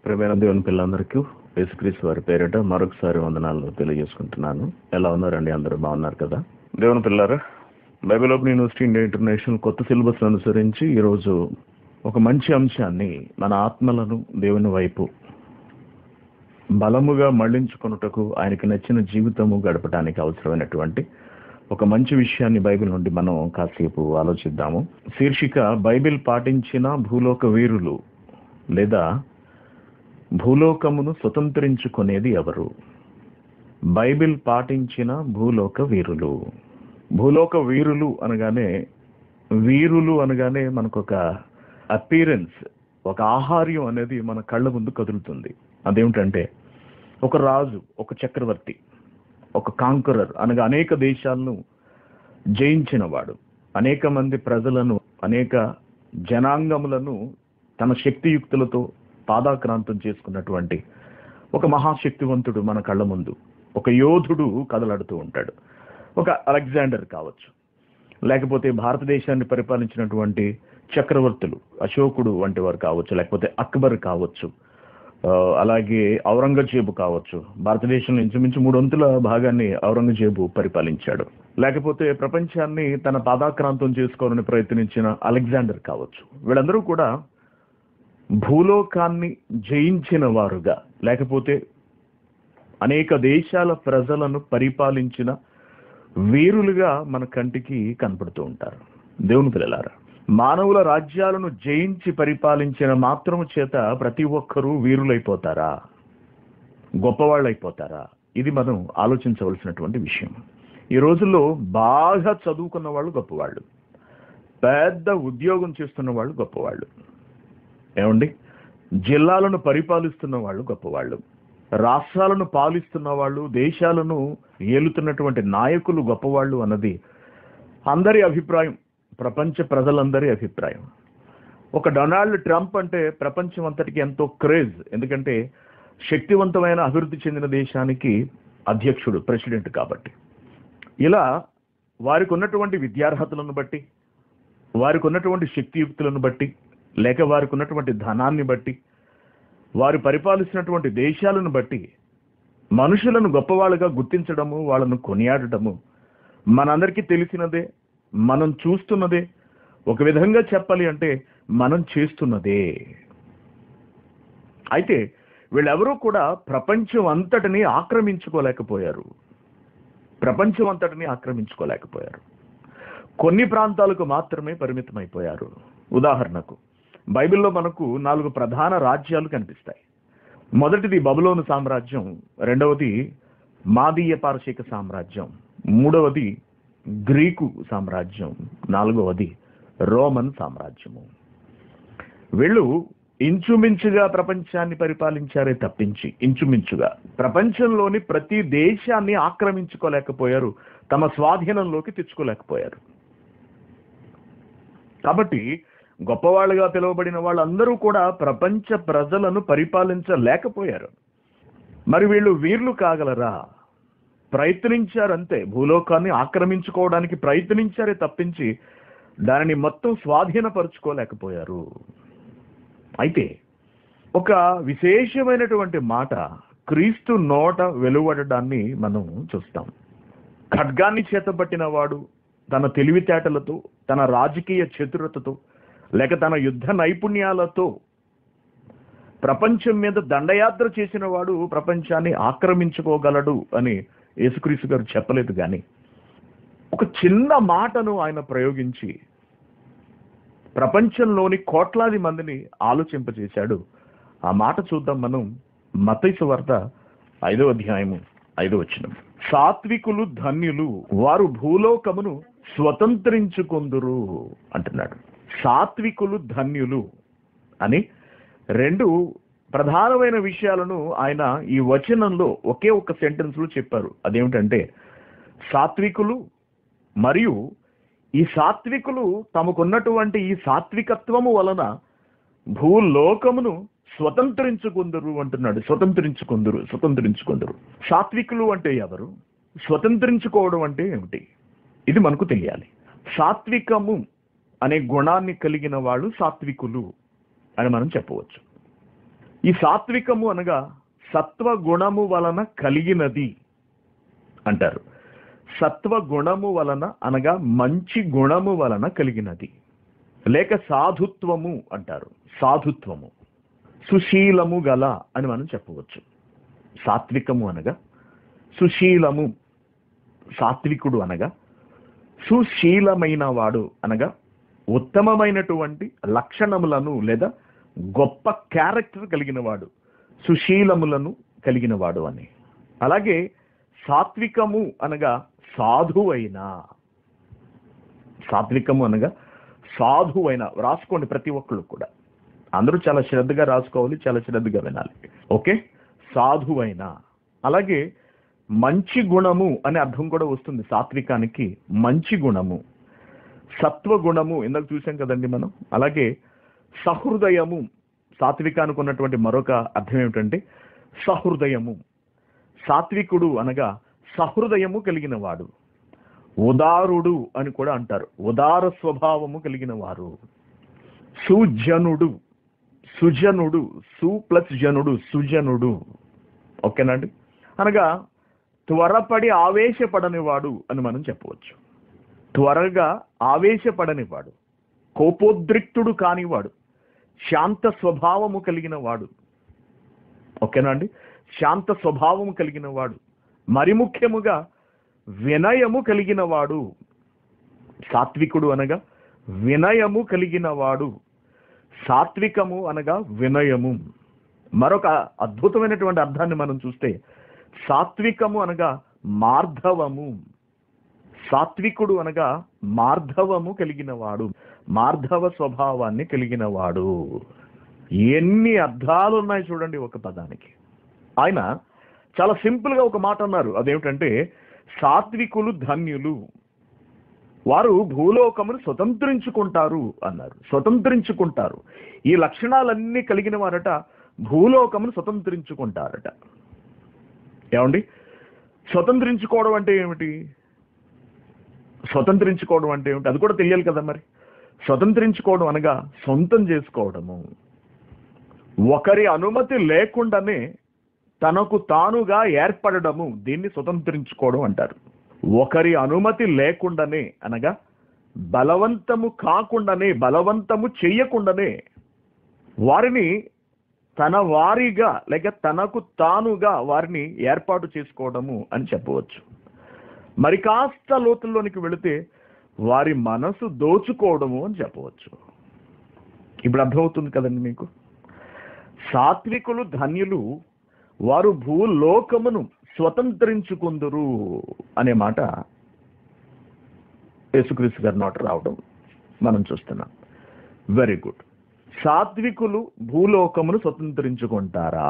ప్రేమైన దేవుని పిల్లలందరికీ యేసుక్రీస్తు వారి పేరిట మరొకసారి వందనాలు తెలియజేసుకుంటున్నాను ఎలా ఉన్నారండి అందరూ బాగున్నారు కదా దేవుని పిల్లరా Bible open university India international కొత్త సిలబస్ అనుసరించి ఈరోజు ఒక మంచి అంశాన్ని మన ఆత్మలను దేవుని వైపు బలముగా మళ్లించుకొనుటకు ఆయనకి నచ్చిన జీవితము గడపడానికి అవసరమైనటువంటి ఒక మంచి విషయాన్ని బైబిల్ నుండి మనం కాసేపు ఆలోచిద్దాము శీర్షిక బైబిల్ పాటించిన భూలోక వీరులు లేదా భూలోకమును స్వతంత్రించుకునేది ఎవరు బైబిల్ పాటించిన భూలోక వీరులు భూలోక వీరులు అనగానే వీరులు అనగానే మనకొక అపీరెన్స్ ఒక ఆహార్యం అనేది మన కళ్ళ ముందు కదులుతుంది అదేమిటంటే ఒక రాజు ఒక చక్రవర్తి ఒక కాంకరర్ అనగా అనేక దేశాలను జయించిన వాడు అనేక మంది ప్రజలను అనేక జనాంగములను తన శక్తియుక్తులతో పాదాక్రాంతం చేసుకున్నటువంటి ఒక మహాశక్తివంతుడు మన కళ్ళ ముందు ఒక యోధుడు కదలాడుతూ ఉంటాడు ఒక అలెగ్జాండర్ కావచ్చు లేకపోతే భారతదేశాన్ని పరిపాలించినటువంటి చక్రవర్తులు అశోకుడు వంటి వారు కావచ్చు లేకపోతే అక్బర్ కావచ్చు ఆ, అలాగే ఔరంగజేబు కావచ్చు భారతదేశంలో ఇంచుమించు మూడొంతుల భాగాన్ని ఔరంగజేబు పరిపాలించాడు లేకపోతే ప్రపంచాన్ని తన పాదాక్రాంతం చేసుకోవాలని ప్రయత్నించిన అలెగ్జాండర్ కావచ్చు వీళ్ళందరూ కూడా భూలోకాన్ని జయించిన వారుగా లేకపోతే అనేక దేశాల ప్రజలను పరిపాలించిన వీరులుగా మన కంటికి కనపడుతూ ఉంటారు దేవుని పిల్లలారా మానవుల రాజ్యాలను జయించి పరిపాలించిన మాత్రము చేత ప్రతి ఒక్కరూ వీరులైపోతారా గొప్పవాళ్ళైపోతారా ఇది మనం ఆలోచించవలసినటువంటి విషయం ఈ రోజుల్లో బాగా చదువుకున్న వాళ్ళు గొప్పవాళ్ళు పెద్ద ఉద్యోగం చేస్తున్న వాళ్ళు గొప్పవాళ్ళు ఏమండి జిల్లాలను పరిపాలిస్తున్న వాళ్ళు గొప్పవాళ్ళు రాష్ట్రాలను పాలిస్తున్న వాళ్ళు దేశాలను ఏలుతున్నటువంటి నాయకులు గొప్పవాళ్ళు అన్నది అందరి అభిప్రాయం ప్రపంచ ప్రజలందరి అభిప్రాయం ఒక డొనాల్డ్ ట్రంప్ అంటే ప్రపంచం అంతటికి ఎంతో క్రేజ్ ఎందుకంటే శక్తివంతమైన అభివృద్ధి చెందిన దేశానికి అధ్యక్షుడు ప్రెసిడెంట్ కాబట్టి ఇలా వారికి ఉన్నటువంటి విద్యార్హతలను బట్టి వారికి ఉన్నటువంటి శక్తియుక్తులను బట్టి లేక వారికి ఉన్నటువంటి ధనాన్ని బట్టి వారు పరిపాలిస్తున్నటువంటి దేశాలను బట్టి మనుషులను గొప్పవాళ్ళుగా గుర్తించడము వాళ్ళను కొనియాడటము మనందరికీ తెలిసినదే మనం చూస్తున్నదే ఒక విధంగా చెప్పాలి అంటే మనం చేస్తున్నదే అయితే వీళ్ళెవరూ కూడా ప్రపంచం అంతటిని ఆక్రమించుకోలేకపోయారు ప్రపంచం అంతటిని ఆక్రమించుకోలేకపోయారు కొన్ని ప్రాంతాలకు మాత్రమే పరిమితమైపోయారు ఉదాహరణకు బైబిల్లో మనకు నాలుగు ప్రధాన రాజ్యాలు కనిపిస్తాయి మొదటిది బబులోను సామ్రాజ్యం రెండవది మాదీయ పారశీక సామ్రాజ్యం మూడవది గ్రీకు సామ్రాజ్యం నాలుగవది రోమన్ సామ్రాజ్యము వీళ్ళు ఇంచుమించుగా ప్రపంచాన్ని పరిపాలించారే తప్పించి ఇంచుమించుగా ప్రపంచంలోని ప్రతి దేశాన్ని ఆక్రమించుకోలేకపోయారు తమ స్వాధీనంలోకి తెచ్చుకోలేకపోయారు కాబట్టి గొప్పవాళ్ళుగా పిలువబడిన వాళ్ళందరూ కూడా ప్రపంచ ప్రజలను పరిపాలించలేకపోయారు మరి వీళ్ళు వీర్లు కాగలరా ప్రయత్నించారంతే భూలోకాన్ని ఆక్రమించుకోవడానికి ప్రయత్నించారే తప్పించి దానిని మొత్తం స్వాధీనపరుచుకోలేకపోయారు అయితే ఒక విశేషమైనటువంటి మాట క్రీస్తు నోట వెలువడడాన్ని మనం చూస్తాం ఖడ్గాన్ని చేతబట్టిన వాడు తన తెలివితేటలతో తన రాజకీయ చతురతతో లేక తన యుద్ధ నైపుణ్యాలతో ప్రపంచం మీద దండయాత్ర చేసిన వాడు ప్రపంచాన్ని ఆక్రమించుకోగలడు అని యేసుక్రీస్తు గారు చెప్పలేదు కానీ ఒక చిన్న మాటను ఆయన ప్రయోగించి ప్రపంచంలోని కోట్లాది మందిని ఆలోచింపజేశాడు ఆ మాట చూద్దాం మనం మతైసు వార్త ఐదో అధ్యాయము ఐదో వచనం సాత్వికులు ధన్యులు వారు భూలోకమును స్వతంత్రించుకొందురు అంటున్నాడు సాత్వికులు ధన్యులు అని రెండు ప్రధానమైన విషయాలను ఆయన ఈ వచనంలో ఒకే ఒక సెంటెన్స్ లో చెప్పారు అదేమిటంటే సాత్వికులు మరియు ఈ సాత్వికులు తమకున్నటువంటి ఈ సాత్వికత్వము వలన భూలోకమును స్వతంత్రించుకుందరు అంటున్నాడు స్వతంత్రించుకుందరు స్వతంత్రించుకుందరు సాత్వికులు అంటే ఎవరు స్వతంత్రించుకోవడం అంటే ఏమిటి ఇది మనకు తెలియాలి సాత్వికము అనే గుణాన్ని కలిగిన వాళ్ళు సాత్వికులు అని మనం చెప్పవచ్చు ఈ సాత్వికము అనగా సత్వగుణము వలన కలిగినది అంటారు సత్వగుణము వలన అనగా మంచి గుణము వలన కలిగినది లేక సాధుత్వము అంటారు సాధుత్వము సుశీలము గల అని మనం చెప్పవచ్చు సాత్వికము అనగా సుశీలము సాత్వికుడు అనగా సుశీలమైన వాడు అనగా ఉత్తమమైనటువంటి లక్షణములను లేదా గొప్ప క్యారెక్టర్ కలిగిన వాడు సుశీలములను కలిగిన వాడు అని అలాగే సాత్వికము అనగా సాధువైన సాత్వికము అనగా సాధువైన రాసుకోండి ప్రతి ఒక్కళ్ళు కూడా అందరూ చాలా శ్రద్ధగా రాసుకోవాలి చాలా శ్రద్ధగా వినాలి ఓకే సాధువైన అలాగే మంచి గుణము అనే అర్థం కూడా వస్తుంది సాత్వికానికి మంచి గుణము సత్వ గుణము ఇందాక చూసాం కదండి మనం అలాగే సహృదయము సాత్వికానికి ఉన్నటువంటి మరొక అర్థం ఏమిటంటే సహృదయము సాత్వికుడు అనగా సహృదయము కలిగిన వాడు ఉదారుడు అని కూడా అంటారు ఉదార స్వభావము కలిగిన వారు సుజనుడు సుజనుడు సు ప్లస్ జనుడు సుజనుడు ఓకేనండి అనగా త్వరపడి ఆవేశపడనివాడు అని మనం చెప్పవచ్చు త్వరగా ఆవేశపడనివాడు కోపోద్రిక్తుడు కానివాడు శాంత స్వభావము కలిగిన వాడు ఓకేనా అండి శాంత స్వభావము కలిగిన వాడు మరి ముఖ్యముగా వినయము కలిగిన వాడు సాత్వికుడు అనగా వినయము కలిగిన వాడు సాత్వికము అనగా వినయము మరొక అద్భుతమైనటువంటి అర్థాన్ని మనం చూస్తే సాత్వికము అనగా మార్ధవము సాత్వికుడు అనగా మార్ధవము కలిగిన వాడు మార్ధవ స్వభావాన్ని కలిగిన వాడు ఎన్ని అర్థాలు ఉన్నాయి చూడండి ఒక పదానికి ఆయన చాలా సింపుల్ గా ఒక మాట అన్నారు అదేమిటంటే సాత్వికులు ధన్యులు వారు భూలోకమును స్వతంత్రించుకుంటారు అన్నారు స్వతంత్రించుకుంటారు ఈ లక్షణాలన్నీ కలిగిన వారట భూలోకమును స్వతంత్రించుకుంటారట ఏమండి స్వతంత్రించుకోవడం అంటే ఏమిటి స్వతంత్రించుకోవడం అంటే ఏమిటి అది కూడా తెలియాలి కదా మరి స్వతంత్రించుకోవడం అనగా సొంతం చేసుకోవడము ఒకరి అనుమతి లేకుండానే తనకు తానుగా ఏర్పడడము దీన్ని స్వతంత్రించుకోవడం అంటారు ఒకరి అనుమతి లేకుండానే అనగా బలవంతము కాకుండానే బలవంతము చెయ్యకుండానే వారిని తన వారిగా లేక తనకు తానుగా వారిని ఏర్పాటు చేసుకోవడము అని చెప్పవచ్చు మరి కాస్త లోతుల్లోనికి వెళితే వారి మనసు దోచుకోవడము అని చెప్పవచ్చు ఇప్పుడు అర్థమవుతుంది కదండి మీకు సాత్వికులు ధన్యులు వారు భూలోకమును స్వతంత్రించుకుందురు అనే మాట యేసుక్రీస్తు గారి నోట రావడం మనం చూస్తున్నాం వెరీ గుడ్ సాత్వికులు భూలోకమును స్వతంత్రించుకుంటారా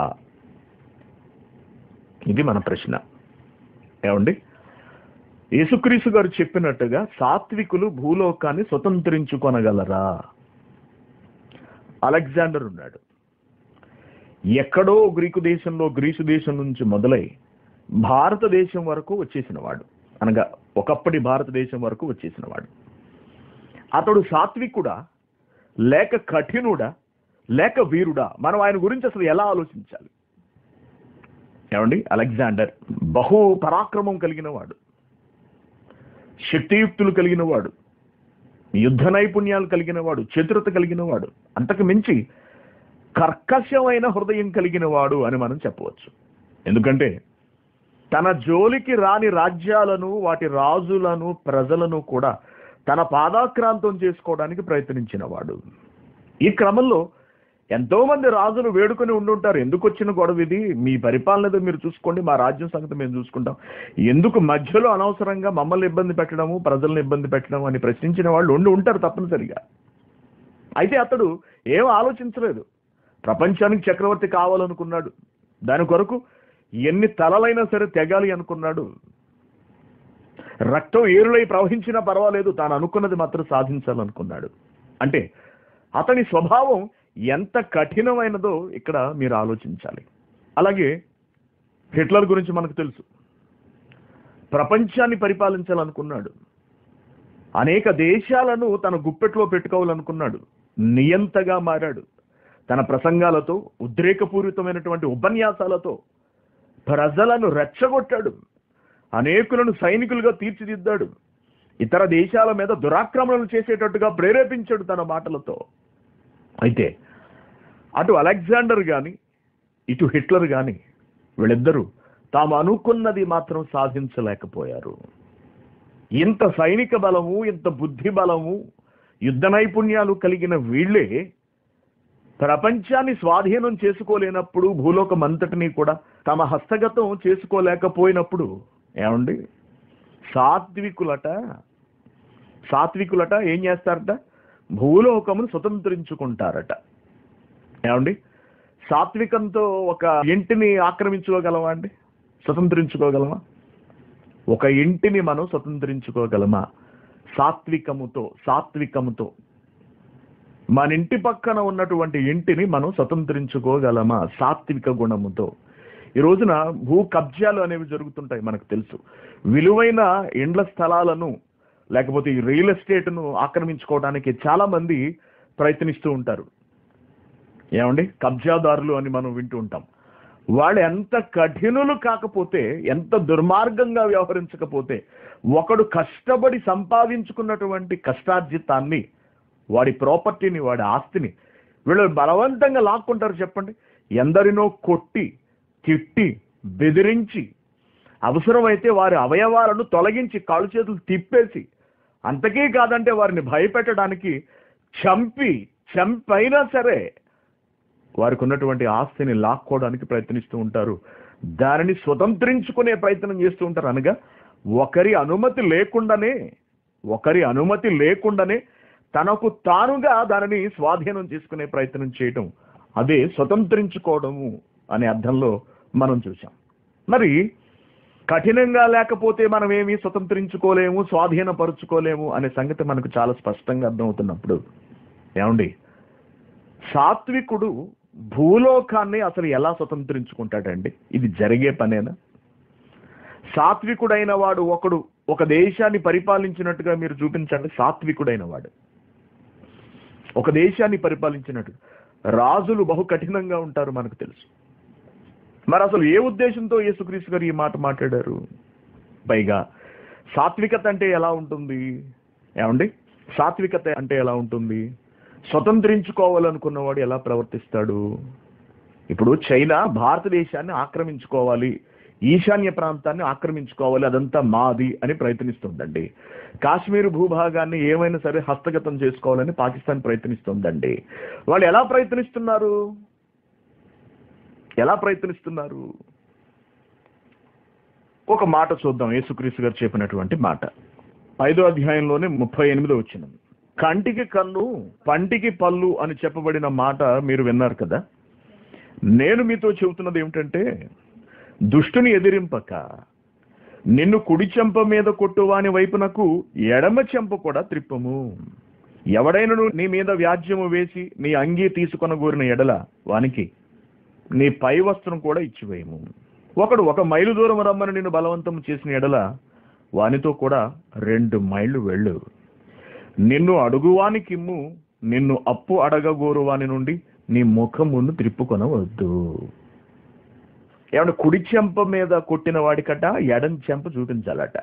ఇది మన ప్రశ్న ఏమండి యేసుక్రీస్తు గారు చెప్పినట్టుగా సాత్వికులు భూలోకాన్ని స్వతంత్రించుకొనగలరా అలెగ్జాండర్ ఉన్నాడు ఎక్కడో గ్రీకు దేశంలో గ్రీసు దేశం నుంచి మొదలై భారతదేశం వరకు వచ్చేసిన వాడు అనగా ఒకప్పటి భారతదేశం వరకు వచ్చేసిన వాడు అతడు సాత్వికుడా లేక కఠినుడా లేక వీరుడా మనం ఆయన గురించి అసలు ఎలా ఆలోచించాలి ఏమండి అలెగ్జాండర్ బహు పరాక్రమం కలిగిన వాడు శక్తియుక్తులు కలిగిన వాడు యుద్ధ నైపుణ్యాలు కలిగిన వాడు చతురత కలిగిన వాడు అంతకు మించి కర్కశమైన హృదయం కలిగిన వాడు అని మనం చెప్పవచ్చు ఎందుకంటే తన జోలికి రాని రాజ్యాలను వాటి రాజులను ప్రజలను కూడా తన పాదాక్రాంతం చేసుకోవడానికి ప్రయత్నించిన వాడు ఈ క్రమంలో ఎంతో మంది రాజులు వేడుకొని ఉండుంటారు ఎందుకు వచ్చిన గొడవ ఇది మీ పరిపాలన ఏదో మీరు చూసుకోండి మా రాజ్యం సంగతి మేము చూసుకుంటాం ఎందుకు మధ్యలో అనవసరంగా మమ్మల్ని ఇబ్బంది పెట్టడము ప్రజల్ని ఇబ్బంది పెట్టడం అని ప్రశ్నించిన వాళ్ళు ఉండి ఉంటారు తప్పనిసరిగా అయితే అతడు ఏం ఆలోచించలేదు ప్రపంచానికి చక్రవర్తి కావాలనుకున్నాడు దాని కొరకు ఎన్ని తలలైనా సరే తెగాలి అనుకున్నాడు రక్తం ఏరులై ప్రవహించినా పర్వాలేదు తాను అనుకున్నది మాత్రం సాధించాలనుకున్నాడు అంటే అతని స్వభావం ఎంత కఠినమైనదో ఇక్కడ మీరు ఆలోచించాలి అలాగే హిట్లర్ గురించి మనకు తెలుసు ప్రపంచాన్ని పరిపాలించాలనుకున్నాడు అనేక దేశాలను తన గుప్పెట్లో పెట్టుకోవాలనుకున్నాడు నియంతగా మారాడు తన ప్రసంగాలతో ఉద్రేకపూరితమైనటువంటి ఉపన్యాసాలతో ప్రజలను రెచ్చగొట్టాడు అనేకులను సైనికులుగా తీర్చిదిద్దాడు ఇతర దేశాల మీద దురాక్రమణలు చేసేటట్టుగా ప్రేరేపించాడు తన మాటలతో అయితే అటు అలెగ్జాండర్ గాని ఇటు హిట్లర్ గాని వీళ్ళిద్దరూ తాము అనుకున్నది మాత్రం సాధించలేకపోయారు ఇంత సైనిక బలము ఇంత బుద్ధి బలము యుద్ధ నైపుణ్యాలు కలిగిన వీళ్ళే ప్రపంచాన్ని స్వాధీనం చేసుకోలేనప్పుడు భూలోకం అంతటినీ కూడా తమ హస్తగతం చేసుకోలేకపోయినప్పుడు ఏమండి సాత్వికులట సాత్వికులట ఏం చేస్తారట భూలోకమును స్వతంత్రించుకుంటారట ఏమండి సాత్వికంతో ఒక ఇంటిని ఆక్రమించుకోగలమా అండి స్వతంత్రించుకోగలమా ఒక ఇంటిని మనం స్వతంత్రించుకోగలమా సాత్వికముతో సాత్వికముతో మన ఇంటి పక్కన ఉన్నటువంటి ఇంటిని మనం స్వతంత్రించుకోగలమా సాత్విక గుణముతో ఈ రోజున భూ కబ్జాలు అనేవి జరుగుతుంటాయి మనకు తెలుసు విలువైన ఇండ్ల స్థలాలను లేకపోతే ఈ రియల్ ఎస్టేట్ను ఆక్రమించుకోవడానికి చాలా మంది ప్రయత్నిస్తూ ఉంటారు ఏమండి కబ్జాదారులు అని మనం వింటూ ఉంటాం వాళ్ళు ఎంత కఠినులు కాకపోతే ఎంత దుర్మార్గంగా వ్యవహరించకపోతే ఒకడు కష్టపడి సంపాదించుకున్నటువంటి కష్టార్జితాన్ని వాడి ప్రాపర్టీని వాడి ఆస్తిని వీళ్ళు బలవంతంగా లాక్కుంటారు చెప్పండి ఎందరినో కొట్టి తిట్టి బెదిరించి అవసరమైతే వారి అవయవాలను తొలగించి కాళ్ళు చేతులు తిప్పేసి అంతకీ కాదంటే వారిని భయపెట్టడానికి చంపి చంపైనా సరే వారికి ఉన్నటువంటి ఆస్తిని లాక్కోవడానికి ప్రయత్నిస్తూ ఉంటారు దానిని స్వతంత్రించుకునే ప్రయత్నం చేస్తూ ఉంటారు అనగా ఒకరి అనుమతి లేకుండానే ఒకరి అనుమతి లేకుండానే తనకు తానుగా దానిని స్వాధీనం చేసుకునే ప్రయత్నం చేయటం అదే స్వతంత్రించుకోవడము అనే అర్థంలో మనం చూసాం మరి కఠినంగా లేకపోతే మనం ఏమి స్వతంత్రించుకోలేము స్వాధీనపరుచుకోలేము అనే సంగతి మనకు చాలా స్పష్టంగా అర్థమవుతున్నప్పుడు ఏమండి సాత్వికుడు భూలోకాన్ని అసలు ఎలా స్వతంత్రించుకుంటాడండి ఇది జరిగే పనేనా సాత్వికుడైన వాడు ఒకడు ఒక దేశాన్ని పరిపాలించినట్టుగా మీరు చూపించండి సాత్వికుడైన వాడు ఒక దేశాన్ని పరిపాలించినట్టు రాజులు బహు కఠినంగా ఉంటారు మనకు తెలుసు మరి అసలు ఏ ఉద్దేశంతో యేసుక్రీస్తు గారు ఈ మాట మాట్లాడారు పైగా సాత్వికత అంటే ఎలా ఉంటుంది ఏమండి సాత్వికత అంటే ఎలా ఉంటుంది స్వతంత్రించుకోవాలనుకున్నవాడు ఎలా ప్రవర్తిస్తాడు ఇప్పుడు చైనా భారతదేశాన్ని ఆక్రమించుకోవాలి ఈశాన్య ప్రాంతాన్ని ఆక్రమించుకోవాలి అదంతా మాది అని ప్రయత్నిస్తుందండి కాశ్మీర్ భూభాగాన్ని ఏమైనా సరే హస్తగతం చేసుకోవాలని పాకిస్తాన్ ప్రయత్నిస్తుందండి వాళ్ళు ఎలా ప్రయత్నిస్తున్నారు ఎలా ప్రయత్నిస్తున్నారు ఒక మాట చూద్దాం యేసుక్రీస్తు గారు చెప్పినటువంటి మాట ఐదో అధ్యాయంలోనే ముప్పై ఎనిమిదో వచ్చిన కంటికి కన్ను పంటికి పళ్ళు అని చెప్పబడిన మాట మీరు విన్నారు కదా నేను మీతో చెబుతున్నది ఏమిటంటే దుష్టుని ఎదిరింపక నిన్ను కుడి చెంప మీద కొట్టువాని వైపునకు ఎడమ చెంప కూడా త్రిప్పము ఎవడైనను నీ మీద వ్యాజ్యము వేసి నీ అంగీ తీసుకొన గోరిన ఎడల వానికి నీ పై వస్త్రం కూడా ఇచ్చివేయము ఒకడు ఒక మైలు దూరం రమ్మని నిన్ను బలవంతం చేసిన ఎడల వానితో కూడా రెండు మైళ్ళు వెళ్ళు నిన్ను అడుగువానికిమ్ము నిన్ను అప్పు అడగగోరు వాని నుండి నీ ముఖమును త్రిప్పుకొనవద్దు ఏమన్నా కుడి చెంప మీద కొట్టిన వాడికట ఎడం చెంప చూపించాలట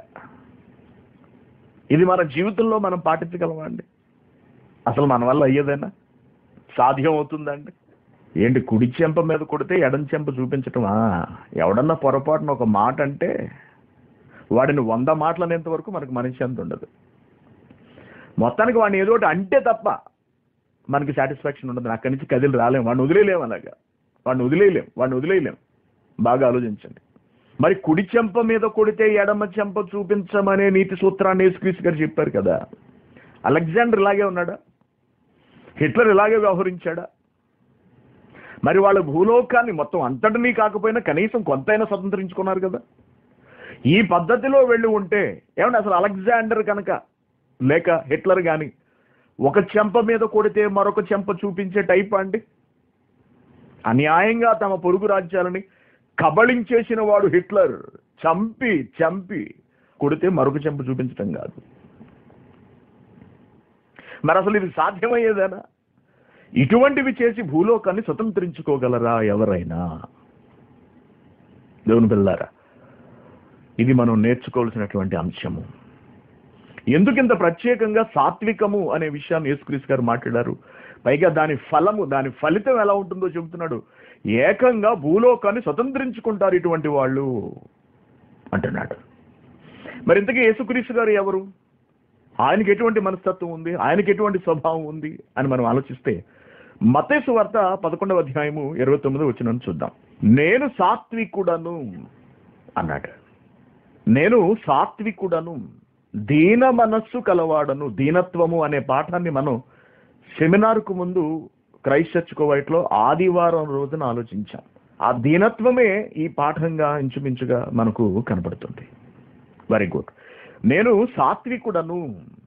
ఇది మన జీవితంలో మనం పాటించగలమా అండి అసలు మన వల్ల అయ్యేదేనా సాధ్యం అవుతుందండి ఏంటి కుడి చెంప మీద కొడితే ఎడం చెంప చూపించటమా ఎవడన్నా పొరపాటున ఒక మాట అంటే వాడిని వంద మాటలు అనేంత వరకు మనకు మనిషి అంత ఉండదు మొత్తానికి వాడిని ఏదో ఒకటి అంటే తప్ప మనకి సాటిస్ఫాక్షన్ ఉండదు అక్కడి నుంచి కదిలి రాలేం వాడిని వదిలేయలేం అలాగా వాడిని వదిలేయలేం వాడిని వదిలేయలేం బాగా ఆలోచించండి మరి కుడి చెంప మీద కొడితే ఎడమ చెంప చూపించమనే నీతి సూత్రాన్ని యేసుక్రీస్తు గారు చెప్పారు కదా అలెగ్జాండర్ ఇలాగే ఉన్నాడా హిట్లర్ ఇలాగే వ్యవహరించాడా మరి వాళ్ళ భూలోకాన్ని మొత్తం అంతటినీ కాకపోయినా కనీసం కొంతైనా స్వతంత్రించుకున్నారు కదా ఈ పద్ధతిలో వెళ్ళి ఉంటే ఏమంటే అసలు అలెగ్జాండర్ కనుక లేక హిట్లర్ కానీ ఒక చెంప మీద కొడితే మరొక చెంప చూపించే టైప్ అండి అన్యాయంగా తమ పొరుగు రాజ్యాలని కబళించేసిన వాడు హిట్లర్ చంపి చంపి కొడితే మరొక చెంప చూపించటం కాదు మరి అసలు ఇది సాధ్యమయ్యేదేనా ఇటువంటివి చేసి భూలోకాన్ని స్వతంత్రించుకోగలరా ఎవరైనా దేవుని పిల్లారా ఇది మనం నేర్చుకోవాల్సినటువంటి అంశము ఎందుకింత ప్రత్యేకంగా సాత్వికము అనే విషయాన్ని యేసుక్రీస్తు గారు మాట్లాడారు పైగా దాని ఫలము దాని ఫలితం ఎలా ఉంటుందో చెబుతున్నాడు ఏకంగా భూలోకాన్ని స్వతంత్రించుకుంటారు ఇటువంటి వాళ్ళు అంటున్నాడు మరి ఇంతకీ యేసుక్రీస్తు గారు ఎవరు ఆయనకి ఎటువంటి మనస్తత్వం ఉంది ఆయనకి ఎటువంటి స్వభావం ఉంది అని మనం ఆలోచిస్తే మతేసు వార్త పదకొండవ అధ్యాయము ఇరవై తొమ్మిది వచ్చిన చూద్దాం నేను సాత్వికుడను అన్నాడు నేను సాత్వికుడను దీన మనస్సు కలవాడను దీనత్వము అనే పాఠాన్ని మనం సెమినార్కు ముందు క్రైస్ట్ చర్చ్ కోవైట్లో ఆదివారం రోజున ఆలోచించాం ఆ దీనత్వమే ఈ పాఠంగా ఇంచుమించుగా మనకు కనబడుతుంది వెరీ గుడ్ నేను సాత్వికుడను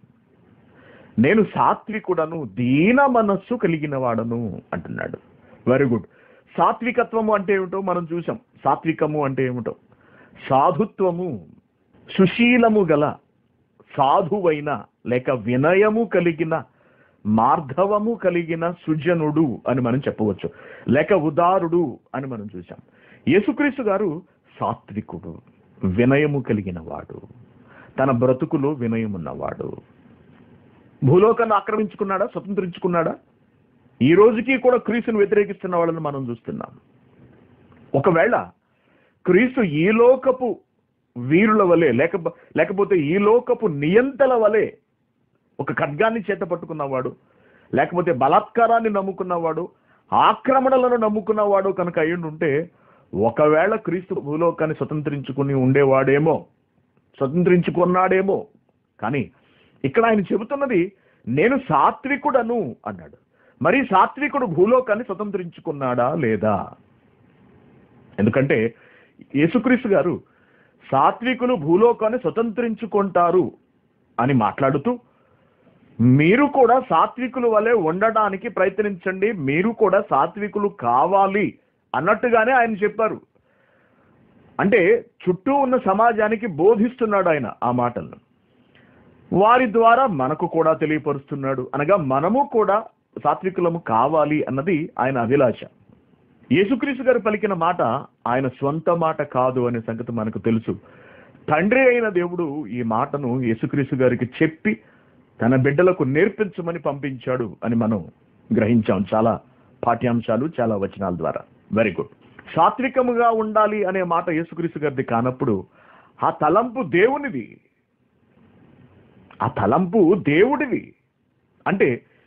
నేను సాత్వికుడను దీన మనస్సు కలిగిన వాడను అంటున్నాడు వెరీ గుడ్ సాత్వికత్వము అంటే ఏమిటో మనం చూసాం సాత్వికము అంటే ఏమిటో సాధుత్వము సుశీలము గల సాధువైన లేక వినయము కలిగిన మార్ధవము కలిగిన సుజనుడు అని మనం చెప్పవచ్చు లేక ఉదారుడు అని మనం చూసాం యేసుక్రీస్తు గారు సాత్వికుడు వినయము కలిగిన వాడు తన బ్రతుకులో వినయం ఉన్నవాడు భూలోకాన్ని ఆక్రమించుకున్నాడా స్వతంత్రించుకున్నాడా ఈ రోజుకి కూడా క్రీస్తును వ్యతిరేకిస్తున్న వాళ్ళని మనం చూస్తున్నాం ఒకవేళ క్రీస్తు ఈ లోకపు వీరుల వలె లేక లేకపోతే ఈ లోకపు నియంతల వలె ఒక ఖడ్గాన్ని చేత పట్టుకున్నవాడు లేకపోతే బలాత్కారాన్ని నమ్ముకున్నవాడు ఆక్రమణలను నమ్ముకున్నవాడు కనుక అయ్యుండుంటే ఒకవేళ క్రీస్తు భూలోకాన్ని స్వతంత్రించుకుని ఉండేవాడేమో స్వతంత్రించుకున్నాడేమో కానీ ఇక్కడ ఆయన చెబుతున్నది నేను సాత్వికుడను అన్నాడు మరి సాత్వికుడు భూలోకాన్ని స్వతంత్రించుకున్నాడా లేదా ఎందుకంటే యేసుక్రీస్తు గారు సాత్వికులు భూలోకాన్ని స్వతంత్రించుకుంటారు అని మాట్లాడుతూ మీరు కూడా సాత్వికుల వలె ఉండడానికి ప్రయత్నించండి మీరు కూడా సాత్వికులు కావాలి అన్నట్టుగానే ఆయన చెప్పారు అంటే చుట్టూ ఉన్న సమాజానికి బోధిస్తున్నాడు ఆయన ఆ మాటలను వారి ద్వారా మనకు కూడా తెలియపరుస్తున్నాడు అనగా మనము కూడా సాత్వికులము కావాలి అన్నది ఆయన అభిలాష యేసుక్రీస్తు గారు పలికిన మాట ఆయన స్వంత మాట కాదు అనే సంగతి మనకు తెలుసు తండ్రి అయిన దేవుడు ఈ మాటను యేసుక్రీస్తు గారికి చెప్పి తన బిడ్డలకు నేర్పించమని పంపించాడు అని మనం గ్రహించాం చాలా పాఠ్యాంశాలు చాలా వచనాల ద్వారా వెరీ గుడ్ సాత్వికముగా ఉండాలి అనే మాట యేసుక్రీస్తు గారిది కానప్పుడు ఆ తలంపు దేవునిది ఆ తలంపు దేవుడివి అంటే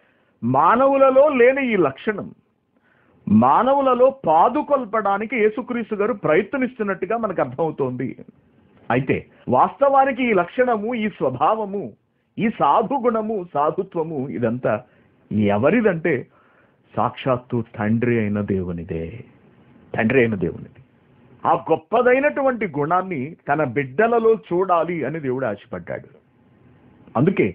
మానవులలో లేని ఈ లక్షణం మానవులలో పాదుకొల్పడానికి యేసుక్రీస్తు గారు ప్రయత్నిస్తున్నట్టుగా మనకు అర్థమవుతోంది అయితే వాస్తవానికి ఈ లక్షణము ఈ స్వభావము ఈ సాధు గుణము సాధుత్వము ఇదంతా ఎవరిదంటే సాక్షాత్తు తండ్రి అయిన దేవునిదే తండ్రి అయిన దేవునిది ఆ గొప్పదైనటువంటి గుణాన్ని తన బిడ్డలలో చూడాలి అని దేవుడు ఆశపడ్డాడు అందుకే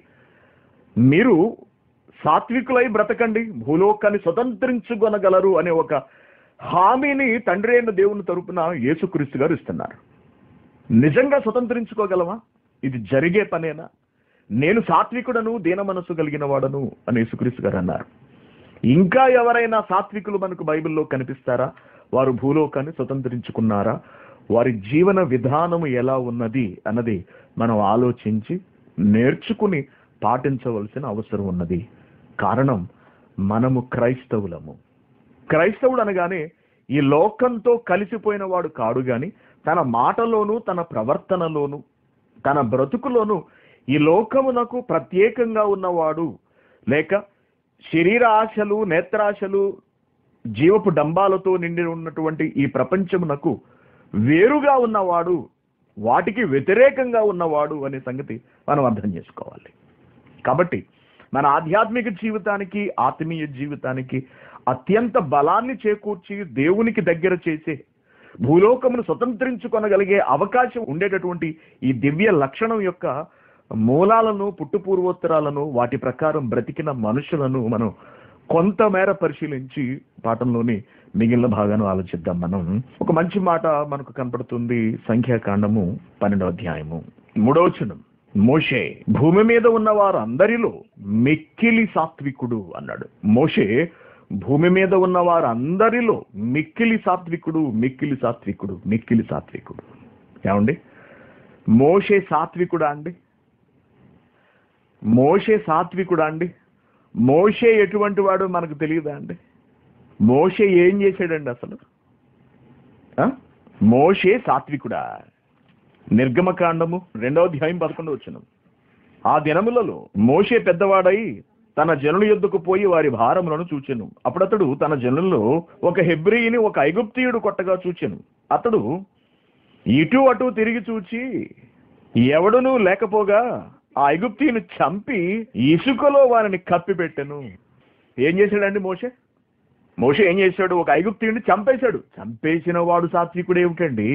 మీరు సాత్వికులై బ్రతకండి భూలోకాన్ని స్వతంత్రించుకొనగలరు అనే ఒక హామీని తండ్రి అయిన దేవుని తరపున యేసుక్రీస్తు గారు ఇస్తున్నారు నిజంగా స్వతంత్రించుకోగలమా ఇది జరిగే పనేనా నేను సాత్వికుడను దీన మనస్సు కలిగిన వాడను అని యేసుక్రీస్తు గారు అన్నారు ఇంకా ఎవరైనా సాత్వికులు మనకు బైబిల్లో కనిపిస్తారా వారు భూలోకాన్ని స్వతంత్రించుకున్నారా వారి జీవన విధానము ఎలా ఉన్నది అన్నది మనం ఆలోచించి నేర్చుకుని పాటించవలసిన అవసరం ఉన్నది కారణం మనము క్రైస్తవులము క్రైస్తవుడు అనగానే ఈ లోకంతో కలిసిపోయిన వాడు కాడు గాని తన మాటలోను తన ప్రవర్తనలోను తన బ్రతుకులోను ఈ లోకమునకు ప్రత్యేకంగా ఉన్నవాడు లేక శరీర ఆశలు నేత్రాశలు జీవపు డంబాలతో నిండి ఉన్నటువంటి ఈ ప్రపంచమునకు వేరుగా ఉన్నవాడు వాటికి వ్యతిరేకంగా ఉన్నవాడు అనే సంగతి మనం అర్థం చేసుకోవాలి కాబట్టి మన ఆధ్యాత్మిక జీవితానికి ఆత్మీయ జీవితానికి అత్యంత బలాన్ని చేకూర్చి దేవునికి దగ్గర చేసే భూలోకమును స్వతంత్రించుకొనగలిగే అవకాశం ఉండేటటువంటి ఈ దివ్య లక్షణం యొక్క మూలాలను పుట్టుపూర్వోత్తరాలను వాటి ప్రకారం బ్రతికిన మనుషులను మనం కొంతమేర పరిశీలించి పాఠంలోని మిగిలిన భాగాన్ని ఆలోచిద్దాం మనం ఒక మంచి మాట మనకు కనపడుతుంది సంఖ్యాకాండము పన్నెండవ అధ్యాయము మూడవచనం మోషే భూమి మీద ఉన్న వారందరిలో మిక్కిలి సాత్వికుడు అన్నాడు మోషే భూమి మీద ఉన్న వారందరిలో మిక్కిలి సాత్వికుడు మిక్కిలి సాత్వికుడు మిక్కిలి సాత్వికుడు ఏమండి మోషే సాత్వికుడా అండి మోషే సాత్వికుడా అండి మోషే ఎటువంటి వాడు మనకు తెలియదా అండి మోషే ఏం చేశాడండి అసలు ఆ? మోషే సాత్వికుడా నిర్గమకాండము రెండవ అధ్యాయం పదకొండు వచ్చిన ఆ దినములలో మోషే పెద్దవాడై తన జనుల యొద్దకు పోయి వారి భారములను చూచెను అప్పుడతడు తన జనుల్లో ఒక హెబ్రిని ఒక ఐగుప్తియుడు కొట్టగా చూచెను అతడు ఇటు అటు తిరిగి చూచి ఎవడునూ లేకపోగా ఆ ఐగుప్తిని చంపి ఇసుకలో వారిని కప్పిపెట్టెను ఏం చేశాడండి మోషే మోషే ఏం చేశాడు ఒక ఐగుప్తిని చంపేశాడు చంపేసిన వాడు సాత్వికుడు ఏమిటండి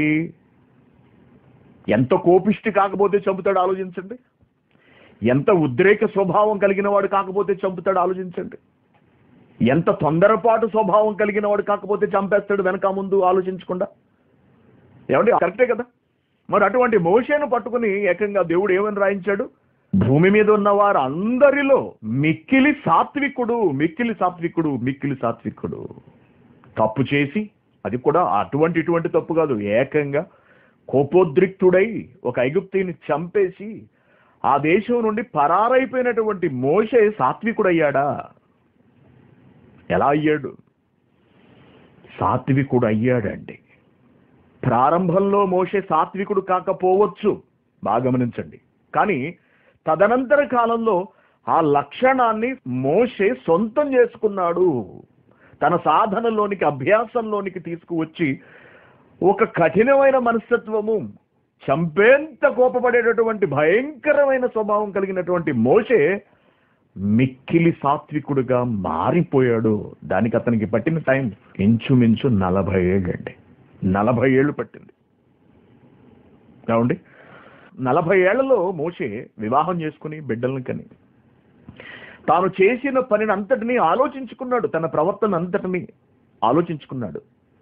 ఎంత కోపిష్టి కాకపోతే చంపుతాడు ఆలోచించండి ఎంత ఉద్రేక స్వభావం కలిగిన వాడు కాకపోతే చంపుతాడు ఆలోచించండి ఎంత తొందరపాటు స్వభావం కలిగిన వాడు కాకపోతే చంపేస్తాడు వెనక ముందు ఆలోచించకుండా ఏమండి కరెక్టే కదా మరి అటువంటి మోషేను పట్టుకుని ఏకంగా దేవుడు ఏమని రాయించాడు భూమి మీద ఉన్న వారు అందరిలో మిక్కిలి సాత్వికుడు మిక్కిలి సాత్వికుడు మిక్కిలి సాత్వికుడు తప్పు చేసి అది కూడా అటువంటి ఇటువంటి తప్పు కాదు ఏకంగా కోపోద్రిక్తుడై ఒక ఐగుప్తిని చంపేసి ఆ దేశం నుండి పరారైపోయినటువంటి మోషే సాత్వికుడయ్యాడా ఎలా అయ్యాడు సాత్వికుడు అయ్యాడండి ప్రారంభంలో మోషే సాత్వికుడు కాకపోవచ్చు బాగా గమనించండి కానీ తదనంతర కాలంలో ఆ లక్షణాన్ని మోషే సొంతం చేసుకున్నాడు తన సాధనలోనికి అభ్యాసంలోనికి తీసుకువచ్చి ఒక కఠినమైన మనస్తత్వము చంపేంత కోపపడేటటువంటి భయంకరమైన స్వభావం కలిగినటువంటి మోషే మిక్కిలి సాత్వికుడుగా మారిపోయాడు దానికి అతనికి పట్టిన టైం ఇంచుమించు నలభై ఏళ్ళు అండి నలభై ఏళ్ళు పట్టింది కావండి నలభై ఏళ్లలో మోషే వివాహం చేసుకుని బిడ్డలను కని తాను చేసిన పనిని అంతటినీ ఆలోచించుకున్నాడు తన ప్రవర్తన అంతటినీ ఆలోచించుకున్నాడు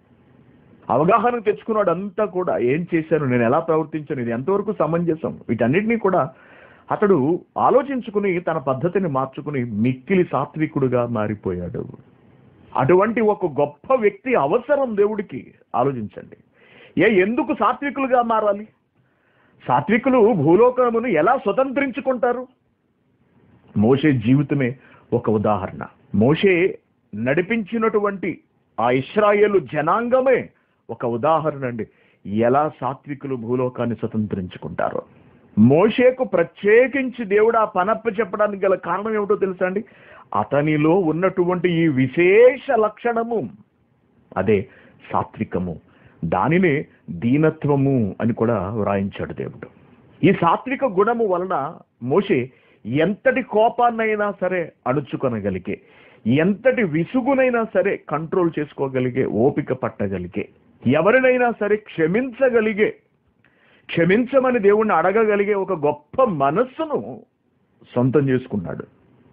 అవగాహన తెచ్చుకున్నాడు అంతా కూడా ఏం చేశాను నేను ఎలా ప్రవర్తించాను ఇది ఎంతవరకు సమంజసం వీటన్నిటినీ కూడా అతడు ఆలోచించుకుని తన పద్ధతిని మార్చుకుని మిక్కిలి సాత్వికుడుగా మారిపోయాడు అటువంటి ఒక గొప్ప వ్యక్తి అవసరం దేవుడికి ఆలోచించండి ఏ ఎందుకు సాత్వికులుగా మారాలి సాత్వికులు భూలోకమును ఎలా స్వతంత్రించుకుంటారు మోషే జీవితమే ఒక ఉదాహరణ మోషే నడిపించినటువంటి ఆ ఇస్రాయేలు జనాంగమే ఒక ఉదాహరణ అండి ఎలా సాత్వికులు భూలోకాన్ని స్వతంత్రించుకుంటారో మోషేకు ప్రత్యేకించి దేవుడు ఆ పనప్ప చెప్పడానికి గల కారణం ఏమిటో తెలుసా అండి అతనిలో ఉన్నటువంటి ఈ విశేష లక్షణము అదే సాత్వికము దానినే దీనత్వము అని కూడా వ్రాయించాడు దేవుడు ఈ సాత్విక గుణము వలన మోషే ఎంతటి కోపాన్నైనా సరే అణుచుకొనగలిగే ఎంతటి విసుగునైనా సరే కంట్రోల్ చేసుకోగలిగే ఓపిక పట్టగలిగే ఎవరినైనా సరే క్షమించగలిగే క్షమించమని దేవుణ్ణి అడగగలిగే ఒక గొప్ప మనస్సును సొంతం చేసుకున్నాడు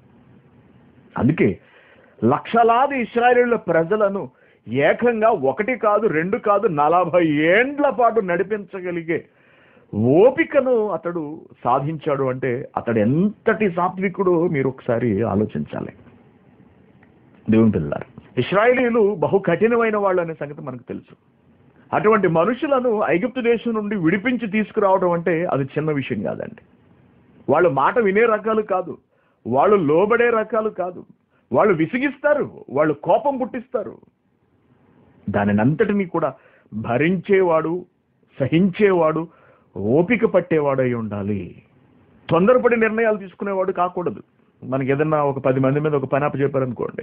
అందుకే లక్షలాది ఇస్రాయేళ్ల ప్రజలను ఏకంగా ఒకటి కాదు రెండు కాదు నలభై ఏండ్ల పాటు నడిపించగలిగే ఓపికను అతడు సాధించాడు అంటే అతడు ఎంతటి సాత్వికుడు మీరు ఒకసారి ఆలోచించాలి దేవుని పిల్లారు ఇస్రాయేలీలు బహు కఠినమైన వాళ్ళు అనే సంగతి మనకు తెలుసు అటువంటి మనుషులను ఐగుప్తు దేశం నుండి విడిపించి తీసుకురావడం అంటే అది చిన్న విషయం కాదండి వాళ్ళు మాట వినే రకాలు కాదు వాళ్ళు లోబడే రకాలు కాదు వాళ్ళు విసిగిస్తారు వాళ్ళు కోపం పుట్టిస్తారు దానిని అంతటినీ కూడా భరించేవాడు సహించేవాడు ఓపిక పట్టేవాడు అయి ఉండాలి తొందరపడి నిర్ణయాలు తీసుకునేవాడు కాకూడదు మనకి ఏదన్నా ఒక పది మంది మీద ఒక పని అప్పు చెప్పారనుకోండి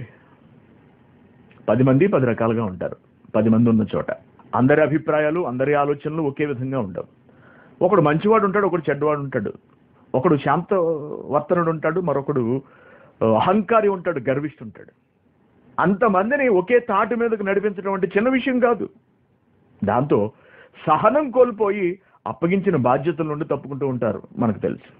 పది మంది పది రకాలుగా ఉంటారు పది మంది ఉన్న చోట అందరి అభిప్రాయాలు అందరి ఆలోచనలు ఒకే విధంగా ఉండవు ఒకడు మంచివాడు ఉంటాడు ఒకడు చెడ్డవాడు ఉంటాడు ఒకడు శాంత వర్తనుడు ఉంటాడు మరొకడు ఆ, అహంకారి ఉంటాడు గర్విస్తుంటాడు అంతమందిని ఒకే తాటి మీదకు నడిపించడం అంటే చిన్న విషయం కాదు దాంతో సహనం కోల్పోయి అప్పగించిన బాధ్యతల నుండి తప్పుకుంటూ ఉంటారు మనకు తెలుసు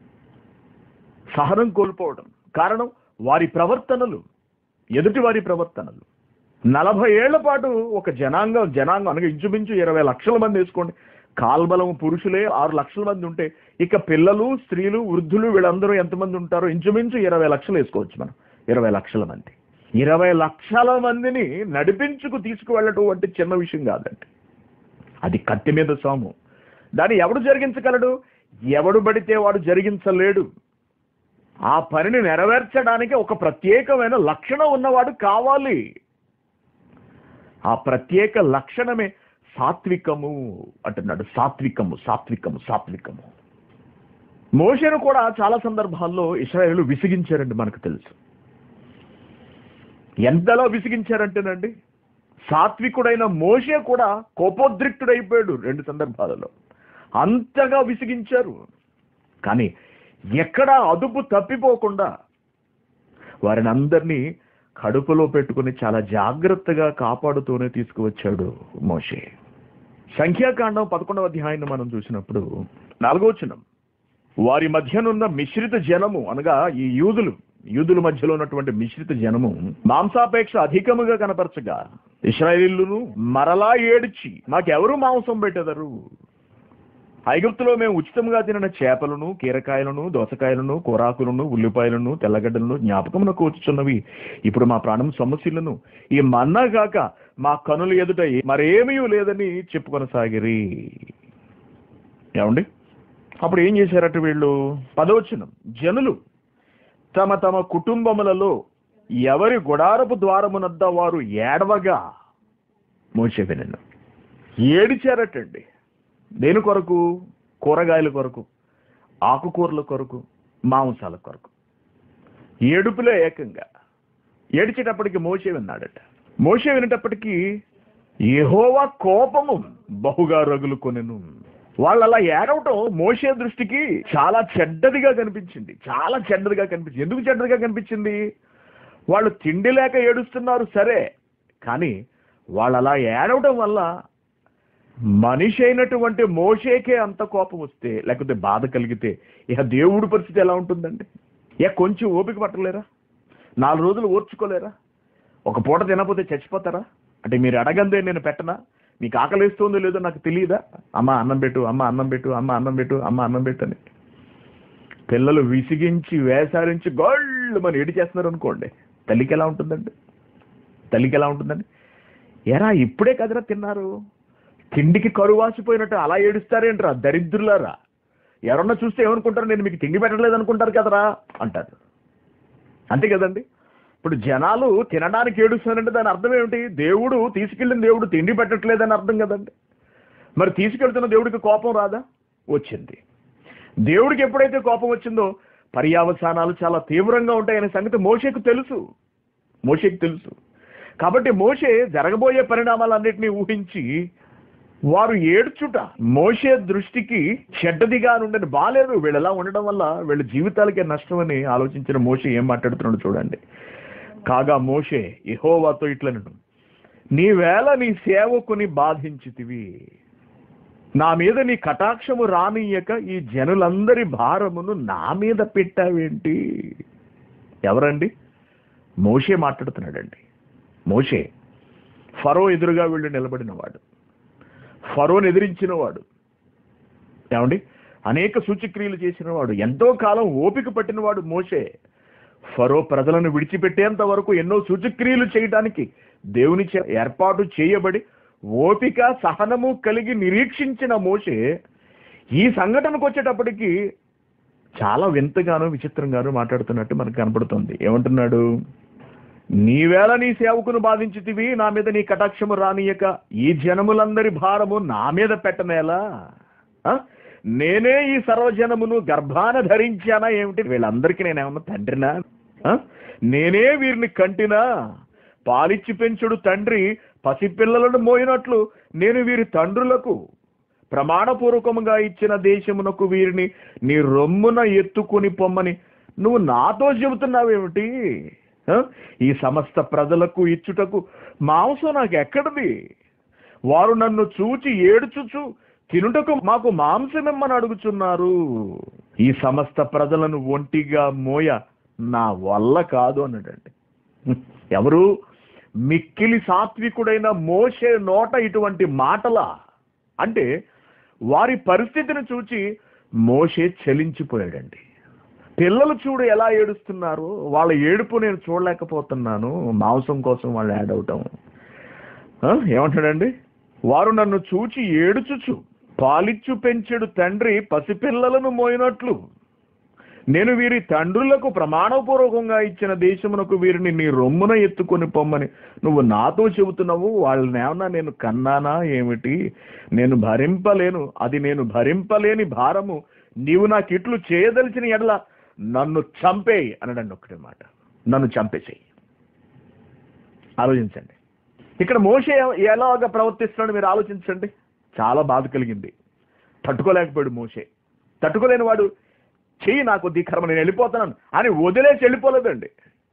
సహనం కోల్పోవడం కారణం వారి ప్రవర్తనలు ఎదుటి వారి ప్రవర్తనలు నలభై ఏళ్ల పాటు ఒక జనాంగం జనాంగం అనగా ఇంచుమించు ఇరవై లక్షల మంది వేసుకోండి కాల్బలం పురుషులే ఆరు లక్షల మంది ఉంటే ఇక పిల్లలు స్త్రీలు వృద్ధులు వీళ్ళందరూ ఎంతమంది ఉంటారో ఇంచుమించు ఇరవై లక్షలు వేసుకోవచ్చు మనం ఇరవై లక్షల మంది ఇరవై లక్షల మందిని నడిపించుకు తీసుకువెళ్ళటం అంటే చిన్న విషయం కాదండి అది కత్తి మీద సోము దాన్ని ఎవడు జరిగించగలడు ఎవడు పడితే వాడు జరిగించలేడు ఆ పనిని నెరవేర్చడానికి ఒక ప్రత్యేకమైన లక్షణం ఉన్నవాడు కావాలి ఆ ప్రత్యేక లక్షణమే సాత్వికము అంటున్నాడు సాత్వికము సాత్వికము సాత్వికము మోషను కూడా చాలా సందర్భాల్లో ఇస్రాయేలు విసిగించారండి మనకు తెలుసు ఎంతలో విసిగించారంటేనండి సాత్వికుడైన మోషే కూడా కోపోద్రిక్తుడైపోయాడు రెండు సందర్భాలలో అంతగా విసిగించారు కానీ ఎక్కడా అదుపు తప్పిపోకుండా వారిని అందరినీ కడుపులో పెట్టుకుని చాలా జాగ్రత్తగా కాపాడుతూనే తీసుకువచ్చాడు మోషే సంఖ్యాకాండం పదకొండవ అధ్యాయాన్ని మనం చూసినప్పుడు నాలుగోచనం వారి మధ్యనున్న మిశ్రిత జనము అనగా ఈ యూదులు యూదుల మధ్యలో ఉన్నటువంటి మిశ్రిత జనము మాంసాపేక్ష అధికముగా కనపరచగా ఇస్రాయేలీలను మరలా ఏడ్చి మాకెవరు మాంసం పెట్టెదరు ఐగుప్తులో మేము ఉచితంగా తినిన చేపలను కీరకాయలను దోసకాయలను కూరాకులను ఉల్లిపాయలను తెల్లగడ్డలను జ్ఞాపకమున కూర్చున్నవి ఇప్పుడు మా ప్రాణం సమస్యలను ఈ మన్నా కాక మా కనుల ఎదుట మరేమీ లేదని చెప్పుకొనసాగిరి ఏమండి అప్పుడు ఏం చేశారట వీళ్ళు పదవచనం జనులు తమ తమ కుటుంబములలో ఎవరి గుడారపు ద్వారమునద్ద వారు ఏడవగా మోసే వినను ఏడిచారటండి దేని కొరకు కూరగాయల కొరకు ఆకుకూరల కొరకు మాంసాల కొరకు ఏడుపులో ఏకంగా ఏడిచేటప్పటికి మోసే విన్నాడట మోసే వినేటప్పటికి యెహోవా కోపము బహుగా రగులుకొనెను వాళ్ళు అలా ఏడవటం మోసే దృష్టికి చాలా చెడ్డదిగా కనిపించింది చాలా చెడ్డదిగా కనిపించింది ఎందుకు చెడ్డదిగా కనిపించింది వాళ్ళు తిండి లేక ఏడుస్తున్నారు సరే కానీ వాళ్ళు అలా ఏడవటం వల్ల మనిషి అయినటువంటి మోషేకే అంత కోపం వస్తే లేకపోతే బాధ కలిగితే ఇక దేవుడి పరిస్థితి ఎలా ఉంటుందండి ఇక కొంచెం ఓపిక పట్టలేరా నాలుగు రోజులు ఓర్చుకోలేరా ఒక పూట తినకపోతే చచ్చిపోతారా అంటే మీరు అడగందే నేను పెట్టనా మీకు ఆకలిస్తుందో లేదో నాకు తెలియదా అమ్మ అన్నం పెట్టు అమ్మ అన్నం పెట్టు అమ్మ అన్నం పెట్టు అమ్మ అన్నం పెట్టు అని పిల్లలు విసిగించి వేసారించి గోళ్ళు మన ఎడి చేస్తున్నారు అనుకోండి తల్లికి ఎలా ఉంటుందండి తల్లికి ఎలా ఉంటుందండి ఎరా ఇప్పుడే కదరా తిన్నారు తిండికి కరువాసిపోయినట్టు అలా ఏడుస్తారేంట్రా దరిద్రులారా ఎవరన్నా చూస్తే ఏమనుకుంటారు నేను మీకు తిండి పెట్టలేదు అనుకుంటారు కదరా అంటారు అంతే కదండి ఇప్పుడు జనాలు తినడానికి ఏడుస్తారంటే దాని అర్థం ఏమిటి దేవుడు తీసుకెళ్ళిన దేవుడు తిండి పెట్టట్లేదని అర్థం కదండి మరి తీసుకెళ్తున్న దేవుడికి కోపం రాదా వచ్చింది దేవుడికి ఎప్పుడైతే కోపం వచ్చిందో పర్యావసానాలు చాలా తీవ్రంగా ఉంటాయనే సంగతి మోషేకు తెలుసు మోషేకు తెలుసు కాబట్టి మోషే జరగబోయే పరిణామాలన్నింటినీ ఊహించి వారు ఏడ్చుట మోషే దృష్టికి చెడ్డదిగా ఉండని బాలేదు వీళ్ళు ఎలా ఉండడం వల్ల వీళ్ళ జీవితాలకే నష్టమని ఆలోచించిన మోషే ఏం మాట్లాడుతున్నాడు చూడండి కాగా మోషే ఇహోవాతో ఇట్లనను నీవేళ నీ సేవకుని బాధించితివి నా మీద నీ కటాక్షము రానియక ఈ జనులందరి భారమును నా మీద పెట్టావేంటి ఎవరండి మోషే మాట్లాడుతున్నాడండి మోషే ఫరో ఎదురుగా వీళ్ళు నిలబడినవాడు ఫరోని ఎదిరించినవాడు ఏమండి అనేక సూచక్రియలు చేసినవాడు ఎంతో కాలం ఓపిక పట్టినవాడు మోషే ఫరో ప్రజలను విడిచిపెట్టేంత వరకు ఎన్నో సూచక్రియలు చేయడానికి దేవుని చే ఏర్పాటు చేయబడి ఓపిక సహనము కలిగి నిరీక్షించిన మోషే ఈ సంఘటనకు వచ్చేటప్పటికి చాలా వింతగాను విచిత్రంగాను మాట్లాడుతున్నట్టు మనకు కనపడుతుంది ఏమంటున్నాడు నీవేళ నీ సేవకును బాధించితివి నా మీద నీ కటాక్షము రానియక ఈ జనములందరి భారము నా మీద పెట్టనేలా ఆ? నేనే ఈ సర్వజనమును గర్భాన ధరించానా ఏమిటి వీళ్ళందరికీ నేనేమన్నా తండ్రినా ఆ? నేనే వీరిని కంటినా పాలిచ్చి పెంచుడు తండ్రి పసిపిల్లలను మోయినట్లు నేను వీరి తండ్రులకు ప్రమాణపూర్వకముగా ఇచ్చిన దేశమునకు వీరిని నీ రొమ్మున ఎత్తుకుని పొమ్మని నువ్వు నాతో చెబుతున్నావేమిటి ఆ? ఈ సమస్త ప్రజలకు ఇచ్చుటకు మాంసం నాకు ఎక్కడిది వారు నన్ను చూచి ఏడుచుచు తినుటకు మాకు మాంసమిమ్మని అడుగుచున్నారు ఈ సమస్త ప్రజలను ఒంటిగా మోయ నా వల్ల కాదు అన్నాడండి ఎవరు మిక్కిలి సాత్వికుడైన మోసే నోట ఇటువంటి మాటలా అంటే వారి పరిస్థితిని చూచి మోషే చలించిపోయాడండి పిల్లలు చూడు ఎలా ఏడుస్తున్నారు వాళ్ళ ఏడుపు నేను చూడలేకపోతున్నాను మాంసం కోసం వాళ్ళు యాడ్ అవటం ఆ, ఏమంటాడండి వారు నన్ను చూచి ఏడుచుచు పాలిచ్చు పెంచెడు తండ్రి పసిపిల్లలను మోయినట్లు నేను వీరి తండ్రులకు ప్రమాణపూర్వకంగా ఇచ్చిన దేశమునకు వీరిని నీ రొమ్మున ఎత్తుకొని పొమ్మని నువ్వు నాతో చెబుతున్నావు వాళ్ళని ఏమన్నా నేను కన్నానా ఏమిటి నేను భరింపలేను అది నేను భరింపలేని భారము నీవు నాకు ఇట్లు చేయదలిచిన ఎడల నన్ను చంపేయి అనడండి ఒక్కటే మాట నన్ను చంపేసేయి ఆలోచించండి ఇక్కడ మోషే ఎలాగ ప్రవర్తిస్తున్నాడు మీరు ఆలోచించండి చాలా బాధ కలిగింది తట్టుకోలేకపోయాడు మోషే తట్టుకోలేని వాడు చెయ్యి నాకు ధిక్కరమ నేను వెళ్ళిపోతున్నాను అని వదిలేసి వెళ్ళిపోలేదండి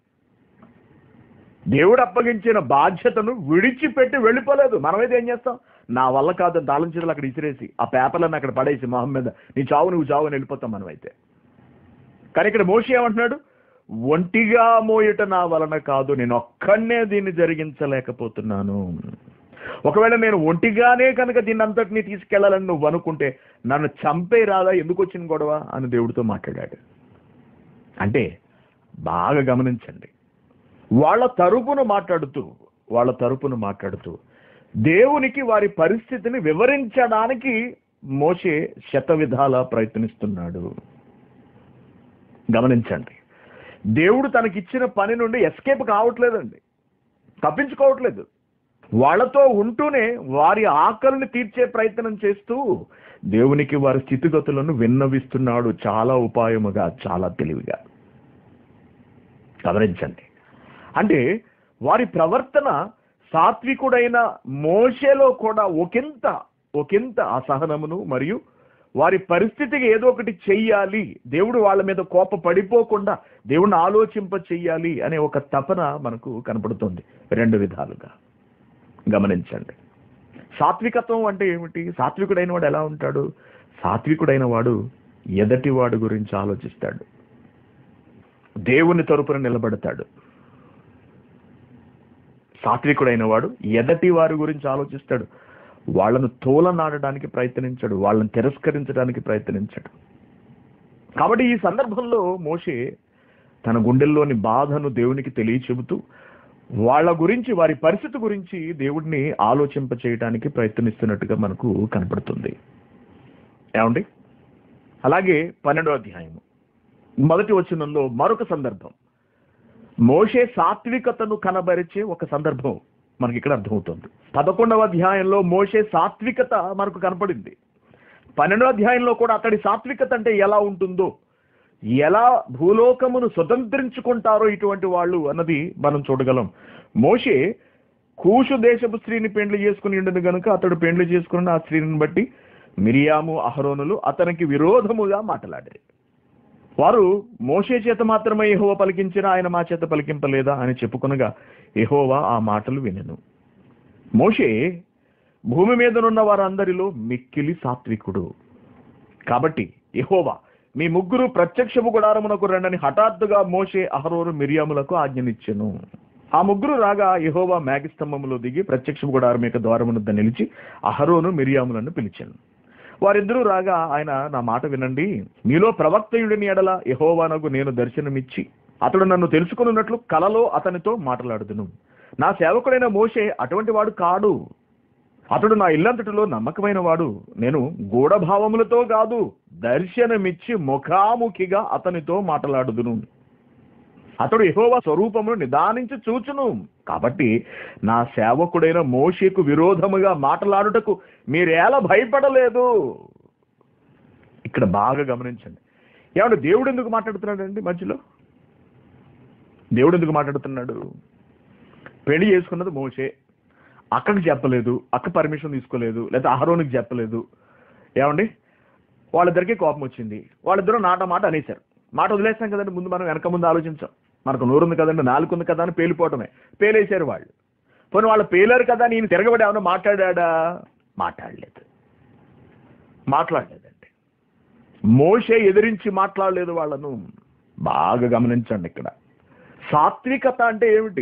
దేవుడు అప్పగించిన బాధ్యతను విడిచిపెట్టి వెళ్ళిపోలేదు మనమైతే ఏం చేస్తాం నా వల్ల కాదు తాళం చేతులు అక్కడ ఇసిరేసి ఆ పేపర్లను అక్కడ పడేసి మొహం మీద నీ చావు నువ్వు చావు అని వెళ్ళిపోతాం మనమైతే కానీ ఇక్కడ మోషి ఏమంటున్నాడు ఒంటిగా మోయట నా వలన కాదు నేను ఒక్కడనే దీన్ని జరిగించలేకపోతున్నాను ఒకవేళ నేను ఒంటిగానే కనుక దీన్ని అంతటినీ తీసుకెళ్లాలని నువ్వు అనుకుంటే నన్ను చంపే రాదా ఎందుకు వచ్చిన గొడవ అని దేవుడితో మాట్లాడాడు అంటే బాగా గమనించండి వాళ్ళ తరపున మాట్లాడుతూ వాళ్ళ తరపున మాట్లాడుతూ దేవునికి వారి పరిస్థితిని వివరించడానికి మోసే శత విధాల ప్రయత్నిస్తున్నాడు గమనించండి దేవుడు తనకిచ్చిన పని నుండి ఎస్కేప్ కావట్లేదండి తప్పించుకోవట్లేదు వాళ్ళతో ఉంటూనే వారి ఆకలిని తీర్చే ప్రయత్నం చేస్తూ దేవునికి వారి స్థితిగతులను విన్నవిస్తున్నాడు చాలా ఉపాయముగా చాలా తెలివిగా గమనించండి అంటే వారి ప్రవర్తన సాత్వికుడైన మోషేలో కూడా ఒకంత ఒకంత అసహనమును మరియు వారి పరిస్థితికి ఏదో ఒకటి చెయ్యాలి దేవుడు వాళ్ళ మీద కోప పడిపోకుండా దేవుడిని ఆలోచింప చెయ్యాలి అనే ఒక తపన మనకు కనపడుతుంది రెండు విధాలుగా గమనించండి సాత్వికత్వం అంటే ఏమిటి సాత్వికుడైన వాడు ఎలా ఉంటాడు సాత్వికుడైన వాడు ఎదటి వాడు గురించి ఆలోచిస్తాడు దేవుని తరపున నిలబడతాడు సాత్వికుడైన వాడు ఎదటి వారి గురించి ఆలోచిస్తాడు వాళ్ళను తోలనాడడానికి ప్రయత్నించాడు వాళ్ళని తిరస్కరించడానికి ప్రయత్నించాడు కాబట్టి ఈ సందర్భంలో మోషే తన గుండెల్లోని బాధను దేవునికి తెలియచెబుతూ వాళ్ళ గురించి వారి పరిస్థితి గురించి దేవుడిని ఆలోచింప చేయడానికి ప్రయత్నిస్తున్నట్టుగా మనకు కనపడుతుంది ఏమండి అలాగే పన్నెండో అధ్యాయము మొదటి వచనంలో మరొక సందర్భం మోషే సాత్వికతను కనబరిచే ఒక సందర్భం మనకి ఇక్కడ అర్థమవుతుంది పదకొండవ అధ్యాయంలో మోషే సాత్వికత మనకు కనపడింది పన్నెండవ అధ్యాయంలో కూడా అతడి సాత్వికత అంటే ఎలా ఉంటుందో ఎలా భూలోకమును స్వతంత్రించుకుంటారో ఇటువంటి వాళ్ళు అన్నది మనం చూడగలం మోషే కూషు దేశపు స్త్రీని పెండ్లి చేసుకుని ఉండదు గనుక అతడు పెండ్లి చేసుకున్న ఆ స్త్రీని బట్టి మిరియాము అహరోనులు అతనికి విరోధముగా మాట్లాడారు వారు మోషే చేత మాత్రమే యెహోవా పలికించిన ఆయన మా చేత పలికింపలేదా అని చెప్పుకొనగా యెహోవా ఆ మాటలు వినెను మోషే భూమి మీదనున్న వారందరిలో మిక్కిలి సాత్వికుడు కాబట్టి యెహోవా మీ ముగ్గురు ప్రత్యక్షపు గుడారమునకు రండని హఠాత్తుగా మోషే అహరోను మిరియాములకు ఆజ్ఞనిచ్చెను ఆ ముగ్గురు రాగా యెహోవా మేఘస్తంభములో దిగి ప్రత్యక్షపు గుడారం యొక్క ద్వారమునద్ద నిలిచి అహరోను మిరియాములను పిలిచాను వారిద్దరూ రాగా ఆయన నా మాట వినండి మీలో ప్రవక్తయుడిని ఎడల యహోవానకు నేను దర్శనమిచ్చి అతడు నన్ను తెలుసుకున్నట్లు కలలో అతనితో మాట్లాడుదును నా సేవకుడైన మోషే అటువంటి వాడు కాడు అతడు నా ఇల్లంతటిలో నమ్మకమైన వాడు నేను గూఢభావములతో కాదు దర్శనమిచ్చి ముఖాముఖిగా అతనితో మాట్లాడుదును అతడు యెహోవా స్వరూపమును నిదానించి చూచును కాబట్టి నా సేవకుడైన మోషేకు విరోధముగా మాట్లాడుటకు మీరేలా భయపడలేదు ఇక్కడ బాగా గమనించండి ఏమంటే దేవుడు ఎందుకు మాట్లాడుతున్నాడండి మధ్యలో దేవుడు ఎందుకు మాట్లాడుతున్నాడు పెళ్లి చేసుకున్నది మోషే అక్కడికి చెప్పలేదు అక్క పర్మిషన్ తీసుకోలేదు లేదా అహరోనికి చెప్పలేదు ఏమండి వాళ్ళిద్దరికీ కోపం వచ్చింది వాళ్ళిద్దరూ నాట మాట అనేశారు మాట వదిలేస్తాం కదండి ముందు మనం వెనక ముందు ఆలోచించాం మనకు నోరుంది కదండి నాలుగు ఉంది కదా అని పేలిపోవటమే పేలేశారు వాళ్ళు పోనీ వాళ్ళు పేలారు కదా నేను తిరగబడి ఏమన్నా మాట్లాడా మాట్లాడలేదు మాట్లాడలేదండి మోషే ఎదిరించి మాట్లాడలేదు వాళ్ళను బాగా గమనించండి ఇక్కడ సాత్వికత అంటే ఏమిటి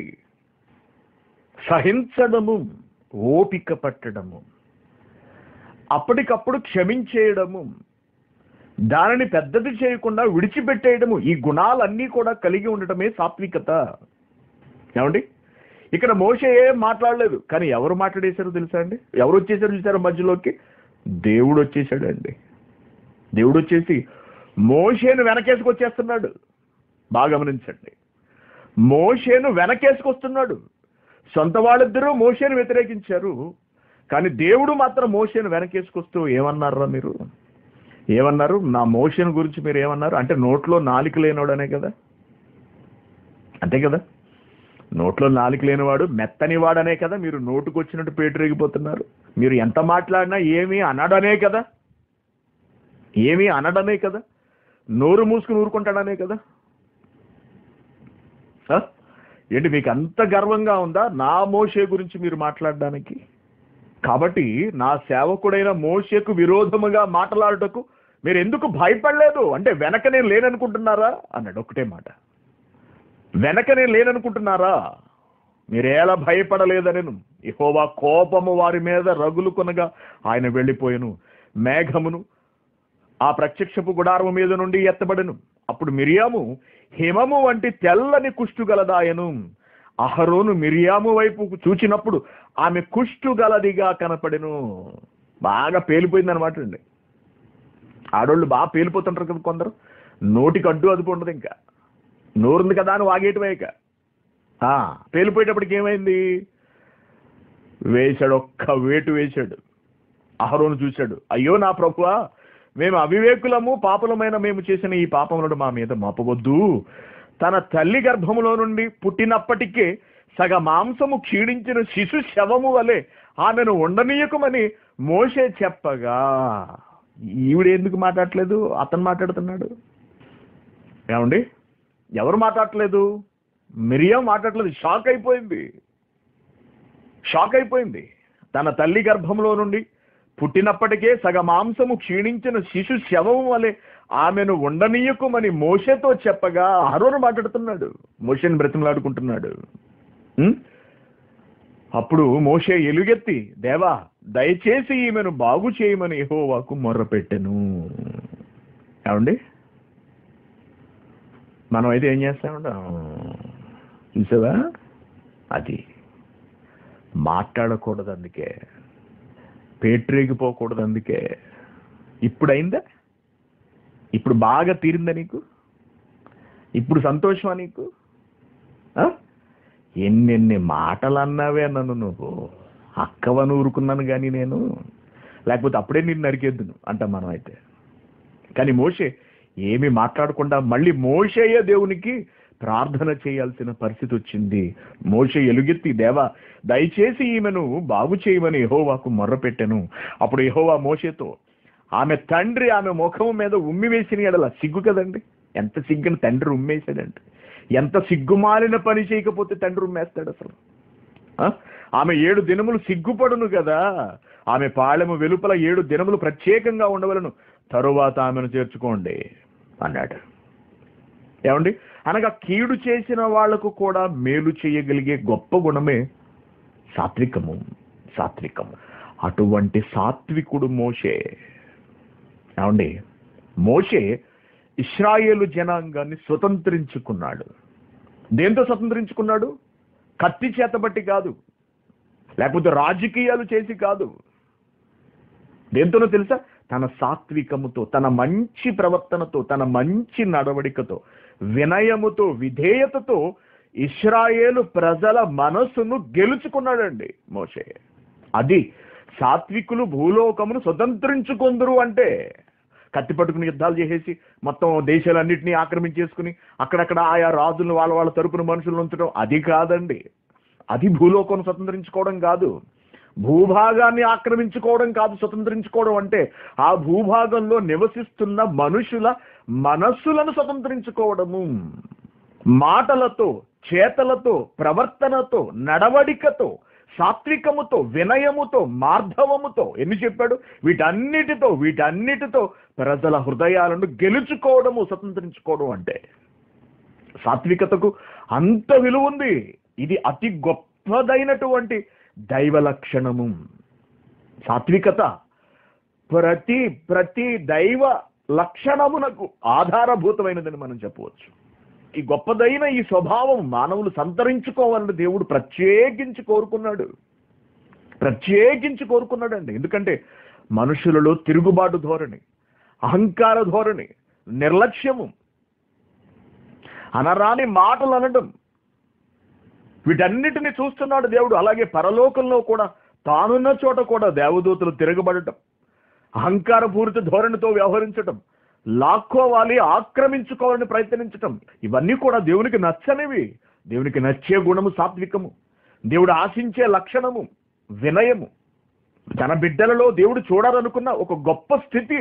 సహించడము ఓపిక పట్టడము అప్పటికప్పుడు క్షమించేయడము దానిని పెద్దది చేయకుండా విడిచిపెట్టేయడము ఈ గుణాలన్నీ కూడా కలిగి ఉండటమే సాత్వికత ఏమండి ఇక్కడ మోసే ఏం మాట్లాడలేదు కానీ ఎవరు మాట్లాడేశారో తెలుసా అండి ఎవరు వచ్చేసారు చూసారు మధ్యలోకి దేవుడు వచ్చేసాడు అండి దేవుడు వచ్చేసి మోషేను వెనకేసుకొచ్చేస్తున్నాడు బాగా గమనించండి మోషేను వెనకేసుకొస్తున్నాడు సొంత వాళ్ళిద్దరూ మోషేను వ్యతిరేకించారు కానీ దేవుడు మాత్రం మోషేను వెనకేసుకొస్తూ ఏమన్నారా మీరు ఏమన్నారు నా మోషన్ గురించి మీరు ఏమన్నారు అంటే నోట్లో నాలిక లేనివాడనే కదా అంతే కదా నోట్లో నాలిక లేనివాడు మెత్తని వాడనే కదా మీరు నోటుకు వచ్చినట్టు పేటరేగిపోతున్నారు మీరు ఎంత మాట్లాడినా ఏమీ అనడనే కదా ఏమీ అనడనే కదా నోరు మూసుకుని ఊరుకుంటాడనే కదా ఆ? ఏంటి మీకు అంత గర్వంగా ఉందా నా మోషే గురించి మీరు మాట్లాడడానికి కాబట్టి నా సేవకుడైన మోషేకు విరోధముగా మాట్లాడుటకు మీరు ఎందుకు భయపడలేదు అంటే వెనక నేను లేననుకుంటున్నారా అన్నాడు ఒకటే మాట వెనక నేను లేననుకుంటున్నారా మీరేలా భయపడలేదనను యెహోవా కోపము వారి మీద రగులు కొనగా ఆయన వెళ్ళిపోయెను మేఘమును ఆ ప్రత్యక్షపు గుడారము మీద నుండి ఎత్తబడెను అప్పుడు మిరియాము హిమము వంటి తెల్లని కుష్టు గలదాయను అహరోను మిరియాము వైపు చూచినప్పుడు ఆమె కుష్టు గలదిగా కనపడెను బాగా పేలిపోయింది అనమాట అండి ఆడోళ్ళు బాగా పేలిపోతుంటారు కదా కొందరు నోటికి అడ్డు అదుపు ఉండదు ఇంకా నోరుంది కదా అని వాగేయటమే ఇక ఆ, పేలిపోయేటప్పటికి ఏమైంది వేశాడు ఒక్క వేటు వేశాడు అహరోను చూశాడు అయ్యో నా ప్రభువా మేము అవివేకులము పాపలమైన మేము చేసిన ఈ పాపములను మా మీద మోపవద్దు తన తల్లి గర్భములో నుండి పుట్టినప్పటికే సగ మాంసము క్షీణించిన శిశు శవము వలె ఆమెను ఉండనీయకమని మోసే చెప్పగా ఈవిడ ఎందుకు మాట్లాడట్లేదు అతను మాట్లాడుతున్నాడు ఏమండి ఎవరు మాట్లాడట్లేదు మిరియం మాట్లాడట్లేదు షాక్ అయిపోయింది షాక్ అయిపోయింది తన తల్లి గర్భంలో నుండి పుట్టినప్పటికే సగ మాంసము క్షీణించిన శిశు శవము వలె ఆమెను ఉండనీయకుమని మోషతో చెప్పగా అహరోను మాట్లాడుతున్నాడు మోషని బ్రతిమలాడుకుంటున్నాడు ఉం? అప్పుడు మోషే ఎలుగెత్తి దేవా దయచేసి ఈమెను బాగు చేయమని యెహోవాకు మొర్రపెట్టెను ఏమండి మనం అయితే ఏం చేస్తామండి చూసావా అది మాట్లాడకూడదు అందుకే పేట్రేగిపోకూడదు అందుకే ఇప్పుడైందా ఇప్పుడు బాగా తీరిందా నీకు ఇప్పుడు సంతోషమా నీకు ఆ? ఎన్నెన్ని మాటలు అన్నావే నన్ను నువ్వు అక్కవని ఊరుకున్నాను కానీ నేను లేకపోతే అప్పుడే నేను నరికేద్దును అంటాం మనం అయితే కానీ మోషే ఏమి మాట్లాడకుండా మళ్ళీ మోషేయ దేవునికి ప్రార్థన చేయాల్సిన పరిస్థితి వచ్చింది మోషే ఎలుగెత్తి దేవా దయచేసి ఈమెను బాగు చేయమని యెహోవాకు మొర్రపెట్టెను అప్పుడు యెహోవా మోషేతో ఆమె తండ్రి ఆమె ముఖం మీద ఉమ్మి వేసిన ఎడల సిగ్గు కదండి ఎంత సిగ్గుని తండ్రి ఉమ్మేశాడంటే ఎంత సిగ్గుమాలిన పని చేయకపోతే తండ్రి ఉమ్మేస్తాడు అసలు ఆ? ఆమె ఏడు దినములు సిగ్గుపడును కదా ఆమె పాళెము వెలుపల ఏడు దినములు ప్రత్యేకంగా ఉండవలను తరువాత ఆమెను చేర్చుకోండి అన్నాడు ఏమండి అనగా కీడు చేసిన వాళ్లకు కూడా మేలు చేయగలిగే గొప్ప గుణమే సాత్వికము సాత్వికము అటువంటి సాత్వికుడు మోషే ఏమండి మోషే ఇస్రాయేలు జనాంగాన్ని స్వతంత్రించుకున్నాడు దేంతో స్వతంత్రించుకున్నాడు కత్తి చేతబట్టి కాదు లేకపోతే రాజకీయాలు చేసి కాదు దేంతోనో తెలుసా తన సాత్వికముతో తన మంచి ప్రవర్తనతో తన మంచి నడవడికతో వినయముతో విధేయతతో ఇస్రాయేలు ప్రజల మనస్సును గెలుచుకున్నాడండి మోషే అది సాత్వికులు భూలోకమును స్వతంత్రించుకొందరు అంటే కత్తి పట్టుకుని యుద్ధాలు చేసేసి మొత్తం దేశాలన్నింటినీ ఆక్రమించేసుకుని అక్కడక్కడ ఆయా రాజులను వాళ్ళ వాళ్ళ తరపున మనుషులను ఉంచడం అది కాదండి అది భూలోకం స్వతంత్రించుకోవడం కాదు భూభాగాన్ని ఆక్రమించుకోవడం కాదు స్వతంత్రించుకోవడం అంటే ఆ భూభాగంలో నివసిస్తున్న మనుషుల మనస్సులను స్వతంత్రించుకోవడము మాటలతో చేతలతో ప్రవర్తనతో నడవడికతో సాత్వికముతో వినయముతో మార్ధవముతో ఎన్ని చెప్పాడు వీటన్నిటితో వీటన్నిటితో ప్రజల హృదయాలను గెలుచుకోవడము స్వతంత్రించుకోవడం అంటే సాత్వికతకు అంత విలువ ఉంది ఇది అతి గొప్పదైనటువంటి దైవ లక్షణము సాత్వికత ప్రతి ప్రతి దైవ లక్షణమునకు ఆధారభూతమైనదని మనం చెప్పవచ్చు ఈ గొప్పదైన ఈ స్వభావం మానవులు సంతరించుకోవాలని దేవుడు ప్రత్యేకించి కోరుకున్నాడు ప్రత్యేకించి కోరుకున్నాడండి ఎందుకంటే మనుషులలో తిరుగుబాటు ధోరణి అహంకార ధోరణి నిర్లక్ష్యము అనరాని మాటలు అనడం వీటన్నిటిని చూస్తున్నాడు దేవుడు అలాగే పరలోకంలో కూడా తానున్న చోట కూడా దేవదూతలు తిరగబడటం అహంకారపూరిత ధోరణితో వ్యవహరించటం లాక్కోవాలి ఆక్రమించుకోవాలని ప్రయత్నించటం ఇవన్నీ కూడా దేవునికి నచ్చనివి దేవునికి నచ్చే గుణము సాత్వికము దేవుడు ఆశించే లక్షణము వినయము తన బిడ్డలలో దేవుడు చూడాలనుకున్న ఒక గొప్ప స్థితి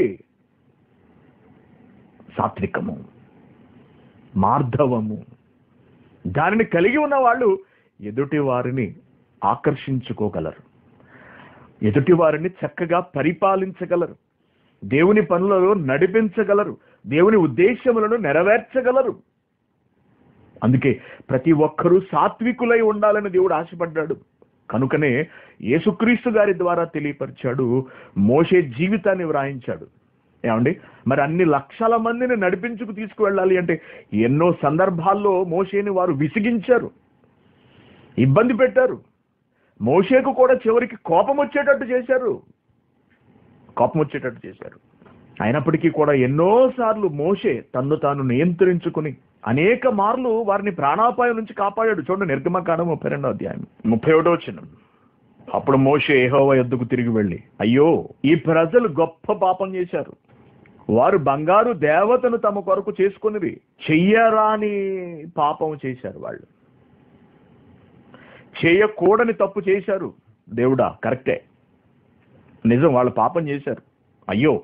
సాత్వికము మార్ధవము దానిని కలిగి ఉన్న వాళ్ళు ఎదుటి వారిని ఆకర్షించుకోగలరు ఎదుటి వారిని చక్కగా పరిపాలించగలరు దేవుని పనులలో నడిపించగలరు దేవుని ఉద్దేశములను నెరవేర్చగలరు అందుకే ప్రతి ఒక్కరూ సాత్వికులై ఉండాలని దేవుడు ఆశపడ్డాడు కనుకనే యేసుక్రీస్తు గారి ద్వారా తెలియపరిచాడు మోషే జీవితాన్ని వ్రాయించాడు ఏమండి మరి అన్ని లక్షల మందిని నడిపించుకు తీసుకువెళ్ళాలి అంటే ఎన్నో సందర్భాల్లో మోషేని వారు విసిగించారు ఇబ్బంది పెట్టారు మోషేకు కూడా చివరికి కోపం వచ్చేటట్టు చేశారు కోపం వచ్చేటట్టు చేశారు అయినప్పటికీ కూడా ఎన్నోసార్లు మోషే తన్ను తాను నియంత్రించుకుని అనేక మార్లు వారిని ప్రాణాపాయం నుంచి కాపాడాడు చూడండి నిర్గమకాండం ముప్పై రెండో అధ్యాయం ముప్పై ఒకటో వచ్చిన అప్పుడు మోషే ఏహోవ ఎద్దుకు తిరిగి వెళ్ళి అయ్యో ఈ ప్రజలు గొప్ప పాపం చేశారు వారు బంగారు దేవతను తమ కొరకు చేసుకునివి చెయ్యరాని పాపం చేశారు వాళ్ళు చేయకూడని తప్పు చేశారు దేవుడా కరెక్టే నిజం వాళ్ళు పాపం చేశారు అయ్యో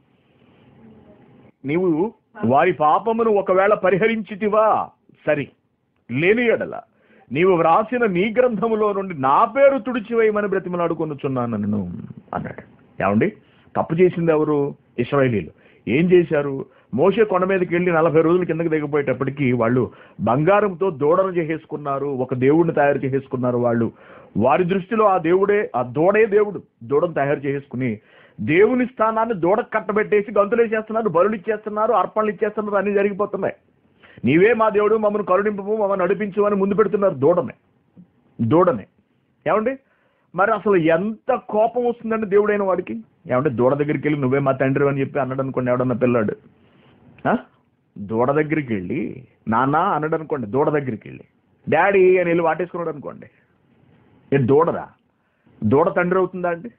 నీవు వారి పాపమును ఒకవేళ పరిహరించితివా సరి లేని ఎడల నీవు వ్రాసిన నీ గ్రంథములో నుండి నా పేరు తుడిచివేయమని బ్రతిమలాడుకొనుచున్నాను నన్ను అన్నాడు ఏమండి తప్పు చేసింది ఎవరు ఇస్రాయలీలు ఏం చేశారు మోసే కొండ మీదకి వెళ్ళి నలభై రోజుల కిందకి దిగపోయేటప్పటికి వాళ్ళు బంగారంతో దూడను చేసేసుకున్నారు ఒక దేవుడిని తయారు చేసేసుకున్నారు వాళ్ళు వారి దృష్టిలో ఆ దేవుడే ఆ దూడే దేవుడు దూడను తయారు చేసుకుని దేవుని స్థానాన్ని దూడ కట్టబెట్టేసి గంతులు వేసేస్తున్నారు బలులు ఇచ్చేస్తున్నారు అర్పణలు ఇచ్చేస్తున్నారు అన్ని జరిగిపోతున్నాయి నీవే మా దేవుడు మమ్మల్ని కరుణింపు మమ్మల్ని నడిపించు అని ముందు పెడుతున్నారు దూడనే దూడనే ఏమండి మరి అసలు ఎంత కోపం వస్తుందండి దేవుడైన వాడికి ఏమంటే దూడ దగ్గరికి వెళ్ళి నువ్వే మా తండ్రి అని చెప్పి అన్నాడు అనుకోండి ఎవడన్నా పిల్లాడు ఆ? దూడ దగ్గరికి వెళ్ళి నాన్న అన్నాడు అనుకోండి దూడ దగ్గరికి వెళ్ళి డాడీ అని వెళ్ళి వాటేసుకున్నాడు అనుకోండి ఏ దూడరా దూడ తండ్రి అవుతుందా అండి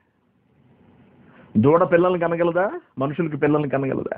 దూడ పిల్లల్ని కనగలదా మనుషులకి పిల్లల్ని కనగలదా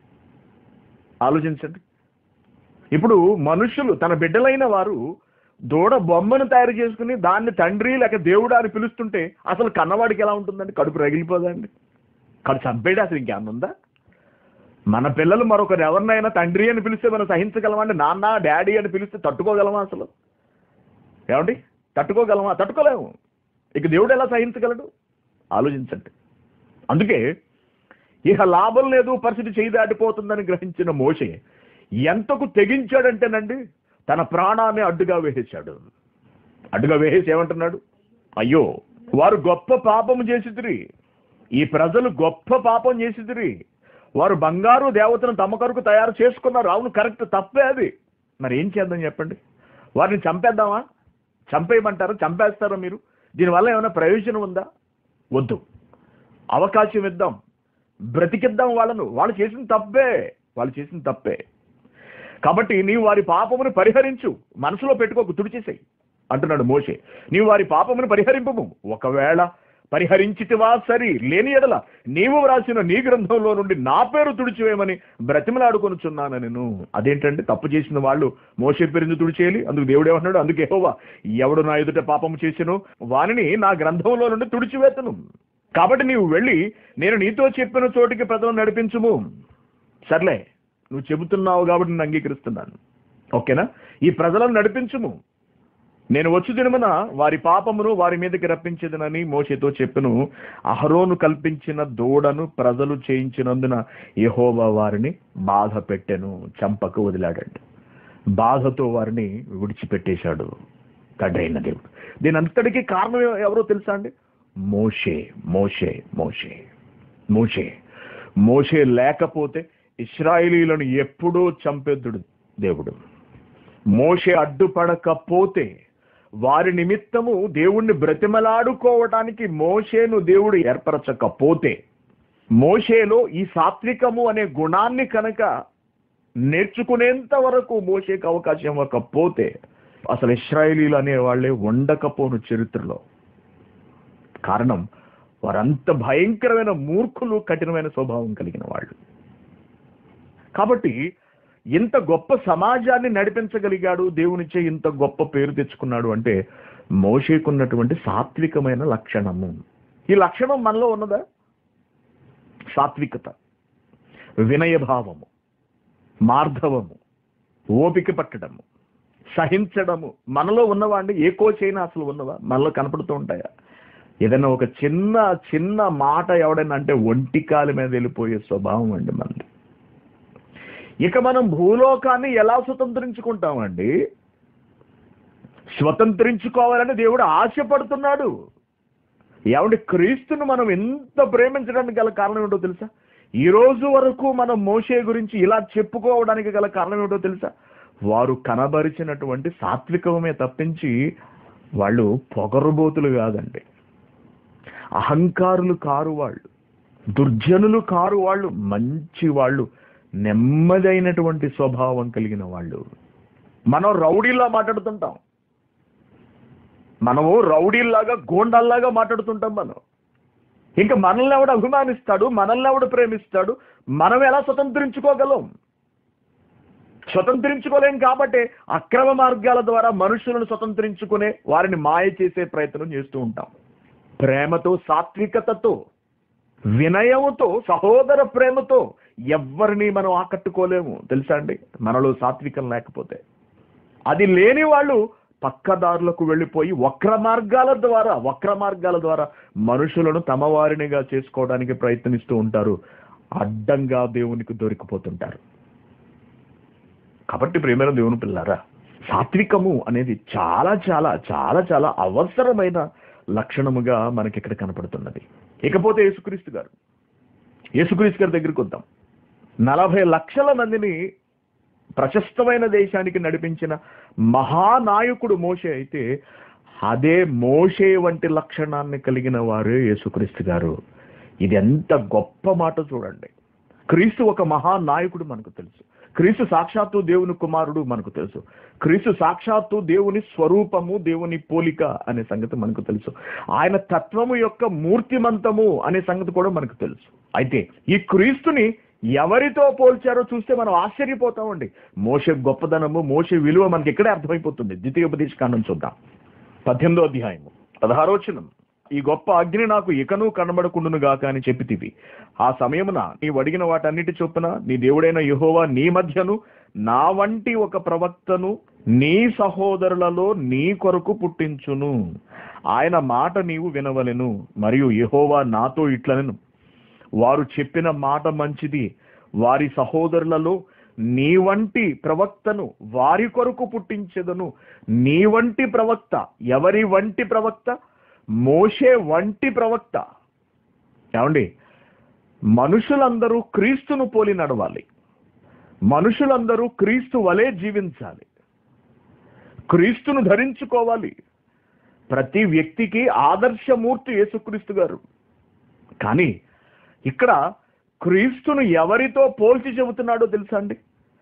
ఆలోచించండి ఇప్పుడు మనుషులు తన బిడ్డలైన వారు దూడ బొమ్మను తయారు చేసుకుని దాన్ని తండ్రి లేక దేవుడా అని పిలుస్తుంటే అసలు కన్నవాడికి ఎలా ఉంటుందండి కడుపు రగిలిపోదండి కడుపు చంపేది అసలు ఇంకేమన్నా ఉందా మన పిల్లలు మరొకరు ఎవరినైనా తండ్రి అని పిలిస్తే మనం సహించగలమా అంటే నాన్న డాడీ అని పిలిస్తే తట్టుకోగలమా అసలు ఏమండి తట్టుకోగలమా తట్టుకోలేము ఇక దేవుడు ఎలా సహించగలడు ఆలోచించండి అందుకే ఇక లాభం లేదు పరిస్థితి చేయి దాటిపోతుందని గ్రహించిన మోషే ఎంతకు తెగించాడంటేనండి తన ప్రాణాన్ని అడ్డుగా వేసేశాడు అడ్డుగా వేసేసి ఏమంటున్నాడు అయ్యో వారు గొప్ప పాపం చేసిదిరి ఈ ప్రజలు గొప్ప పాపం చేసిదిరి వారు బంగారు దేవతను తమ కొరకు తయారు చేసుకున్నారు అవును కరెక్ట్ తప్పే అది మరి ఏం చేద్దాం చెప్పండి వారిని చంపేద్దామా చంపేయమంటారా చంపేస్తారా మీరు దీనివల్ల ఏమైనా ప్రయోజనం ఉందా వద్దు అవకాశం ఇద్దాం బ్రతికిద్దాం వాళ్ళను వాళ్ళు చేసిన తప్పే వాళ్ళు చేసిన తప్పే కాబట్టి నీవు వారి పాపమును పరిహరించు మనసులో పెట్టుకోకు తుడిచేసాయి అంటున్నాడు మోషే నీవు వారి పాపమును పరిహరింపము ఒకవేళ పరిహరించితివా సరి లేని ఎడల నీవు వ్రాసిన నీ గ్రంథంలో నుండి నా పేరు తుడిచివేయమని బ్రతిమలాడుకొనుచున్నాను నేను అదేంటంటే తప్పు చేసిన వాళ్ళు మోసే పేరుని తుడిచేయాలి అందుకు దేవుడు ఏమన్నాడు అందుకే హోవా ఎవడు నా ఎదుట పాపము చేసినో వానిని నా గ్రంథంలో నుండి తుడిచివేతను కాబట్టి నీవు వెళ్ళి నేను నీతో చెప్పిన చోటికి ప్రజలను నడిపించుము సర్లే నువ్వు చెబుతున్నావు కాబట్టి నేను అంగీకరిస్తున్నాను ఓకేనా ఈ ప్రజలను నడిపించుము నేను వచ్చి దినమున వారి పాపమును వారి మీదకి రప్పించేదనని మోషేతో చెప్పెను అహరోను కల్పించిన దూడను ప్రజలు చేయించినందున యెహోవా వారిని బాధ పెట్టెను చంపకు వదిలాడండి బాధతో వారిని విడిచిపెట్టేశాడు తండ్రైన దేవుడు దీని అంతటికీ కారణం ఎవ- ఎవరో తెలుసా అండి మోషే మోషే మోషే మోషే మోషే లేకపోతే ఇస్రాయేలీలను ఎప్పుడూ చంపేద్దుడు దేవుడు మోషే అడ్డుపడకపోతే వారి నిమిత్తము దేవుణ్ణి బ్రతిమలాడుకోవటానికి మోషేను దేవుడు ఏర్పరచకపోతే మోషేలో ఈ సాత్వికము అనే గుణాన్ని కనుక నేర్చుకునేంత వరకు మోషేకి అవకాశం ఇవ్వకపోతే అసలు ఇస్రాయేలీలు అనే వాళ్ళే ఉండకపోను చరిత్రలో కారణం వారంత భయంకరమైన మూర్ఖులు కఠినమైన స్వభావం కలిగిన వాళ్ళు కాబట్టి ఇంత గొప్ప సమాజాన్ని నడిపించగలిగాడు దేవునిచ్చే ఇంత గొప్ప పేరు తెచ్చుకున్నాడు అంటే మోషేకున్నటువంటి సాత్వికమైన లక్షణము ఈ లక్షణం మనలో ఉన్నదా సాత్వికత వినయభావము మార్ధవము ఓపిక పట్టడము సహించడము మనలో ఉన్నవా అండి ఏ కోచైనా అసలు ఉన్నవా మనలో కనపడుతూ ఉంటాయా ఏదైనా ఒక చిన్న చిన్న మాట ఎవడైనా అంటే ఒంటి కాలి మీద వెళ్ళిపోయే స్వభావం అండి మనది ఇక మనం భూలోకాన్ని ఎలా స్వతంత్రించుకుంటామండి స్వతంత్రించుకోవాలని దేవుడు ఆశపడుతున్నాడు ఏమంటే క్రీస్తును మనం ఎంత ప్రేమించడానికి గల కారణం ఏంటో తెలుసా ఈ రోజు వరకు మనం మోషే గురించి ఇలా చెప్పుకోవడానికి గల కారణం ఏంటో తెలుసా వారు కనబరిచినటువంటి సాత్వికమే తప్పించి వాళ్ళు పొగరుబోతులు కాదండి అహంకారులు కారు వాళ్ళు దుర్జనులు కారు వాళ్ళు మంచి వాళ్ళు నెమ్మదైనటువంటి స్వభావం కలిగిన వాళ్ళు మనం రౌడీలా మాట్లాడుతుంటాం మనము రౌడీల్లాగా గోండల్లాగా మాట్లాడుతుంటాం మనం ఇంకా మనల్ని ఎవడు అభిమానిస్తాడు మనల్ని ఎవడు ప్రేమిస్తాడు మనం ఎలా స్వతంత్రించుకోగలం స్వతంత్రించుకోలేం కాబట్టి అక్రమ మార్గాల ద్వారా మనుషులను స్వతంత్రించుకునే వారిని మాయ చేసే ప్రయత్నం చేస్తూ ఉంటాం ప్రేమతో సాత్వికతతో వినయముతో సహోదర ప్రేమతో ఎవరిని మనం ఆకట్టుకోలేము తెలుసా అండి మనలో సాత్వికం లేకపోతే అది లేని వాళ్ళు పక్కదారులకు వెళ్ళిపోయి వక్ర మార్గాల ద్వారా వక్ర మార్గాల ద్వారా మనుషులను తమ వారినిగా చేసుకోవడానికి ప్రయత్నిస్తూ ఉంటారు అడ్డంగా దేవునికి దొరికిపోతుంటారు కాబట్టి ప్రేమైన దేవుని పిల్లారా సాత్వికము అనేది చాలా చాలా చాలా చాలా అవసరమైన లక్షణముగా మనకి ఇక్కడ కనపడుతున్నది ఇకపోతే యేసుక్రీస్తు గారు యేసుక్రీస్తు గారి దగ్గరికి వద్దాం నలభై లక్షల మందిని ప్రశస్తమైన దేశానికి నడిపించిన మహానాయకుడు మోషే అయితే అదే మోషే వంటి లక్షణాన్ని కలిగిన వారే యేసుక్రీస్తు గారు ఇది ఎంత గొప్ప మాట చూడండి క్రీస్తు ఒక మహానాయకుడు మనకు తెలుసు క్రీస్తు సాక్షాత్తు దేవుని కుమారుడు మనకు తెలుసు క్రీస్తు సాక్షాత్తు దేవుని స్వరూపము దేవుని పోలిక అనే సంగతి మనకు తెలుసు ఆయన తత్వము యొక్క మూర్తిమంతము అనే సంగతి కూడా మనకు తెలుసు అయితే ఈ క్రీస్తుని ఎవరితో పోల్చారో చూస్తే మనం ఆశ్చర్యపోతామండి మోసే గొప్పదనము మోసే విలువ మనకి ఇక్కడే అర్థమైపోతుంది ద్వితీయోపదేశ కాండం చూద్దాం పద్దెనిమిదో అధ్యాయము పదహారోచనం ఈ గొప్ప అగ్ని నాకు ఇకను కనబడకుండును గాక అని చెప్పితివి ఆ సమయమున నీవు అడిగిన వాటన్నిటి చొప్పున నీ దేవుడైన యెహోవా నీ మధ్యను నా వంటి ఒక ప్రవక్తను నీ సహోదరులలో నీ కొరకు పుట్టించును ఆయన మాట నీవు వినవలెను మరియు యెహోవా నాతో ఇట్లనెను వారు చెప్పిన మాట మంచిది వారి సహోదరులలో నీ వంటి ప్రవక్తను వారి కొరకు పుట్టించెదను నీ వంటి ప్రవక్త ఎవరి వంటి ప్రవక్త మోషే వంటి ప్రవక్త ఏమండి మనుషులందరూ క్రీస్తును పోలి నడవాలి మనుషులందరూ క్రీస్తు వలె జీవించాలి క్రీస్తును ధరించుకోవాలి ప్రతి వ్యక్తికి ఆదర్శమూర్తి యేసుక్రీస్తు గారు కానీ ఇక్కడ క్రీస్తును ఎవరితో పోల్చి చెబుతున్నాడో తెలుసా అండి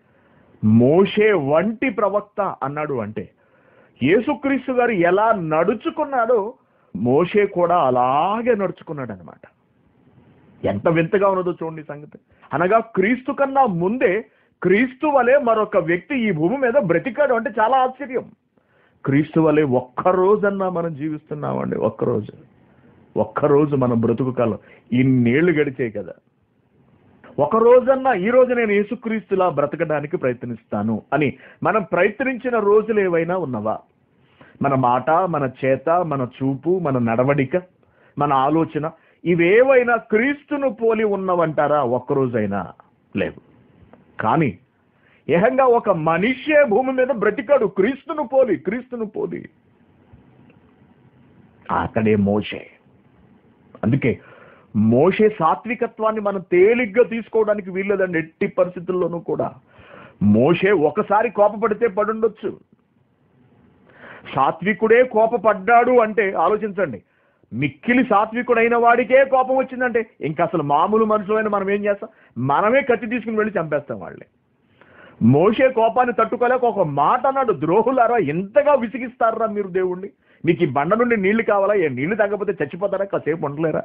మోషే వంటి ప్రవక్త అన్నాడు అంటే యేసుక్రీస్తు గారు ఎలా నడుచుకున్నాడో మోషే కూడా అలాగే నడుచుకున్నాడు అనమాట ఎంత వింతగా ఉన్నదో చూడండి ఈ సంగతి అనగా క్రీస్తు కన్నా ముందే క్రీస్తు వలె మరొక వ్యక్తి ఈ భూమి మీద బ్రతికాడు అంటే చాలా ఆశ్చర్యం క్రీస్తు వలె ఒక్క రోజన్నా మనం జీవిస్తున్నామండి ఒక్కరోజు ఒక్కరోజు మన బ్రతుకు కాలం ఇన్నేళ్లు గడిచాయి కదా ఒక రోజన్నా ఈ రోజు నేను యేసుక్రీస్తులా బ్రతకడానికి ప్రయత్నిస్తాను అని మనం ప్రయత్నించిన రోజులు ఏవైనా ఉన్నవా మన మాట మన చేత మన చూపు మన నడవడిక మన ఆలోచన ఇవేవైనా క్రీస్తును పోలి ఉన్నవంటారా ఒక్కరోజైనా లేవు కానీ ఏహంగా ఒక మనిషే భూమి మీద బ్రతికాడు క్రీస్తును పోలి క్రీస్తును పోలి అక్కడే మోషే అందుకే మోషే సాత్వికత్వాన్ని మనం తేలిగ్గా తీసుకోవడానికి వీల్లేదండి ఎట్టి పరిస్థితుల్లోనూ కూడా మోషే ఒకసారి కోపపడితే పడుండొచ్చు సాత్వికుడే కోపపడ్డాడు అంటే ఆలోచించండి మిక్కిలి సాత్వికుడైన వాడికే కోపం వచ్చిందంటే ఇంకా అసలు మామూలు మనుషులైన మనం ఏం చేస్తాం మనమే కత్తి తీసుకుని వెళ్ళి చంపేస్తాం వాళ్ళని మోషే కోపాన్ని తట్టుకోలేక ఒక మాట అన్నాడు ద్రోహులారా ఎంతగా విసిగిస్తారా మీరు దేవుణ్ణి మీకు ఈ బండ నుండి నీళ్లు కావాలా ఏ నీళ్లు తగ్గకపోతే చచ్చిపోతారా కాసేపు ఉండలేరా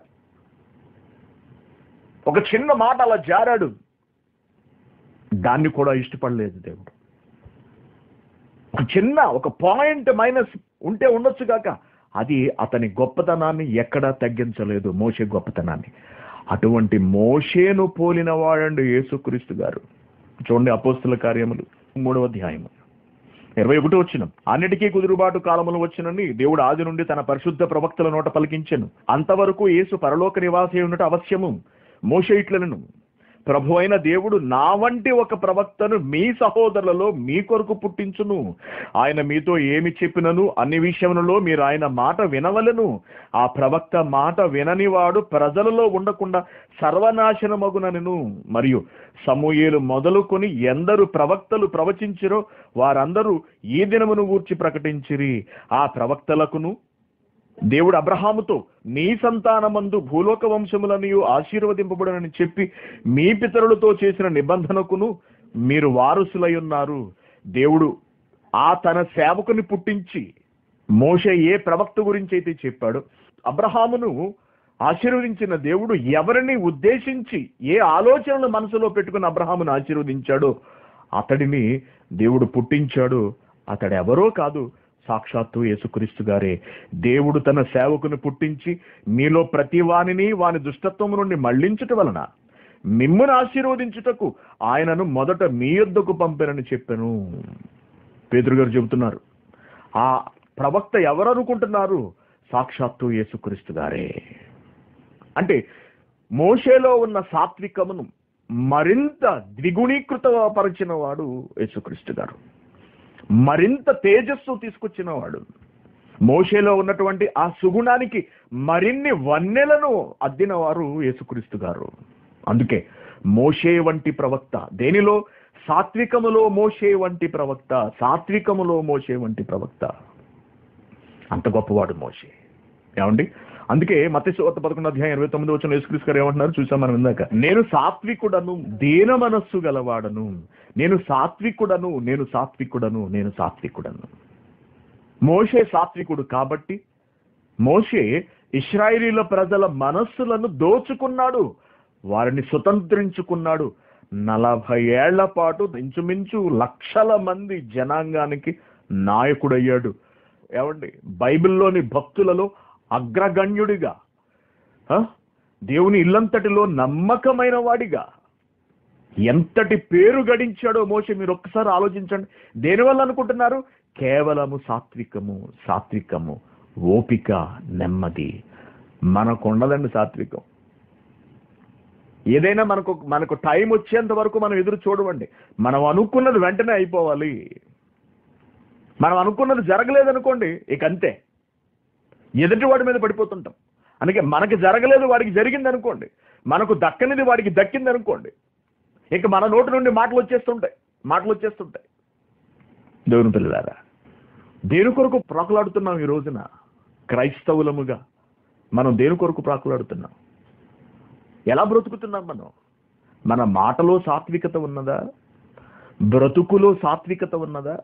ఒక చిన్న మాట అలా జారాడు దాన్ని కూడా ఇష్టపడలేదు దేవుడు ఒక చిన్న ఒక పాయింట్ మైనస్ ఉంటే ఉండొచ్చు కాక అది అతని గొప్పతనాన్ని ఎక్కడా తగ్గించలేదు మోషే గొప్పతనాన్ని అటువంటి మోషేను పోలిన వాడండి యేసుక్రీస్తు గారు చూడండి అపోస్తుల కార్యములు మూడవ అధ్యాయము ఇరవై ఒకటి వచ్చిన అన్నిటికీ కుదురుబాటు కాలములు వచ్చినని దేవుడు ఆది నుండి తన పరిశుద్ధ ప్రవక్తల నోట పలికించెను అంతవరకు యేసు పరలోక నివాసి ఉన్నట్టు అవశ్యము మోషే ఇట్లను ప్రభు అయిన దేవుడు నా వంటి ఒక ప్రవక్తను మీ సహోదరులలో మీ కొరకు పుట్టించును ఆయన మీతో ఏమి చెప్పినను అన్ని విషయములలో మీరు ఆయన మాట వినవలను ఆ ప్రవక్త మాట విననివాడు ప్రజలలో ఉండకుండా సర్వనాశనమగునను మరియు సమూయేలు మొదలుకొని ఎందరు ప్రవక్తలు ప్రవచించిరో వారందరూ ఈ దినమును గూర్చి ప్రకటించిరి ఆ ప్రవక్తలకును దేవుడు అబ్రహాముతో నీ సంతానమందు భూలోక వంశములనియు ఆశీర్వదింపబడనని చెప్పి మీ పితరులతో చేసిన నిబంధనకును మీరు వారసులై ఉన్నారు దేవుడు ఆ తన సేవకుని పుట్టించి మోషే ఏ ప్రవక్త గురించి అయితే చెప్పాడో అబ్రహామును ఆశీర్వదించిన దేవుడు ఎవరిని ఉద్దేశించి ఏ ఆలోచనలు మనసులో పెట్టుకుని అబ్రహామును ఆశీర్వదించాడో అతడిని దేవుడు పుట్టించాడు అతడు ఎవరో కాదు సాక్షాత్తు యేసుక్రీస్తు గారే దేవుడు తన సేవకుని పుట్టించి మీలో ప్రతి వానిని వాని దుష్టత్వము నుండి మళ్లించుట వలన మిమ్మును ఆశీర్వదించుటకు ఆయనను మొదట మీ యొద్దకు పంపానని చెప్పాను పేదరు గారు చెబుతున్నారు ఆ ప్రవక్త ఎవరు అనుకుంటున్నారు సాక్షాత్తు యేసుక్రీస్తు గారే అంటే మోషేలో ఉన్న సాత్వికమును మరింత ద్విగుణీకృత పరిచిన వాడు యేసుక్రీస్తు గారు మరింత తేజస్సు తీసుకొచ్చిన వాడు మోషేలో ఉన్నటువంటి ఆ సుగుణానికి మరిన్ని వన్నెలను అద్దిన వారు యేసుక్రీస్తు గారు అందుకే మోషే వంటి ప్రవక్త దేనిలో సాత్వికములో మోషే వంటి ప్రవక్త సాత్వికములో మోషే వంటి ప్రవక్త అంత గొప్పవాడు మోషే ఏమండి అందుకే మత్స్యవత పదకొండు అధ్యాయం ఇరవై తొమ్మిది వచ్చిన యేసుక్రీస్తు గారు ఏమంటున్నారు చూసాం మనం ఇందాక నేను సాత్వికుడను దీన మనస్సు గలవాడను నేను సాత్వికుడను నేను సాత్వికుడను నేను సాత్వికుడను మోషే సాత్వికుడు కాబట్టి మోషే ఇస్రాయేలీల ప్రజల మనస్సులను దోచుకున్నాడు వారిని స్వతంత్రించుకున్నాడు నలభై ఏళ్ల పాటు ఇంచుమించు లక్షల మంది జనాంగానికి నాయకుడయ్యాడు ఏమండి బైబిల్లోని భక్తులలో అగ్రగణ్యుడిగా ఆ? దేవుని ఇల్లంతటిలో నమ్మకమైన వాడిగా ఎంతటి పేరు గడించాడో మోసే మీరు ఒక్కసారి ఆలోచించండి దేనివల్ల అనుకుంటున్నారు కేవలము సాత్వికము సాత్వికము ఓపిక నెమ్మది మనకు ఉండదండి సాత్వికం ఏదైనా మనకు మనకు టైం వచ్చేంత వరకు మనం ఎదురు చూడవండి మనం అనుకున్నది వెంటనే అయిపోవాలి మనం అనుకున్నది జరగలేదనుకోండి ఇక అంతే ఎదుటి వాడి మీద పడిపోతుంటాం అందుకే మనకి జరగలేదు వాడికి జరిగింది అనుకోండి మనకు దక్కనిది వాడికి దక్కింది అనుకోండి ఇక మన నోటి నుండి మాటలు వచ్చేస్తుంటాయి మాటలు వచ్చేస్తుంటాయి దేవుని పిల్లలారా దేని కొరకు ప్రాకులాడుతున్నాం ఈ రోజున క్రైస్తవులముగా మనం దేని కొరకు ప్రాకులాడుతున్నాం ఎలా బ్రతుకుతున్నాం మనం మన మాటలో సాత్వికత ఉన్నదా బ్రతుకులో సాత్వికత ఉన్నదా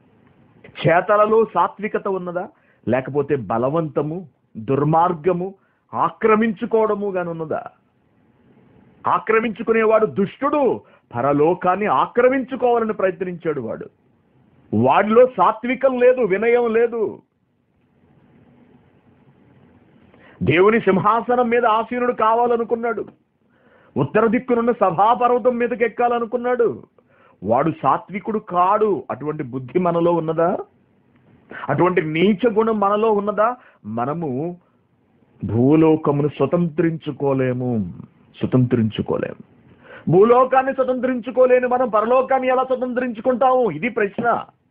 చేతలలో సాత్వికత ఉన్నదా లేకపోతే బలవంతము దుర్మార్గము ఆక్రమించుకోవడము గాని ఉన్నదా ఆక్రమించుకునేవాడు దుష్టుడు పరలోకాన్ని ఆక్రమించుకోవాలని ప్రయత్నించాడు వాడు వాడిలో సాత్వికం లేదు వినయం లేదు దేవుని సింహాసనం మీద ఆసీనుడు కావాలనుకున్నాడు ఉత్తర దిక్కునున్న సభాపర్వతం మీదకి ఎక్కాలనుకున్నాడు వాడు సాత్వికుడు కాడు అటువంటి బుద్ధి మనలో ఉన్నదా అటువంటి నీచ గుణం మనలో ఉన్నదా మనము భూలోకమును స్వతంత్రించుకోలేము స్వతంత్రించుకోలేము భూలోకాన్ని స్వతంత్రించుకోలేని మనం పరలోకాన్ని ఎలా స్వతంత్రించుకుంటాము ఇది ప్రశ్న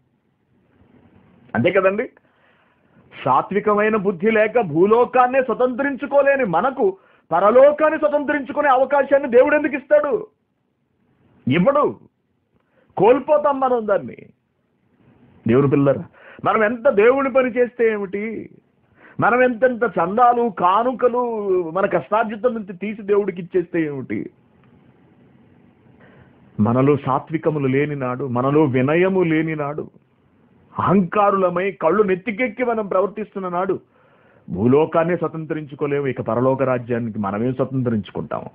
అంతే కదండి సాత్వికమైన బుద్ధి లేక భూలోకాన్నే స్వతంత్రించుకోలేని మనకు పరలోకాన్ని స్వతంత్రించుకునే అవకాశాన్ని దేవుడు ఎందుకు ఇస్తాడు ఇవ్వడు కోల్పోతాం మనం దాన్ని దేవుని పిల్లరా మనం ఎంత దేవుని పని చేస్తే ఏమిటి మనం ఎంతెంత చందాలు కానుకలు మన కష్టార్జితం నుంచి తీసి దేవుడికి ఇచ్చేస్తే ఏమిటి మనలో సాత్వికములు లేని నాడు మనలో వినయము లేని నాడు అహంకారులమై కళ్ళు నెత్తికెక్కి మనం ప్రవర్తిస్తున్న నాడు భూలోకాన్ని స్వతంత్రించుకోలేము ఇక పరలోక రాజ్యానికి మనమే స్వతంత్రించుకుంటాము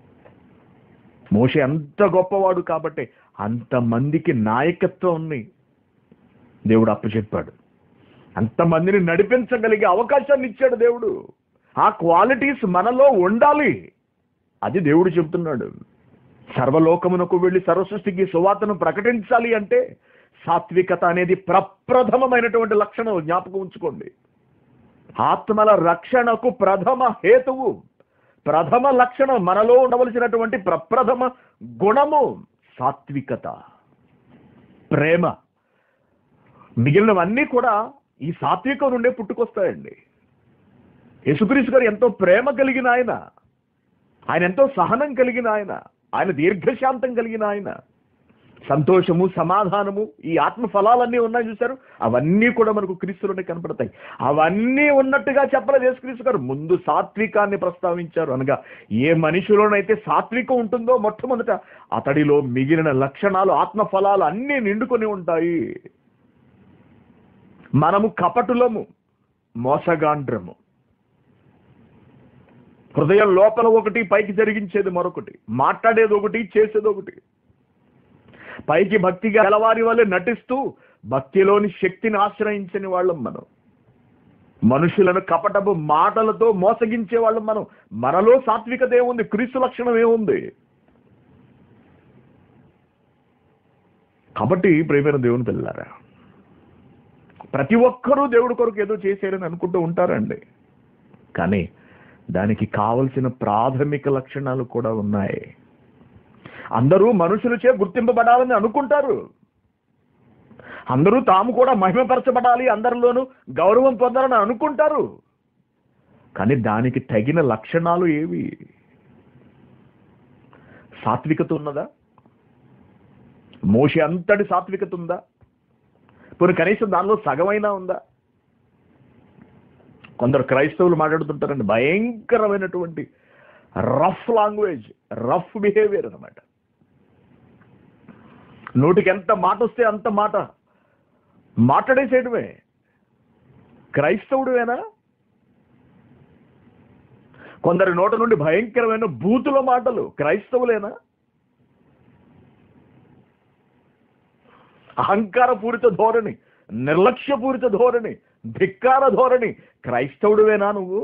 మోషే అంత గొప్పవాడు కాబట్టి అంతమందికి నాయకత్వం ఉంది దేవుడు అప్పచెప్పాడు అంతమందిని నడిపించగలిగే అవకాశాన్ని ఇచ్చాడు దేవుడు ఆ క్వాలిటీస్ మనలో ఉండాలి అది దేవుడు చెబుతున్నాడు సర్వలోకమునకు వెళ్ళి సర్వసృష్టికి సువార్తను ప్రకటించాలి అంటే సాత్వికత అనేది ప్రప్రథమమైనటువంటి లక్షణం జ్ఞాపకం ఉంచుకోండి ఆత్మల రక్షణకు ప్రథమ హేతువు ప్రథమ లక్షణం మనలో ఉండవలసినటువంటి ప్రప్రథమ గుణము సాత్వికత ప్రేమ మిగిలినవన్నీ కూడా ఈ సాత్వికం నుండే పుట్టుకొస్తాయండి యేసుక్రీస్తు గారు ఎంతో ప్రేమ కలిగిన ఆయన ఆయన ఎంతో సహనం కలిగిన ఆయన ఆయన దీర్ఘశాంతం కలిగిన ఆయన సంతోషము సమాధానము ఈ ఆత్మ ఫలాలన్నీ ఉన్నాయి చూశారు అవన్నీ కూడా మనకు క్రీస్తులోనే కనపడతాయి అవన్నీ ఉన్నట్టుగా చెప్పలేదు యేసుక్రీస్తు గారు ముందు సాత్వికాన్ని ప్రస్తావించారు అనగా ఏ మనిషిలోనైతే సాత్వికం ఉంటుందో మొట్టమొదట అతడిలో మిగిలిన లక్షణాలు ఆత్మ ఫలాలు అన్నీ నిండుకొని ఉంటాయి మనము కపటులము మోసగాండ్రము హృదయం లోపల ఒకటి పైకి జరిగించేది మరొకటి మాట్లాడేది ఒకటి చేసేది ఒకటి పైకి భక్తిగా గలవారి వల్లే నటిస్తూ భక్తిలోని శక్తిని ఆశ్రయించని వాళ్ళం మనం మనుషులను కపటపు మాటలతో మోసగించే వాళ్ళం మనం మనలో సాత్వికత ఏముంది క్రీస్తు లక్షణం ఏముంది కాబట్టి ప్రేమైన దేవుని పిల్లారా ప్రతి ఒక్కరూ దేవుడి కొరకు ఏదో చేశారని అనుకుంటూ ఉంటారండి కానీ దానికి కావలసిన ప్రాథమిక లక్షణాలు కూడా ఉన్నాయి అందరూ మనుషులచే గుర్తింపబడాలని అనుకుంటారు అందరూ తాము కూడా మహిమపరచబడాలి అందరిలోనూ గౌరవం పొందాలని అనుకుంటారు కానీ దానికి తగిన లక్షణాలు ఏవి సాత్వికత ఉన్నదా మోషి అంతటి సాత్వికత ఉందా పోనీ కనీసం దానిలో సగమైనా ఉందా కొందరు క్రైస్తవులు మాట్లాడుతుంటారండి భయంకరమైనటువంటి రఫ్ లాంగ్వేజ్ రఫ్ బిహేవియర్ అన్నమాట నోటికి ఎంత మాట వస్తే అంత మాట మాట్లాడేసేయడమే క్రైస్తవుడువేనా కొందరి నోట నుండి భయంకరమైన బూతుల మాటలు క్రైస్తవులేనా అహంకారపూరిత ధోరణి నిర్లక్ష్యపూరిత ధోరణి ధిక్కార ధోరణి క్రైస్తవుడువేనా నువ్వు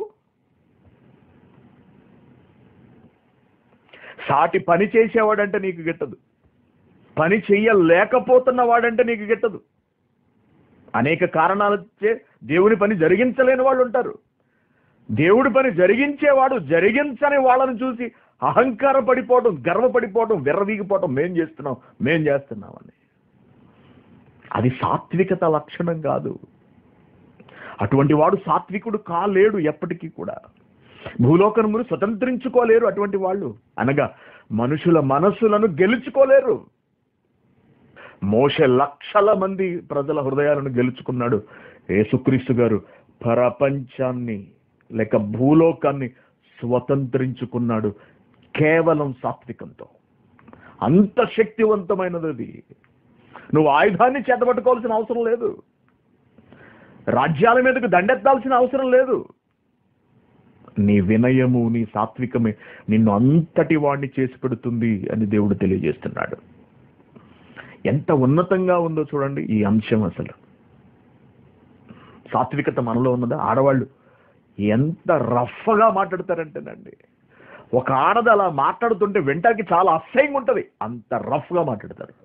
సాటి పని చేసేవాడంటే నీకు గిట్టదు పని చెయ్యలేకపోతున్న వాడంటే నీకు గిట్టదు అనేక కారణాలచే దేవుని పని జరిగించలేని వాళ్ళు ఉంటారు దేవుడి పని జరిగించేవాడు జరిగించని వాళ్ళని చూసి అహంకార పడిపోవడం గర్వపడిపోవడం విర్రవీగిపోవడం మేం చేస్తున్నాం మేం చేస్తున్నామని అది సాత్వికత లక్షణం కాదు అటువంటి వాడు సాత్వికుడు కాలేడు ఎప్పటికీ కూడా భూలోకమును స్వతంత్రించుకోలేరు అటువంటి వాళ్ళు అనగా మనుషుల మనస్సులను గెలుచుకోలేరు మోష లక్షల మంది ప్రజల హృదయాలను గెలుచుకున్నాడు యేసుక్రీస్తు గారు ప్రపంచాన్ని లేక భూలోకాన్ని స్వతంత్రించుకున్నాడు కేవలం సాత్వికంతో అంత శక్తివంతమైనది అది నువ్వు ఆయుధాన్ని చేతబట్టుకోవాల్సిన అవసరం లేదు రాజ్యాల మీదకు దండెత్తాల్సిన అవసరం లేదు నీ వినయము నీ సాత్వికమే నిన్ను అంతటి వాడిని చేసి పెడుతుంది అని దేవుడు తెలియజేస్తున్నాడు ఎంత ఉన్నతంగా ఉందో చూడండి ఈ అంశం అసలు సాత్వికత మనలో ఉన్నదా ఆడవాళ్ళు ఎంత రఫ్గా మాట్లాడతారంటేనండి ఒక ఆడది అలా మాట్లాడుతుంటే వెంటకి చాలా అసహ్యంగా ఉంటుంది అంత రఫ్గా మాట్లాడతారు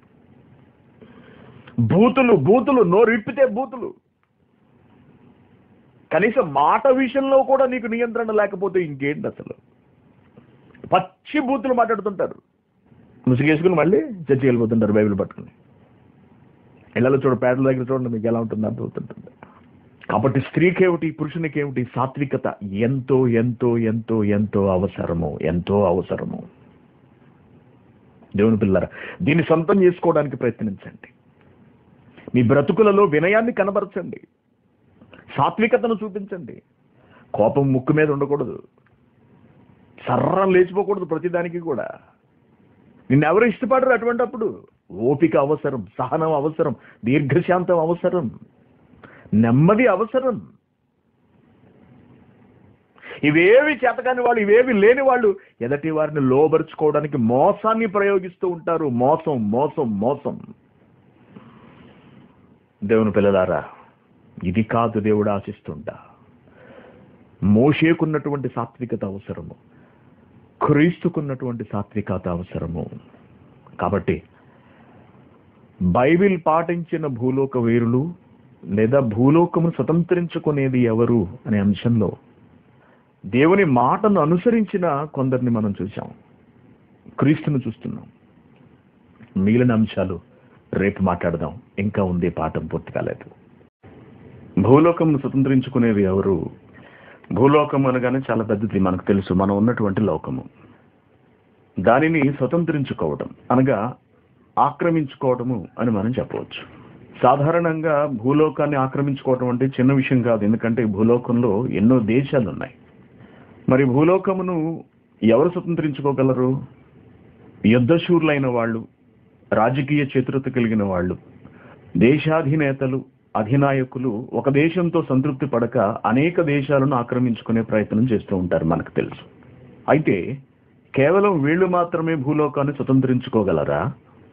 బూతులు బూతులు నోరు ఇప్పితే బూతులు కనీసం మాట విషయంలో కూడా నీకు నియంత్రణ లేకపోతే ఇంకేంటి అసలు పచ్చి బూతులు మాట్లాడుతుంటారు ముసుగేసుకుని మళ్ళీ చర్చి వెళ్ళిపోతుంటారు బైబిల్ పట్టుకుని ఇళ్ళలో చూడ పేటల దగ్గర చూడండి మీకు ఎలా ఉంటుంది అర్థమవుతుంటుంది కాబట్టి స్త్రీకేమిటి పురుషునికేమిటి సాత్వికత ఎంతో ఎంతో ఎంతో ఎంతో అవసరము ఎంతో అవసరము దేవుని పిల్లరా దీన్ని సొంతం చేసుకోవడానికి ప్రయత్నించండి మీ బ్రతుకులలో వినయాన్ని కనబరచండి సాత్వికతను చూపించండి కోపం ముక్కు మీద ఉండకూడదు సర్రం లేచిపోకూడదు ప్రతిదానికి కూడా నిన్నెవరు ఇష్టపడరు అటువంటప్పుడు ఓపిక అవసరం సహనం అవసరం దీర్ఘశాంతం అవసరం నెమ్మది అవసరం ఇవేవి చేతకాని వాళ్ళు ఇవేవి లేని వాళ్ళు ఎదటి వారిని లోబరుచుకోవడానికి మోసాన్ని ప్రయోగిస్తూ ఉంటారు మోసం మోసం మోసం దేవుని పిల్లలారా ఇది కాదు దేవుడు ఆశిస్తుంటా మోషేకున్నటువంటి సాత్వికత అవసరము క్రీస్తుకున్నటువంటి సాత్వికత అవసరము కాబట్టి బైబిల్ పాటించిన భూలోక వీరులు లేదా భూలోకమును స్వతంత్రించుకునేది ఎవరు అనే అంశంలో దేవుని మాటను అనుసరించిన కొందరిని మనం చూసాం క్రీస్తును చూస్తున్నాం మిగిలిన అంశాలు రేపు మాట్లాడదాం ఇంకా ఉంది పాఠం పూర్తి కాలేదు భూలోకమును స్వతంత్రించుకునేది ఎవరు భూలోకం అనగానే చాలా పెద్దది మనకు తెలుసు మనం ఉన్నటువంటి లోకము దానిని స్వతంత్రించుకోవడం అనగా ఆక్రమించుకోవడము అని మనం చెప్పవచ్చు సాధారణంగా భూలోకాన్ని ఆక్రమించుకోవడం అంటే చిన్న విషయం కాదు ఎందుకంటే ఈ భూలోకంలో ఎన్నో దేశాలు ఉన్నాయి మరి భూలోకమును ఎవరు స్వతంత్రించుకోగలరు యుద్ధశూరులైన వాళ్ళు రాజకీయ చతురత కలిగిన వాళ్ళు దేశాధినేతలు అధినాయకులు ఒక దేశంతో సంతృప్తి పడక అనేక దేశాలను ఆక్రమించుకునే ప్రయత్నం చేస్తూ ఉంటారు మనకు తెలుసు అయితే కేవలం వీళ్ళు మాత్రమే భూలోకాన్ని స్వతంత్రించుకోగలరా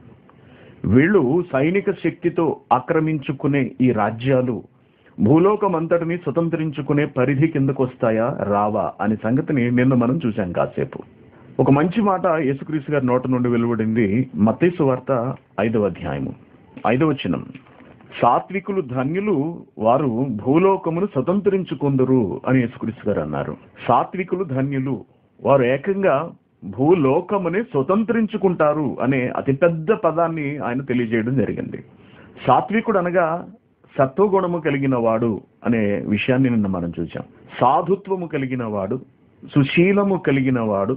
వీళ్ళు సైనిక శక్తితో ఆక్రమించుకునే ఈ రాజ్యాలు భూలోకం అంతటిని స్వతంత్రించుకునే పరిధి కిందకు వస్తాయా రావా అనే సంగతిని నిన్న మనం చూశాం కాసేపు ఒక మంచి మాట యేసుక్రీస్తు గారి నోట నుండి వెలువడింది మత్తేసు వార్త ఐదవ అధ్యాయము ఐదవ వచనం సాత్వికులు ధన్యులు వారు భూలోకమును స్వతంత్రించుకుందరు అని యేసుక్రీస్తు గారు అన్నారు సాత్వికులు ధన్యులు వారు ఏకంగా భూలోకముని స్వతంత్రించుకుంటారు అనే అతిపెద్ద పదాన్ని ఆయన తెలియజేయడం జరిగింది సాత్వికుడు అనగా సత్వగుణము కలిగిన వాడు అనే విషయాన్ని నిన్న మనం చూసాం సాధుత్వము కలిగిన వాడు సుశీలము కలిగిన వాడు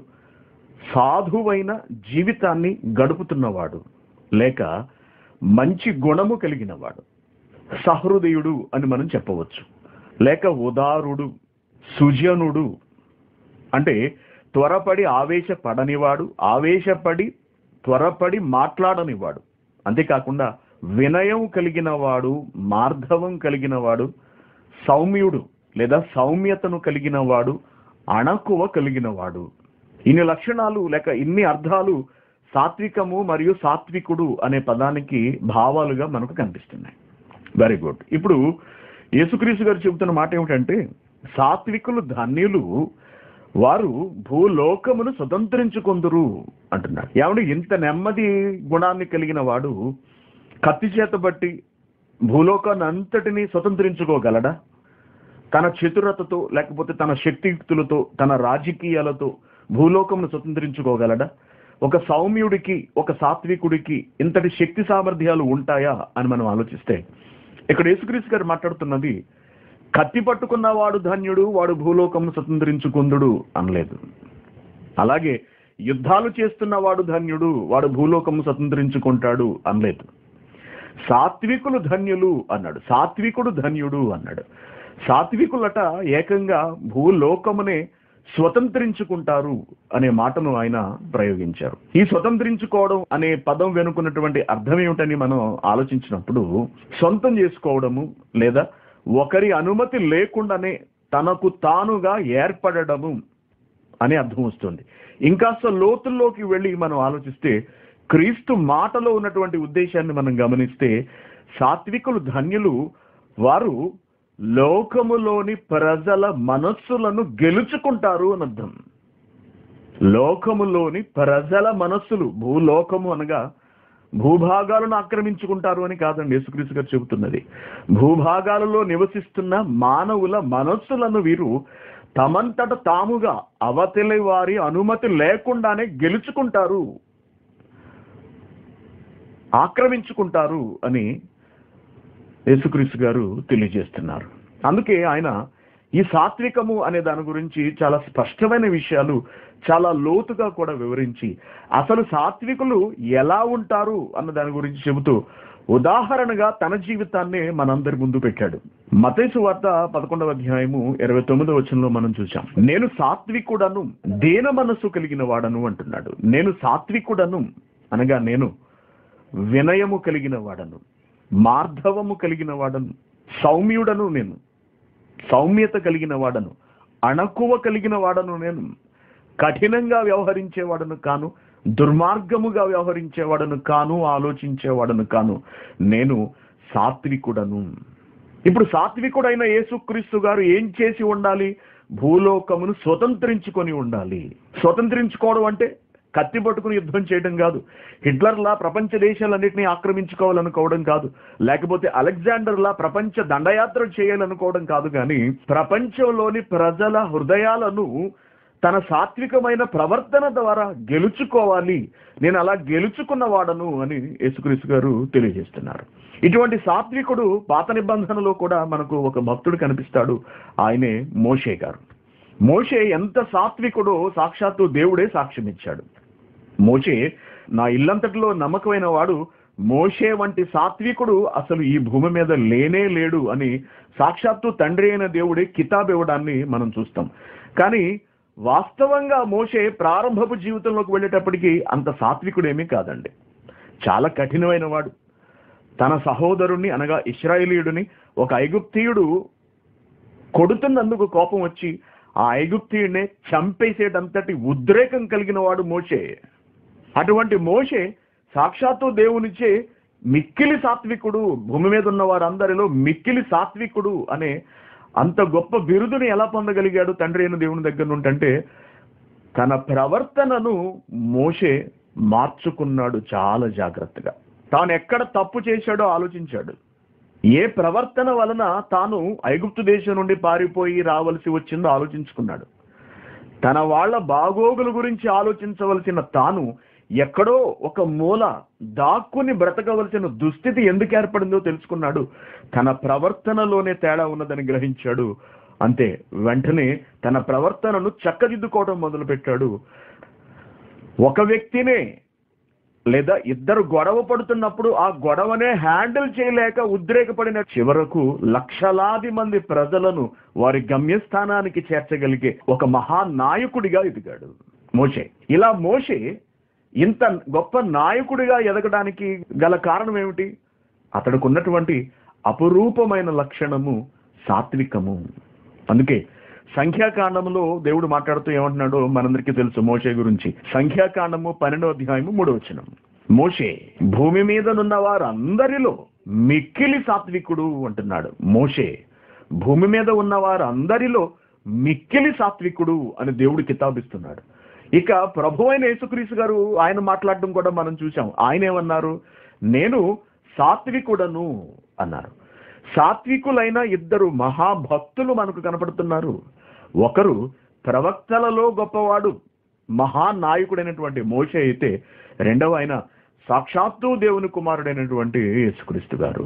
సాధువైన జీవితాన్ని గడుపుతున్నవాడు లేక మంచి గుణము కలిగిన వాడు సహృదయుడు అని మనం చెప్పవచ్చు లేక ఉదారుడు సుజనుడు అంటే త్వరపడి ఆవేశపడనివాడు ఆవేశపడి త్వరపడి మాట్లాడనివాడు అంతేకాకుండా వినయం కలిగిన వాడు మార్ధవం కలిగిన వాడు సౌమ్యుడు లేదా సౌమ్యతను కలిగిన వాడు అణకువ కలిగిన వాడు ఇన్ని లక్షణాలు లేక ఇన్ని అర్థాలు సాత్వికము మరియు సాత్వికుడు అనే పదానికి భావాలుగా మనకు కనిపిస్తున్నాయి వెరీ గుడ్ ఇప్పుడు యేసుక్రీస్తు గారు చెబుతున్న మాట ఏమిటంటే సాత్వికులు ధన్యులు వారు భూలోకమును స్వతంత్రించుకుందరు అంటున్నారు ఏమంటే ఇంత నెమ్మది గుణాన్ని కలిగిన వాడు కత్తి చేత బట్టి భూలోకాన్ని అంతటిని స్వతంత్రించుకోగలడా తన చతురతతో లేకపోతే తన శక్తియుక్తులతో తన రాజకీయాలతో భూలోకమును స్వతంత్రించుకోగలడా ఒక సౌమ్యుడికి ఒక సాత్వికుడికి ఇంతటి శక్తి సామర్థ్యాలు ఉంటాయా అని మనం ఆలోచిస్తే ఇక్కడ యేసుక్రీస్తు గారు మాట్లాడుతున్నది కత్తి పట్టుకున్నవాడు ధన్యుడు వాడు భూలోకమును స్వతంత్రించుకుందుడు అనలేదు అలాగే యుద్ధాలు చేస్తున్నవాడు ధన్యుడు వాడు భూలోకము స్వతంత్రించుకుంటాడు అనలేదు సాత్వికులు ధన్యులు అన్నాడు సాత్వికుడు ధన్యుడు అన్నాడు సాత్వికులట ఏకంగా భూలోకమునే స్వతంత్రించుకుంటారు అనే మాటను ఆయన ప్రయోగించారు ఈ స్వతంత్రించుకోవడం అనే పదం వెనుకున్నటువంటి అర్థం ఏమిటని మనం ఆలోచించినప్పుడు సొంతం చేసుకోవడము లేదా ఒకరి అనుమతి లేకుండానే తనకు తానుగా ఏర్పడడము అనే అర్థం వస్తుంది ఇంకాస్త లోతుల్లోకి వెళ్ళి మనం ఆలోచిస్తే క్రీస్తు మాటలో ఉన్నటువంటి ఉద్దేశాన్ని మనం గమనిస్తే సాత్వికులు ధన్యులు వారు లోకములోని ప్రజల మనస్సులను గెలుచుకుంటారు అని అర్థం లోకములోని ప్రజల మనస్సులు భూలోకము అనగా భూభాగాలను ఆక్రమించుకుంటారు అని కాదండి యేసుక్రీస్తు గారు చెబుతున్నది భూభాగాలలో నివసిస్తున్న మానవుల మనస్సులను వీరు తమంతట తాముగా అవతలి వారి అనుమతి లేకుండానే గెలుచుకుంటారు ఆక్రమించుకుంటారు అని యేసుక్రీస్తు గారు తెలియజేస్తున్నారు అందుకే ఆయన ఈ సాత్వికము అనే దాని గురించి చాలా స్పష్టమైన విషయాలు చాలా లోతుగా కూడా వివరించి అసలు సాత్వికులు ఎలా ఉంటారు అన్న దాని గురించి చెబుతూ ఉదాహరణగా తన జీవితాన్ని మనందరి ముందు పెట్టాడు మతేసు వార్త పదకొండవ అధ్యాయము ఇరవై తొమ్మిదవ వచనంలో మనం చూసాం నేను సాత్వికుడను దేన మనస్సు కలిగిన వాడను అంటున్నాడు నేను సాత్వికుడను అనగా నేను వినయము కలిగిన వాడను మార్ధవము కలిగిన వాడను సౌమ్యుడను నేను సౌమ్యత కలిగిన వాడను అణకువ కలిగిన వాడను నేను కఠినంగా వ్యవహరించేవాడను కాను దుర్మార్గముగా వ్యవహరించేవాడను కాను ఆలోచించేవాడను కాను నేను సాత్వికుడను ఇప్పుడు సాత్వికుడైన యేసుక్రీస్తు గారు ఏం చేసి ఉండాలి భూలోకమును స్వతంత్రించుకొని ఉండాలి స్వతంత్రించుకోవడం అంటే కత్తి పట్టుకుని యుద్ధం చేయడం కాదు హిట్లర్లా ప్రపంచ దేశాలన్నింటినీ ఆక్రమించుకోవాలనుకోవడం కాదు లేకపోతే అలెగ్జాండర్లా ప్రపంచ దండయాత్ర చేయాలనుకోవడం కాదు కానీ ప్రపంచంలోని ప్రజల హృదయాలను తన సాత్వికమైన ప్రవర్తన ద్వారా గెలుచుకోవాలి నేను అలా గెలుచుకున్న వాడను అని యేసుక్రీస్తు గారు తెలియజేస్తున్నారు ఇటువంటి సాత్వికుడు పాత నిబంధనలో కూడా మనకు ఒక భక్తుడు కనిపిస్తాడు ఆయనే మోషే గారు మోషే ఎంత సాత్వికుడో సాక్షాత్తు దేవుడే సాక్ష్యం ఇచ్చాడు మోషే నా ఇల్లంతటిలో నమ్మకమైన వాడు మోషే వంటి సాత్వికుడు అసలు ఈ భూమి మీద లేనే లేడు అని సాక్షాత్తు తండ్రి అయిన దేవుడే కితాబ్ ఇవ్వడాన్ని మనం చూస్తాం కానీ వాస్తవంగా మోషే ప్రారంభపు జీవితంలోకి వెళ్ళేటప్పటికి అంత సాత్వికుడేమీ కాదండి చాలా కఠినమైన వాడు తన సహోదరుణ్ణి అనగా ఇస్రాయేలీయుడిని ఒక ఐగుప్తీయుడు కొడుతున్నందుకు కోపం వచ్చి ఆ ఐగుప్తీయుడినే చంపేసేటంతటి ఉద్రేకం కలిగిన వాడు మోషే అటువంటి మోషే సాక్షాత్తు దేవునిచే మిక్కిలి సాత్వికుడు భూమి మీద ఉన్న వారందరిలో మిక్కిలి సాత్వికుడు అనే అంత గొప్ప బిరుదుని ఎలా పొందగలిగాడు తండ్రి అయిన దేవుని దగ్గర నుండంటే తన ప్రవర్తనను మోషే మార్చుకున్నాడు చాలా జాగ్రత్తగా తాను ఎక్కడ తప్పు చేశాడో ఆలోచించాడు ఏ ప్రవర్తన వలన తాను ఐగుప్తు దేశం నుండి పారిపోయి రావలసి వచ్చిందో ఆలోచించుకున్నాడు తన వాళ్ళ బాగోగుల గురించి ఆలోచించవలసిన తాను ఎక్కడో ఒక మూల దాక్కుని బ్రతకవలసిన దుస్థితి ఎందుకు ఏర్పడిందో తెలుసుకున్నాడు తన ప్రవర్తనలోనే తేడా ఉన్నదని గ్రహించాడు అంతే వెంటనే తన ప్రవర్తనను చక్కదిద్దుకోవడం మొదలుపెట్టాడు ఒక వ్యక్తినే లేదా ఇద్దరు గొడవ పడుతున్నప్పుడు ఆ గొడవనే హ్యాండిల్ చేయలేక ఉద్రేకపడిన చివరకు లక్షలాది మంది ప్రజలను వారి గమ్యస్థానానికి చేర్చగలిగే ఒక మహానాయకుడిగా ఎదిగాడు మోషే ఇలా మోషే ఇంత గొప్ప నాయకుడిగా ఎదగడానికి గల కారణం ఏమిటి అతడికి ఉన్నటువంటి అపురూపమైన లక్షణము సాత్వికము అందుకే సంఖ్యాకాండములో దేవుడు మాట్లాడుతూ ఏమంటున్నాడో మనందరికీ తెలుసు మోషే గురించి సంఖ్యాకాండము పన్నెండో అధ్యాయము మూడో వచనం మోషే భూమి మీదనున్న వారందరిలో మిక్కిలి సాత్వికుడు అంటున్నాడు మోషే భూమి మీద ఉన్న వారందరిలో మిక్కిలి సాత్వికుడు అని దేవుడు కితాబిస్తున్నాడు ఇక ప్రభు అయిన యేసుక్రీస్తు గారు ఆయన మాట్లాడడం కూడా మనం చూసాం ఆయన ఏమన్నారు నేను సాత్వికుడను అన్నారు సాత్వికులైన ఇద్దరు మహాభక్తులు మనకు కనపడుతున్నారు ఒకరు ప్రవక్తలలో గొప్పవాడు మహానాయకుడైనటువంటి మోషే అయితే రెండవ ఆయన సాక్షాత్తు దేవుని కుమారుడైనటువంటి యేసుక్రీస్తు గారు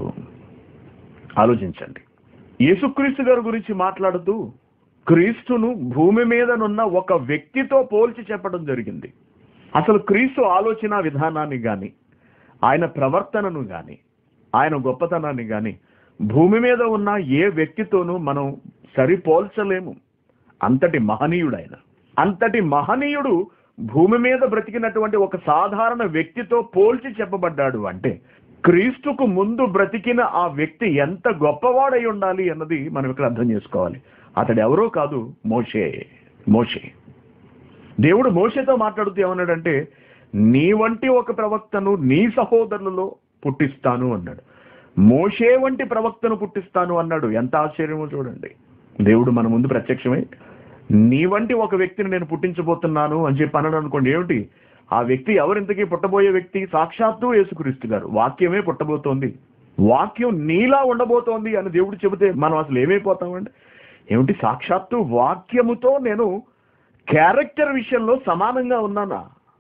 ఆలోచించండి యేసుక్రీస్తు గారి గురించి మాట్లాడుతూ క్రీస్తును భూమి మీదనున్న ఒక వ్యక్తితో పోల్చి చెప్పడం జరిగింది అసలు క్రీస్తు ఆలోచన విధానాన్ని గాని ఆయన ప్రవర్తనను గాని ఆయన గొప్పతనాన్ని గాని భూమి మీద ఉన్న ఏ వ్యక్తితోనూ మనం సరిపోల్చలేము అంతటి మహనీయుడు ఆయన అంతటి మహనీయుడు భూమి మీద బ్రతికినటువంటి ఒక సాధారణ వ్యక్తితో పోల్చి చెప్పబడ్డాడు అంటే క్రీస్తుకు ముందు బ్రతికిన ఆ వ్యక్తి ఎంత గొప్పవాడై ఉండాలి అన్నది మనం ఇక్కడ అర్థం చేసుకోవాలి అతడు ఎవరో కాదు మోషే మోషే దేవుడు మోషేతో మాట్లాడుతూ ఏమన్నాడంటే నీ వంటి ఒక ప్రవక్తను నీ సహోదరులలో పుట్టిస్తాను అన్నాడు మోషే వంటి ప్రవక్తను పుట్టిస్తాను అన్నాడు ఎంత ఆశ్చర్యమో చూడండి దేవుడు మన ముందు ప్రత్యక్షమై నీ వంటి ఒక వ్యక్తిని నేను పుట్టించబోతున్నాను అని చెప్పి అన్నాడు అనుకోండి ఏమిటి ఆ వ్యక్తి ఎవరింతకీ పుట్టబోయే వ్యక్తి సాక్షాత్తు యేసుక్రీస్తు గారు వాక్యమే పుట్టబోతోంది వాక్యం నీలా ఉండబోతోంది అని దేవుడు చెబితే మనం అసలు ఏమైపోతామండి ఏమిటి సాక్షాత్తు వాక్యముతో నేను క్యారెక్టర్ విషయంలో సమానంగా ఉన్నానా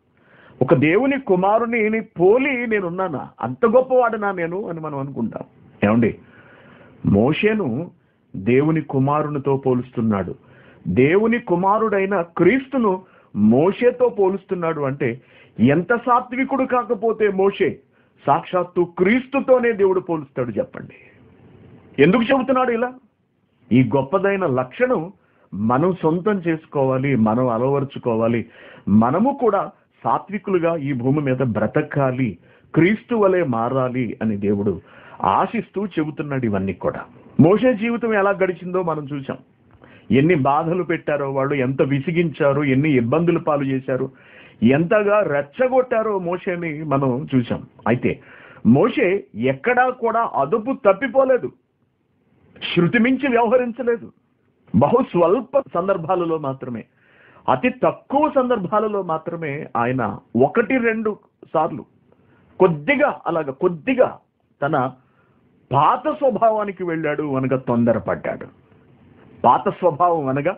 ఒక దేవుని కుమారుని పోలి నేను ఉన్నానా అంత గొప్పవాడనా నేను అని మనం అనుకుంటాం ఏమండి మోషేను దేవుని కుమారునితో పోలుస్తున్నాడు దేవుని కుమారుడైన క్రీస్తును మోషేతో పోలుస్తున్నాడు అంటే ఎంత సాత్వికుడు కాకపోతే మోషే సాక్షాత్తు క్రీస్తుతోనే దేవుడు పోలుస్తాడు చెప్పండి ఎందుకు చెబుతున్నాడు ఇలా ఈ గొప్పదైన లక్షణం మనం సొంతం చేసుకోవాలి మనం అలవరుచుకోవాలి మనము కూడా సాత్వికులుగా ఈ భూమి మీద బ్రతకాలి క్రీస్తు వలె మారాలి అని దేవుడు ఆశిస్తూ చెబుతున్నాడు ఇవన్నీ కూడా మోషే జీవితం ఎలా గడిచిందో మనం చూసాం ఎన్ని బాధలు పెట్టారో వాళ్ళు ఎంత విసిగించారు ఎన్ని ఇబ్బందులు పాలు చేశారు ఎంతగా రెచ్చగొట్టారో మోషేని మనం చూసాం అయితే మోషే ఎక్కడా కూడా అదుపు తప్పిపోలేదు శృతి మించి వ్యవహరించలేదు బహు స్వల్ప సందర్భాలలో మాత్రమే అతి తక్కువ సందర్భాలలో మాత్రమే ఆయన ఒకటి రెండు సార్లు కొద్దిగా అలాగ కొద్దిగా తన పాత స్వభావానికి వెళ్ళాడు అనగా తొందరపడ్డాడు పాత స్వభావం అనగా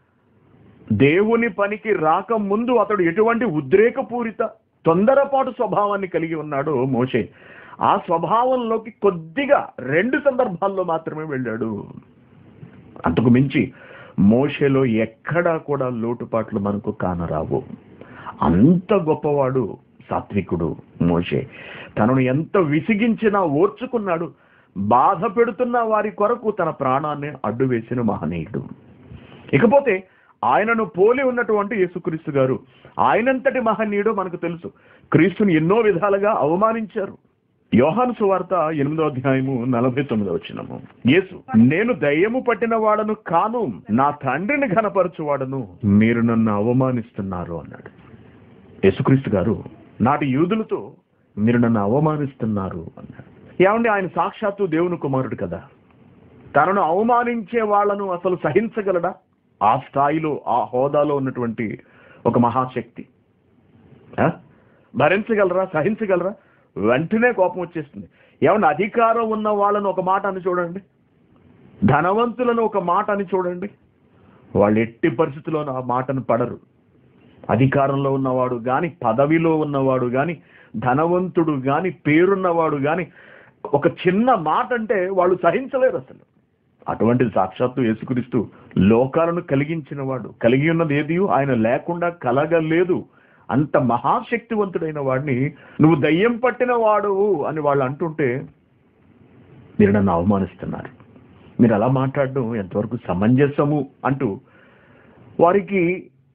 దేవుని పనికి రాక ముందు అతడు ఎటువంటి ఉద్రేకపూరిత తొందరపాటు స్వభావాన్ని కలిగి ఉన్నాడు మోషే ఆ స్వభావంలోకి కొద్దిగా రెండు సందర్భాల్లో మాత్రమే వెళ్ళాడు అంతకు మించి మోషేలో ఎక్కడా కూడా లోటుపాట్లు మనకు కానరావు అంత గొప్పవాడు సాత్వికుడు మోషే తనను ఎంత విసిగించినా ఓర్చుకున్నాడు బాధ పెడుతున్న వారి కొరకు తన ప్రాణాన్ని అడ్డు వేసిన మహనీయుడు ఇకపోతే ఆయనను పోలి ఉన్నటువంటి యేసుక్రీస్తు గారు ఆయనంతటి మహనీయుడు మనకు తెలుసు క్రీస్తుని ఎన్నో విధాలుగా అవమానించారు యోహాను సువార్త ఎనిమిదో అధ్యాయము నలభై తొమ్మిదో వచ్చినము యేసు నేను దయ్యము పట్టిన వాడను కాను నా తండ్రిని ఘనపరచువాడను మీరు నన్ను అవమానిస్తున్నారు అన్నాడు యేసుక్రీస్తు గారు నాటి యూదులతో మీరు నన్ను అవమానిస్తున్నారు అన్నాడు ఏమండి ఆయన సాక్షాత్తు దేవుని కుమారుడు కదా తనను అవమానించే వాళ్ళను అసలు సహించగలడా ఆ స్థాయిలో ఆ హోదాలో ఉన్నటువంటి ఒక మహాశక్తి ఆ? భరించగలరా సహించగలరా వెంటనే కోపం వచ్చేస్తుంది ఏమన్నా అధికారం ఉన్న వాళ్ళను ఒక మాట అని చూడండి ధనవంతులను ఒక మాట అని చూడండి వాళ్ళు ఎట్టి పరిస్థితుల్లోనూ ఆ మాటను పడరు అధికారంలో ఉన్నవాడు గాని పదవిలో ఉన్నవాడు గాని ధనవంతుడు గాని పేరున్నవాడు గాని ఒక చిన్న మాట అంటే వాళ్ళు సహించలేరు అసలు అటువంటిది సాక్షాత్తు యేసుక్రీస్తు లోకాలను కలిగించిన వాడు కలిగి ఉన్నది ఏది ఆయన లేకుండా కలగలేదు అంత మహాశక్తివంతుడైన వాడిని నువ్వు దయ్యం పట్టిన వాడు అని వాళ్ళు అంటుంటే మీరు నన్ను అవమానిస్తున్నారు మీరు అలా మాట్లాడడం ఎంతవరకు సమంజసము అంటూ వారికి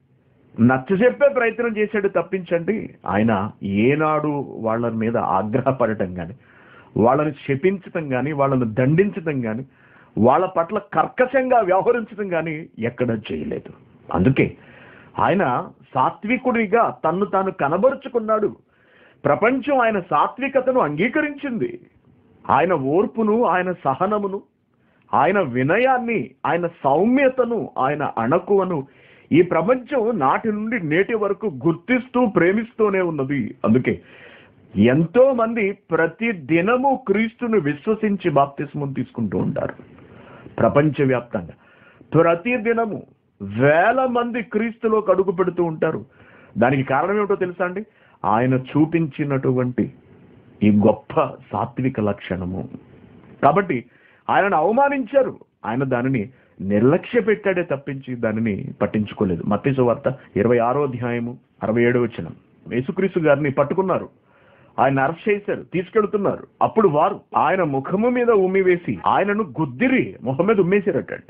నచ్చజెప్పే ప్రయత్నం చేశాడు తప్పించండి ఆయన ఏనాడు వాళ్ళ మీద ఆగ్రహపడటం కానీ వాళ్ళని శపించటం కానీ వాళ్ళని దండించటం కానీ వాళ్ళ పట్ల కర్కశంగా వ్యవహరించడం కానీ ఎక్కడ చేయలేదు అందుకే ఆయన సాత్వికుడిగా తన్ను తాను కనబరుచుకున్నాడు ప్రపంచం ఆయన సాత్వికతను అంగీకరించింది ఆయన ఓర్పును ఆయన సహనమును ఆయన వినయాన్ని ఆయన సౌమ్యతను ఆయన అణకువను ఈ ప్రపంచం నాటి నుండి నేటి వరకు గుర్తిస్తూ ప్రేమిస్తూనే ఉన్నది అందుకే ఎంతో మంది ప్రతి దినము క్రీస్తును విశ్వసించి బాప్తిస్మం తీసుకుంటూ ఉంటారు ప్రపంచవ్యాప్తంగా ప్రతి దినము వేల మంది క్రీస్తులో అడుగు పెడుతూ ఉంటారు దానికి కారణం ఏమిటో తెలుసా అండి ఆయన చూపించినటువంటి ఈ గొప్ప సాత్విక లక్షణము కాబట్టి ఆయనను అవమానించారు ఆయన దానిని నిర్లక్ష్య పెట్టాడే తప్పించి దానిని పట్టించుకోలేదు మత్తేసు వార్త ఇరవై ఆరో అధ్యాయము అరవై ఏడో వచ్చిన యేసుక్రీస్తు గారిని పట్టుకున్నారు ఆయన అరెస్ట్ చేశారు తీసుకెళ్తున్నారు అప్పుడు వారు ఆయన ముఖము మీద ఉమ్మి వేసి ఆయనను గుద్దిరి ముఖం మీద ఉమ్మేశారటండి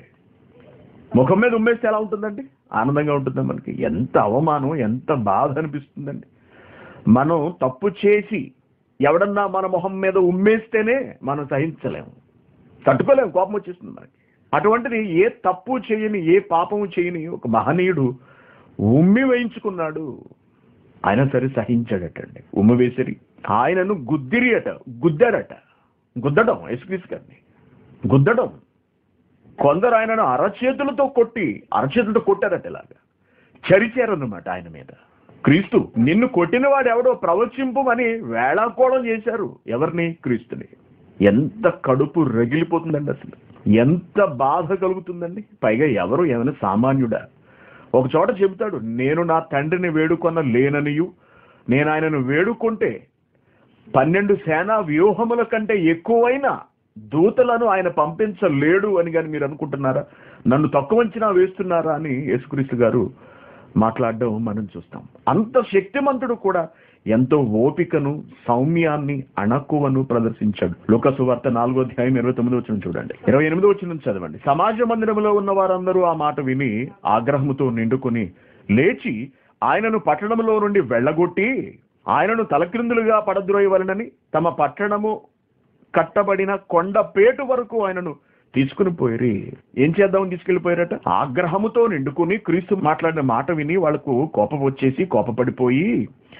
ముఖం మీద ఉమ్మేస్తే ఎలా ఉంటుందండి ఆనందంగా ఉంటుందా మనకి ఎంత అవమానం ఎంత బాధ అనిపిస్తుందండి మనం తప్పు చేసి ఎవడన్నా మన మొహం మీద ఉమ్మేస్తేనే మనం సహించలేము తట్టుకోలేము కోపం వచ్చేస్తుంది మనకి అటువంటిది ఏ తప్పు చేయని ఏ పాపము చేయని ఒక మహనీయుడు ఉమ్మి వేయించుకున్నాడు ఆయన సరే సహించాడటండి ఉమ్మి వేసిరి ఆయనను గుద్దిరి అట గుద్దాడట గుద్దడం యేసుక్రీస్తు గారిని గుద్దడం కొందరు ఆయనను అరచేతులతో కొట్టి అరచేతులతో కొట్టారట ఇలాగా చరిచారన్నమాట ఆయన మీద క్రీస్తు నిన్ను కొట్టిన వాడు ఎవడో ప్రవచింపమని వేళాకోళం చేశారు ఎవరిని క్రీస్తుని ఎంత కడుపు రగిలిపోతుందండి అసలు ఎంత బాధ కలుగుతుందండి పైగా ఎవరు ఏమైనా సామాన్యుడా ఒక చోట చెబుతాడు నేను నా తండ్రిని వేడుకొన్న లేననియు నేను ఆయనను వేడుకుంటే పన్నెండు సేనా వ్యూహముల కంటే ఎక్కువైన దూతలను ఆయన పంపించలేడు అని కానీ మీరు అనుకుంటున్నారా నన్ను తక్కువ అంచనా వేస్తున్నారా అని యేసుక్రీస్తు గారు మాట్లాడడం మనం చూస్తాం అంత శక్తిమంతుడు కూడా ఎంతో ఓపికను సౌమ్యాన్ని అణకువను ప్రదర్శించాడు లోకసు వార్త నాలుగో అధ్యాయం ఇరవై తొమ్మిది వచ్చిన చూడండి ఇరవై ఎనిమిది వచ్చిన చదవండి సమాజ మందిరంలో ఉన్న వారందరూ ఆ మాట విని ఆగ్రహముతో నిండుకొని లేచి ఆయనను పట్టణంలో నుండి వెళ్ళగొట్టి ఆయనను తలక్రిందులుగా పడద్రోయవలనని తమ పట్టణము కట్టబడిన కొండపేటు వరకు ఆయనను తీసుకుని పోయి ఏం చేద్దామని తీసుకెళ్లిపోయారట ఆగ్రహముతో నిండుకుని క్రీస్తు మాట్లాడిన మాట విని వాళ్ళకు కోపం వచ్చేసి కోపపడిపోయి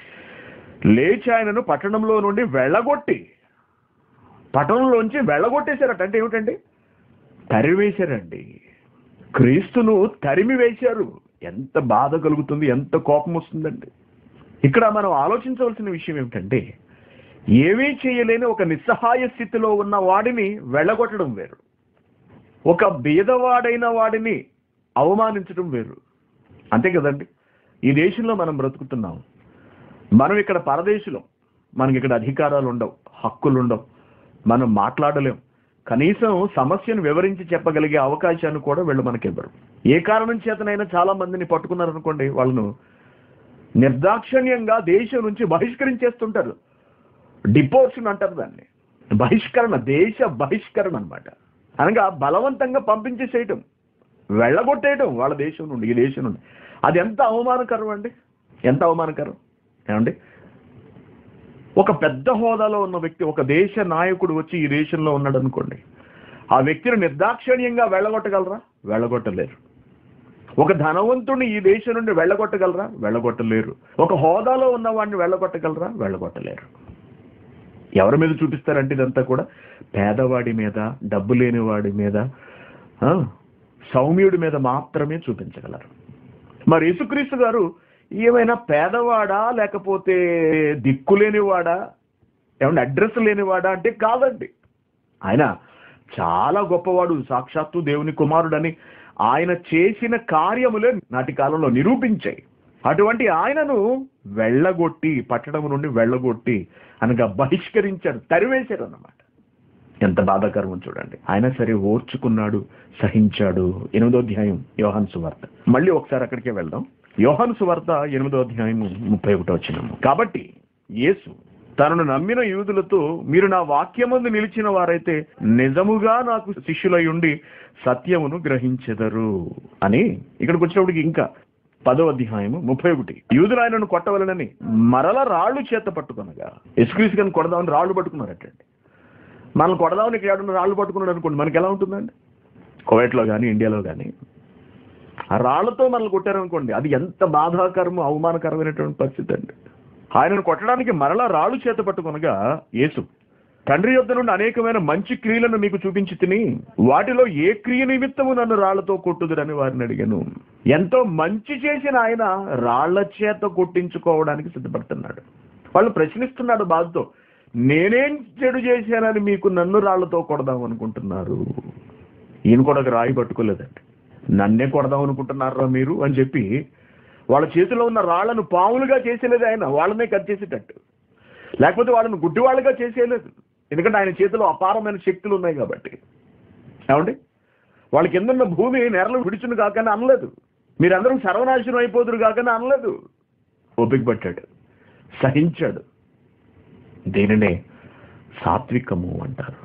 లేచి ఆయనను పట్టణంలో నుండి వెళ్ళగొట్టి పట్టణంలోంచి వెళ్ళగొట్టేశారట అంటే ఏమిటండి తరివేశారండి క్రీస్తును తరిమి వేశారు ఎంత బాధ కలుగుతుంది ఎంత కోపం వస్తుందండి ఇక్కడ మనం ఆలోచించవలసిన విషయం ఏమిటంటే ఏమీ చేయలేని ఒక నిస్సహాయ స్థితిలో ఉన్న వాడిని వెళ్ళగొట్టడం వేరు ఒక బీదవాడైన వాడిని అవమానించడం వేరు అంతే కదండి ఈ దేశంలో మనం బ్రతుకుతున్నాం మనం ఇక్కడ పరదేశులం మనకి ఇక్కడ అధికారాలు ఉండవు హక్కులు ఉండవు మనం మాట్లాడలేం కనీసం సమస్యను వివరించి చెప్పగలిగే అవకాశాన్ని కూడా వీళ్ళు మనకి ఇవ్వరు ఏ కారణం చేతనైనా చాలా మందిని పట్టుకున్నారనుకోండి వాళ్ళను నిర్దాక్షిణ్యంగా దేశం నుంచి బహిష్కరించేస్తుంటారు డిపోర్షన్ అంటారు దాన్ని బహిష్కరణ దేశ బహిష్కరణ అన్నమాట అనగా బలవంతంగా పంపించేసేయటం వెళ్ళగొట్టేయటం వాళ్ళ దేశం నుండి ఈ దేశం నుండి అది ఎంత అవమానకరం అండి ఎంత అవమానకరం ఏమండి ఒక పెద్ద హోదాలో ఉన్న వ్యక్తి ఒక దేశ నాయకుడు వచ్చి ఈ దేశంలో ఉన్నాడు అనుకోండి ఆ వ్యక్తిని నిర్దాక్షిణ్యంగా వెళ్ళగొట్టగలరా వెళ్ళగొట్టలేరు ఒక ధనవంతుడిని ఈ దేశం నుండి వెళ్ళగొట్టగలరా వెళ్ళగొట్టలేరు ఒక హోదాలో ఉన్న వాడిని వెళ్ళగొట్టగలరా వెళ్ళగొట్టలేరు ఎవరి మీద చూపిస్తారంటే ఇదంతా కూడా పేదవాడి మీద డబ్బు లేని వాడి మీద ఆ, సౌమ్యుడి మీద మాత్రమే చూపించగలరు మరి యేసుక్రీస్తు గారు ఏమైనా పేదవాడా లేకపోతే దిక్కులేనివాడా ఏమన్నా అడ్రస్ లేనివాడా అంటే కాదండి ఆయన చాలా గొప్పవాడు సాక్షాత్తు దేవుని కుమారుడని ఆయన చేసిన కార్యములే నాటి కాలంలో నిరూపించాయి అటువంటి ఆయనను వెళ్ళగొట్టి పట్టణం నుండి వెళ్ళగొట్టి అనగా బహిష్కరించాడు తరివేశారు అన్నమాట ఎంత బాధాకరం చూడండి ఆయన సరే ఓర్చుకున్నాడు సహించాడు ఎనిమిదో అధ్యాయం యోహాన్ సువార్త మళ్ళీ ఒకసారి అక్కడికే వెళ్దాం యోహాన్ సువార్త ఎనిమిదో అధ్యాయం ముప్పై ఒకటో వచ్చినాము కాబట్టి యేసు తనను నమ్మిన యూదులతో మీరు నా వాక్యమందు నిలిచిన వారైతే నిజముగా నాకు శిష్యులై ఉండి సత్యమును గ్రహించెదరు అని ఇక్కడికి వచ్చినప్పటికి ఇంకా పదో అధ్యాయము ముప్పై ఒకటి యూదులు ఆయనను కొట్టవలనని మరల రాళ్ళు చేత పట్టుకొనగా ఎస్క్రీస్ గారిని కొడదామని రాళ్ళు పట్టుకున్నారటండి మనల్ని కొడదామని ఇక్కడ ఎవడన్నా రాళ్ళు పట్టుకున్నాడు అనుకోండి మనకి ఎలా ఉంటుందండి కువైట్లో కానీ ఇండియాలో కానీ ఆ రాళ్లతో మనల్ని కొట్టారనుకోండి అది ఎంత బాధాకరము అవమానకరమైనటువంటి పరిస్థితి అండి ఆయనను కొట్టడానికి మరలా రాళ్ళు చేత పట్టుకొనగా యేసు తండ్రి యొద్ద నుండి అనేకమైన మంచి క్రియలను మీకు చూపించి తిని వాటిలో ఏ క్రియ నిమిత్తము నన్ను రాళ్లతో కొట్టుదురని వారిని అడిగాను ఎంతో మంచి చేసిన ఆయన రాళ్ల చేత కొట్టించుకోవడానికి సిద్ధపడుతున్నాడు వాళ్ళు ప్రశ్నిస్తున్నాడు బాధతో నేనేం చెడు చేశానని మీకు నన్ను రాళ్లతో కొడదాం అనుకుంటున్నారు ఈయన కూడా ఒక రాయి పట్టుకోలేదండి నన్నే కొడదాం అనుకుంటున్నారా మీరు అని చెప్పి వాళ్ళ చేతిలో ఉన్న రాళ్లను పాములుగా చేసేలేదు ఆయన వాళ్ళనే కట్ చేసేటట్టు లేకపోతే వాళ్ళని గుడ్డివాళ్ళుగా చేసేయలేదు ఎందుకంటే ఆయన చేతిలో అపారమైన శక్తులు ఉన్నాయి కాబట్టి ఏమండి వాళ్ళ కింద ఉన్న భూమి నెరలు విడిచును కాకని అనలేదు మీరందరూ సర్వనాశనం అయిపోదురు కాకని అనలేదు ఓపిక పట్టాడు సహించాడు దీనినే సాత్వికము అంటారు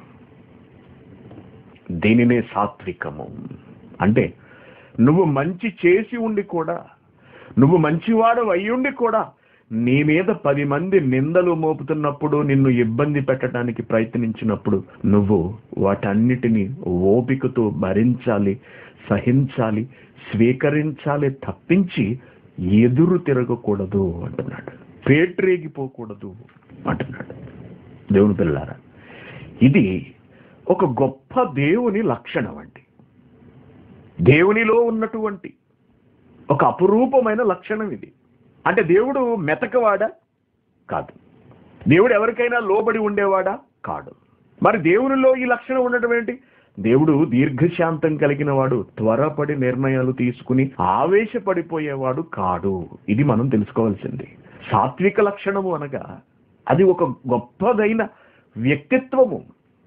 దీనినే సాత్వికము అంటే నువ్వు మంచి చేసి ఉండి కూడా నువ్వు మంచివాడు అయ్యుండి కూడా నీ మీద పది మంది నిందలు మోపుతున్నప్పుడు నిన్ను ఇబ్బంది పెట్టడానికి ప్రయత్నించినప్పుడు నువ్వు వాటన్నిటిని ఓపికతో భరించాలి సహించాలి స్వీకరించాలి తప్పించి ఎదురు తిరగకూడదు అంటున్నాడు పేట్రేగిపోకూడదు అంటున్నాడు దేవుని పిల్లారా ఇది ఒక గొప్ప దేవుని లక్షణం అండి దేవునిలో ఉన్నటువంటి ఒక అపురూపమైన లక్షణం ఇది అంటే దేవుడు మెతకవాడా కాదు దేవుడు ఎవరికైనా లోబడి ఉండేవాడా కాడు మరి దేవునిలో ఈ లక్షణం ఉండటం ఏంటి దేవుడు దీర్ఘశాంతం కలిగిన వాడు త్వరపడి నిర్ణయాలు తీసుకుని ఆవేశపడిపోయేవాడు కాడు ఇది మనం తెలుసుకోవాల్సింది సాత్విక లక్షణము అనగా అది ఒక గొప్పదైన వ్యక్తిత్వము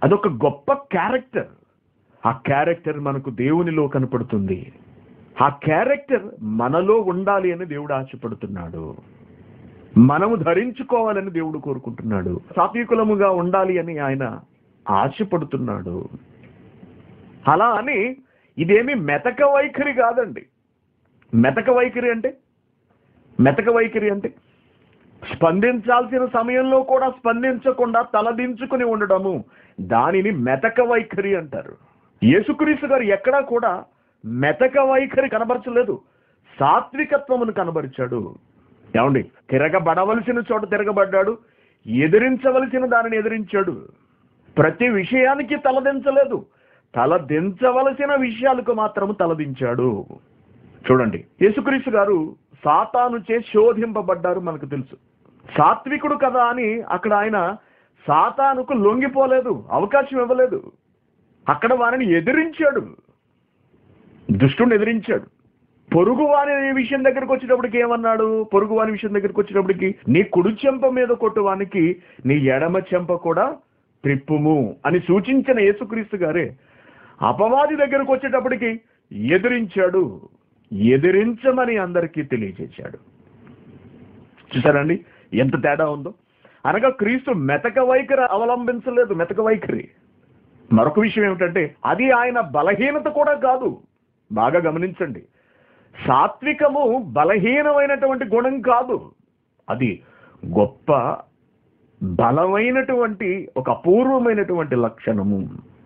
అదొక గొప్ప క్యారెక్టర్ ఆ క్యారెక్టర్ మనకు దేవునిలో కనపడుతుంది ఆ క్యారెక్టర్ మనలో ఉండాలి అని దేవుడు ఆశపడుతున్నాడు మనము ధరించుకోవాలని దేవుడు కోరుకుంటున్నాడు సాత్వికులముగా ఉండాలి అని ఆయన ఆశపడుతున్నాడు అలా అని ఇదేమి మెతక వైఖరి కాదండి మెతక వైఖరి అంటే మెతక వైఖరి అంటే స్పందించాల్సిన సమయంలో కూడా స్పందించకుండా తలదించుకుని ఉండడము దానిని మెతక వైఖరి అంటారు యేసుక్రీస్తు గారు ఎక్కడా కూడా మెతక వైఖరి కనబరచలేదు సాత్వికత్వమును కనబరిచాడు ఏమండి తిరగబడవలసిన చోట తిరగబడ్డాడు ఎదిరించవలసిన దానిని ఎదిరించాడు ప్రతి విషయానికి తలదించలేదు తలదించవలసిన విషయాలకు మాత్రము తలదించాడు చూడండి యేసుక్రీస్తు గారు సాతాను చే శోధింపబడ్డారు మనకు తెలుసు సాత్వికుడు కదా అని అక్కడ ఆయన సాతానుకు లొంగిపోలేదు అవకాశం ఇవ్వలేదు అక్కడ వారిని ఎదిరించాడు దుష్టుని ఎదిరించాడు పొరుగు వాని విషయం దగ్గరకు వచ్చేటప్పటికి ఏమన్నాడు పొరుగు వాని విషయం దగ్గరకు వచ్చేటప్పటికి నీ కుడి చెంప మీద కొట్టువానికి నీ ఎడమ చెంప కూడా త్రిప్పుము అని సూచించిన యేసుక్రీస్తు గారే అపవాది దగ్గరకు వచ్చేటప్పటికి ఎదిరించాడు ఎదిరించమని అందరికీ తెలియజేశాడు చూసారండి ఎంత తేడా ఉందో అనగా క్రీస్తు మెతక వైఖరి అవలంబించలేదు మెతక వైఖరి మరొక విషయం ఏమిటంటే అది ఆయన బలహీనత కూడా కాదు బాగా గమనించండి సాత్వికము బలహీనమైనటువంటి గుణం కాదు అది గొప్ప బలమైనటువంటి ఒక అపూర్వమైనటువంటి లక్షణము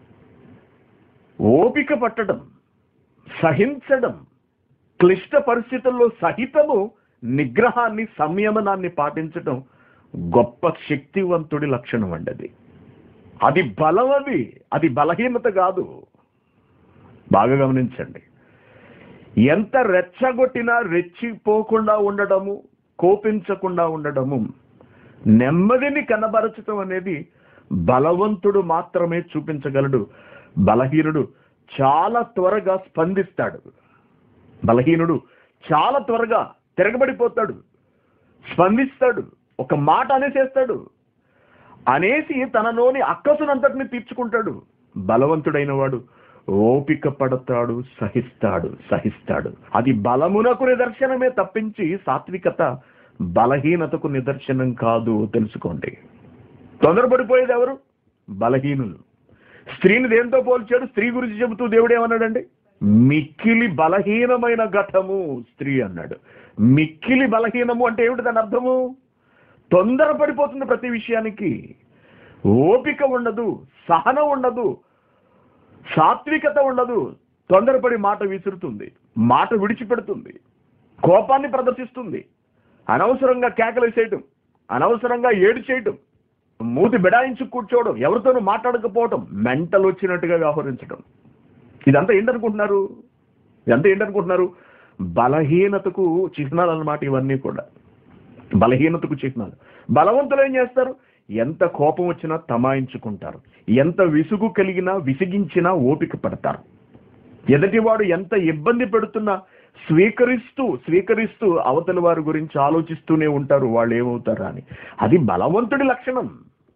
ఓపిక పట్టడం సహించడం క్లిష్ట పరిస్థితుల్లో సహితము నిగ్రహాన్ని సంయమనాన్ని పాటించడం గొప్ప శక్తివంతుడి లక్షణం అండి అది అది బలం అది అది బలహీనత కాదు బాగా గమనించండి ఎంత రెచ్చగొట్టినా రెచ్చిపోకుండా ఉండడము కోపించకుండా ఉండడము నెమ్మదిని కనబరచటం అనేది బలవంతుడు మాత్రమే చూపించగలడు బలహీనుడు చాలా త్వరగా స్పందిస్తాడు బలహీనుడు చాలా త్వరగా తిరగబడిపోతాడు స్పందిస్తాడు ఒక మాట అనేసేస్తాడు అనేసి తనలోని అక్కసునంతటిని తీర్చుకుంటాడు బలవంతుడైన వాడు ఓపిక పడతాడు సహిస్తాడు సహిస్తాడు అది బలమునకు నిదర్శనమే తప్పించి సాత్వికత బలహీనతకు నిదర్శనం కాదు తెలుసుకోండి తొందరపడిపోయేది ఎవరు బలహీనులు స్త్రీని దేంతో పోల్చాడు స్త్రీ గురించి చెబుతూ దేవుడు ఏమన్నాడండి మిక్కిలి బలహీనమైన ఘటము స్త్రీ అన్నాడు మిక్కిలి బలహీనము అంటే ఏమిటి దాని అర్థము తొందరపడిపోతుంది ప్రతి విషయానికి ఓపిక ఉండదు సహనం ఉండదు సాత్వికత ఉండదు తొందరపడి మాట విసురుతుంది మాట విడిచిపెడుతుంది కోపాన్ని ప్రదర్శిస్తుంది అనవసరంగా కేకలేసేయటం అనవసరంగా ఏడు చేయటం మూతి బిడాయించి కూర్చోవడం ఎవరితోనూ మాట్లాడకపోవటం మెంటల్ వచ్చినట్టుగా వ్యవహరించడం ఇదంతా ఏంటనుకుంటున్నారు ఇదంతా ఏంటనుకుంటున్నారు బలహీనతకు చిహ్నాలు అన్నమాట ఇవన్నీ కూడా బలహీనతకు చిహ్నాలు బలవంతులు ఏం చేస్తారు ఎంత కోపం వచ్చినా తమాయించుకుంటారు ఎంత విసుగు కలిగినా విసిగించినా ఓపిక పడతారు ఎదటివాడు ఎంత ఇబ్బంది పెడుతున్నా స్వీకరిస్తూ స్వీకరిస్తూ అవతలి వారి గురించి ఆలోచిస్తూనే ఉంటారు వాళ్ళు ఏమవుతారా అని అది బలవంతుడి లక్షణం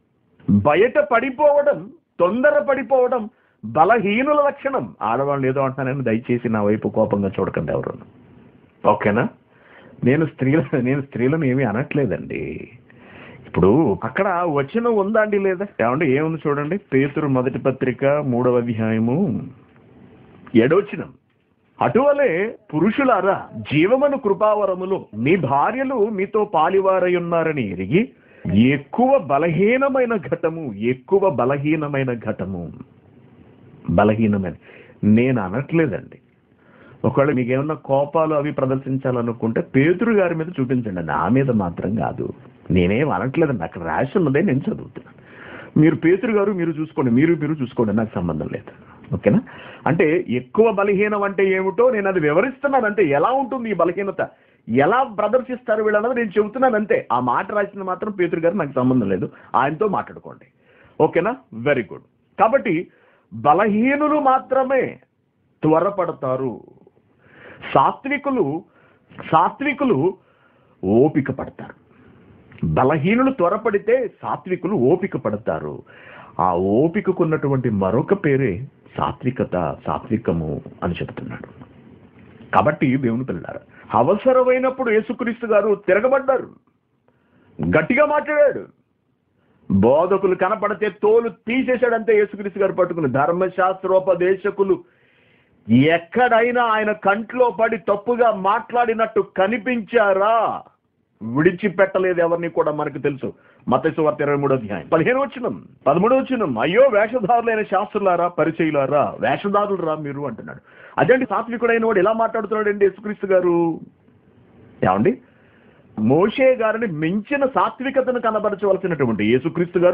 బయట పడిపోవడం తొందర పడిపోవడం బలహీనుల లక్షణం ఆడవాళ్ళు ఏదో అంటున్నానని దయచేసి నా వైపు కోపంగా చూడకండి ఎవరు ఓకేనా నేను స్త్రీల నేను స్త్రీలను ఏమీ అనట్లేదండి ఇప్పుడు అక్కడ వచనం ఉందా అండి లేదా ఏమంటే ఏముంది చూడండి పేతురు మొదటి పత్రిక మూడవ అధ్యాయము ఏడవచనం అటువలే పురుషులారా జీవమను కృపావరములు మీ భార్యలు మీతో పాలివారై ఉన్నారని ఎరిగి ఎక్కువ బలహీనమైన ఘటము ఎక్కువ బలహీనమైన ఘటము బలహీనమైన నేను అనట్లేదండి ఒకవేళ మీకు ఏమన్నా కోపాలు అవి ప్రదర్శించాలనుకుంటే పేతురు గారి మీద చూపించండి నా మీద మాత్రం కాదు నేనేం అనట్లేదండి అక్కడ రాసి ఉన్నదే నేను చదువుతున్నాను మీరు పేతురు గారు మీరు చూసుకోండి మీరు మీరు చూసుకోండి నాకు సంబంధం లేదు ఓకేనా అంటే ఎక్కువ బలహీనం అంటే ఏమిటో నేను అది వివరిస్తున్నాను అంటే ఎలా ఉంటుంది ఈ బలహీనత ఎలా ప్రదర్శిస్తారు వీళ్ళన్నది నేను చెబుతున్నాను అంతే ఆ మాట రాసిన మాత్రం పేతురు గారు నాకు సంబంధం లేదు ఆయనతో మాట్లాడుకోండి ఓకేనా వెరీ గుడ్ కాబట్టి బలహీనులు మాత్రమే త్వరపడతారు సాత్వికులు సాత్వికులు ఓపిక పడతారు బలహీనులు త్వరపడితే సాత్వికులు ఓపిక పడతారు ఆ ఓపికకున్నటువంటి మరొక పేరే సాత్వికత సాత్వికము అని చెబుతున్నాడు కాబట్టి దేవుని పిల్లారు అవసరమైనప్పుడు యేసుక్రీస్తు గారు తిరగబడ్డారు గట్టిగా మాట్లాడాడు బోధకులు కనపడితే తోలు తీసేశాడంతే యేసుక్రీస్తు గారు పట్టుకుని ధర్మశాస్త్రోపదేశకులు ఎక్కడైనా ఆయన కంట్లో పడి తప్పుగా మాట్లాడినట్టు కనిపించారా విడిచిపెట్టలేదు ఎవరిని కూడా మనకు తెలుసు మతసు వార్త ఇరవై మూడో అధ్యాయం పదిహేను వచ్చినం పదమూడు వచ్చినం అయ్యో వేషధారులైన శాస్త్రులారా పరిచయులారా వేషధారులు రా మీరు అంటున్నాడు అదేంటి సాత్వికుడైన వాడు ఎలా మాట్లాడుతున్నాడండి యేసుక్రీస్తు గారు ఏమండి మోషే గారిని మించిన సాత్వికతను కనబరచవలసినటువంటి యేసుక్రీస్తు గారు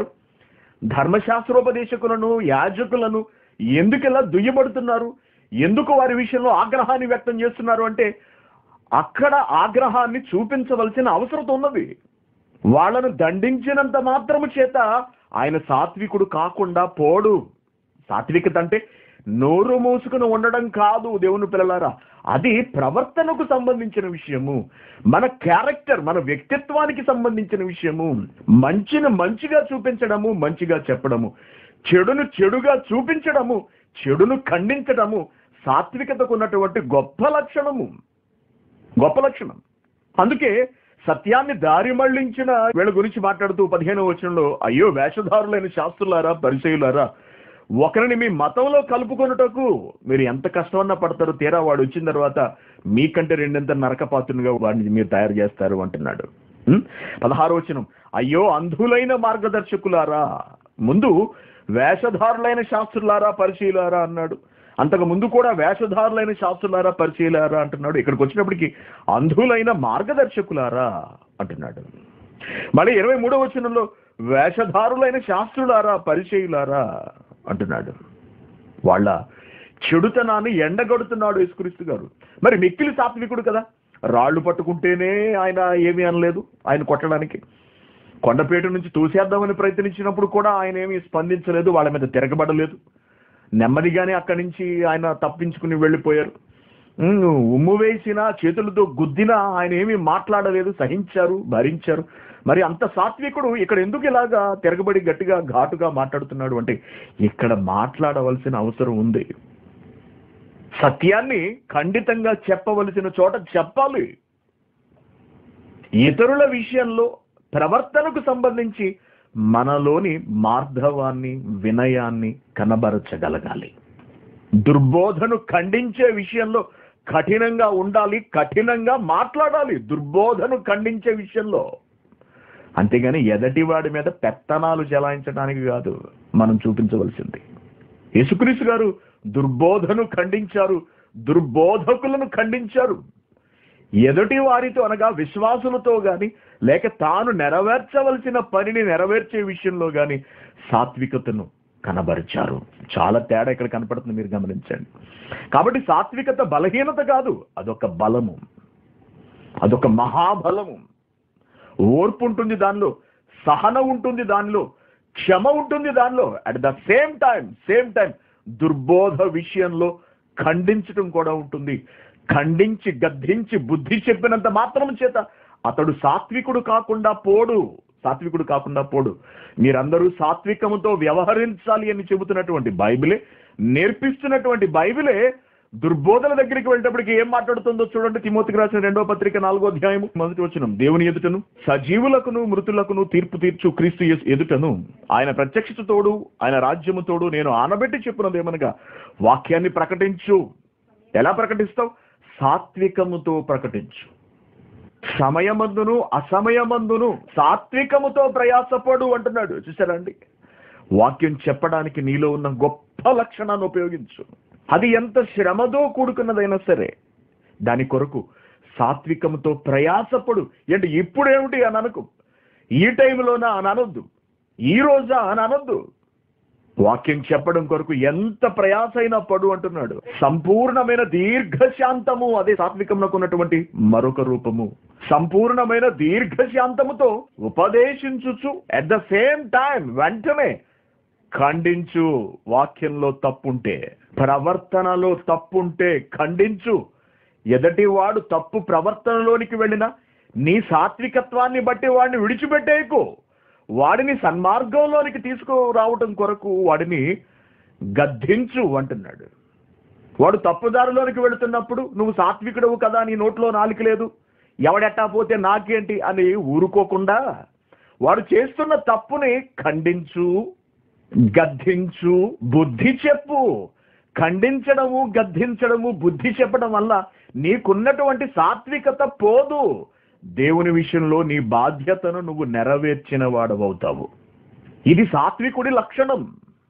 ధర్మశాస్త్రోపదేశకులను యాజకులను ఎందుకు ఇలా దుయ్యబడుతున్నారు ఎందుకు వారి విషయంలో ఆగ్రహాన్ని వ్యక్తం చేస్తున్నారు అంటే అక్కడ ఆగ్రహాన్ని చూపించవలసిన అవసరం ఉన్నది వాళ్ళను దండించినంత మాత్రము చేత ఆయన సాత్వికుడు కాకుండా పోడు సాత్వికత అంటే నోరు మూసుకుని ఉండడం కాదు దేవుని పిల్లలారా అది ప్రవర్తనకు సంబంధించిన విషయము మన క్యారెక్టర్ మన వ్యక్తిత్వానికి సంబంధించిన విషయము మంచిని మంచిగా చూపించడము మంచిగా చెప్పడము చెడును చెడుగా చూపించడము చెడును ఖండించడము సాత్వికతకు ఉన్నటువంటి గొప్ప లక్షణము గొప్ప లక్షణం అందుకే సత్యాన్ని దారి మళ్లించిన వీళ్ళ గురించి మాట్లాడుతూ పదిహేనవ వచనంలో అయ్యో వేషధారులైన శాస్త్రులారా పరిచయులారా ఒకరిని మీ మతంలో కలుపుకొనుటకు మీరు ఎంత కష్టమన్నా పడతారు తీరా వాడు వచ్చిన తర్వాత మీకంటే రెండింత నరకపాత్రునిగా వాడిని మీరు తయారు చేస్తారు అంటున్నాడు ఉం? పదహారు వచనం అయ్యో అంధులైన మార్గదర్శకులారా ముందు వేషధారులైన శాస్త్రులారా పరిశీలారా అన్నాడు అంతకు ముందు కూడా వేషధారులైన శాస్త్రులారా పరిచయలారా అంటున్నాడు ఇక్కడికి వచ్చినప్పటికి అంధులైన మార్గదర్శకులారా అంటున్నాడు మళ్ళీ ఇరవై మూడవ వచనంలో వేషధారులైన శాస్త్రులారా పరిచయులారా అంటున్నాడు వాళ్ళ చెడుతనాన్ని ఎండగొడుతున్నాడు యేసుక్రీస్తు గారు మరి మిక్కిలి సాత్వికుడు కదా రాళ్ళు పట్టుకుంటేనే ఆయన ఏమీ అనలేదు ఆయన కొట్టడానికి కొండపేట నుంచి తోసేద్దామని ప్రయత్నించినప్పుడు కూడా ఆయన ఏమీ స్పందించలేదు వాళ్ళ మీద తిరగబడలేదు నెమ్మదిగానే అక్కడి నుంచి ఆయన తప్పించుకుని వెళ్ళిపోయారు ఉమ్, ఉమ్ము వేసినా చేతులతో గుద్దినా ఆయన ఏమీ మాట్లాడలేదు సహించారు భరించారు మరి అంత సాత్వికుడు ఇక్కడ ఎందుకు ఇలాగా తిరగబడి గట్టిగా ఘాటుగా మాట్లాడుతున్నాడు అంటే ఇక్కడ మాట్లాడవలసిన అవసరం ఉంది సత్యాన్ని ఖండితంగా చెప్పవలసిన చోట చెప్పాలి ఇతరుల విషయంలో ప్రవర్తనకు సంబంధించి మనలోని మార్ధవాన్ని వినయాన్ని కనబరచగలగాలి దుర్బోధను ఖండించే విషయంలో కఠినంగా ఉండాలి కఠినంగా మాట్లాడాలి దుర్బోధను ఖండించే విషయంలో అంతేగాని ఎదటివాడి మీద పెత్తనాలు చెలాయించడానికి కాదు మనం చూపించవలసింది యేసుక్రీస్తు గారు దుర్బోధను ఖండించారు దుర్బోధకులను ఖండించారు ఎదుటి వారితో అనగా విశ్వాసులతో గాని లేక తాను నెరవేర్చవలసిన పనిని నెరవేర్చే విషయంలో గాని సాత్వికతను కనబరిచారు చాలా తేడా ఇక్కడ కనపడుతుంది మీరు గమనించండి కాబట్టి సాత్వికత బలహీనత కాదు అదొక బలము అదొక మహాబలము ఓర్పు ఉంటుంది దానిలో సహన ఉంటుంది దానిలో క్షమ ఉంటుంది దానిలో at the same time same time దుర్బోధ విషయంలో ఖండించటం కూడా ఉంటుంది ఖండించి గద్దించి బుద్ధి చెప్పినంత మాత్రం చేత అతడు సాత్వికుడు కాకుండా పోడు సాత్వికుడు కాకుండా పోడు మీరందరూ సాత్వికముతో వ్యవహరించాలి అని చెబుతున్నటువంటి బైబిలే నేర్పిస్తున్నటువంటి బైబిలే దుర్బోధన దగ్గరికి వెళ్ళేటప్పటికి ఏం మాట్లాడుతుందో చూడండి తిమోతికి రాసిన రెండో పత్రిక నాలుగో అధ్యాయం మొదటి వచనం దేవుని ఎదుటను సజీవులకును మృతులకును తీర్పు తీర్చు క్రీస్తు యేసు ఎదుటను ఆయన ప్రత్యక్షత తోడు ఆయన రాజ్యము తోడు నేను ఆనబెట్టి చెప్పినదేమనగా వాక్యాన్ని ప్రకటించు ఎలా ప్రకటిస్తావు సాత్వికముతో ప్రకటించు సమయమందును అసమయమందును సాత్వికముతో ప్రయాసపడు అంటున్నాడు చూసారా అండి వాక్యం చెప్పడానికి నీలో ఉన్న గొప్ప లక్షణాన్ని ఉపయోగించు అది ఎంత శ్రమతో కూడుకున్నదైనా సరే దాని కొరకు సాత్వికముతో ప్రయాసపడు అంటే ఇప్పుడేమిటి అని అనకు ఈ టైంలోనా అని అనొద్దు ఈ రోజా అని అనొద్దు వాక్యం చెప్పడం కొరకు ఎంత ప్రయాసైనా పడు అంటున్నాడు సంపూర్ణమైన దీర్ఘశాంతము అదే సాత్వికంలో ఉన్నటువంటి మరొక రూపము సంపూర్ణమైన దీర్ఘశాంతముతో ఉపదేశించుచు అట్ ద సేమ్ టైం వెంటనే ఖండించు వాక్యంలో తప్పుంటే ప్రవర్తనలో తప్పుంటే ఖండించు ఎదటి వాడు తప్పు ప్రవర్తనలోనికి వెళ్ళినా నీ సాత్వికత్వాన్ని బట్టి వాడిని విడిచిపెట్టేయకు వాడిని సన్మార్గంలోనికి తీసుకురావటం కొరకు వాడిని గద్దించు అంటున్నాడు వాడు తప్పుదారిలోనికి వెళుతున్నప్పుడు నువ్వు సాత్వికుడవు కదా నీ నోట్లో నాలుక లేదు ఎవడెట్టా పోతే నాకేంటి అని ఊరుకోకుండా వాడు చేస్తున్న తప్పుని ఖండించు గద్దించు బుద్ధి చెప్పు ఖండించడము గద్దించడము బుద్ధి చెప్పడం వల్ల నీకున్నటువంటి సాత్వికత పోదు దేవుని విషయంలో నీ బాధ్యతను నువ్వు నెరవేర్చిన వాడవవుతావు ఇది సాత్వికుడి లక్షణం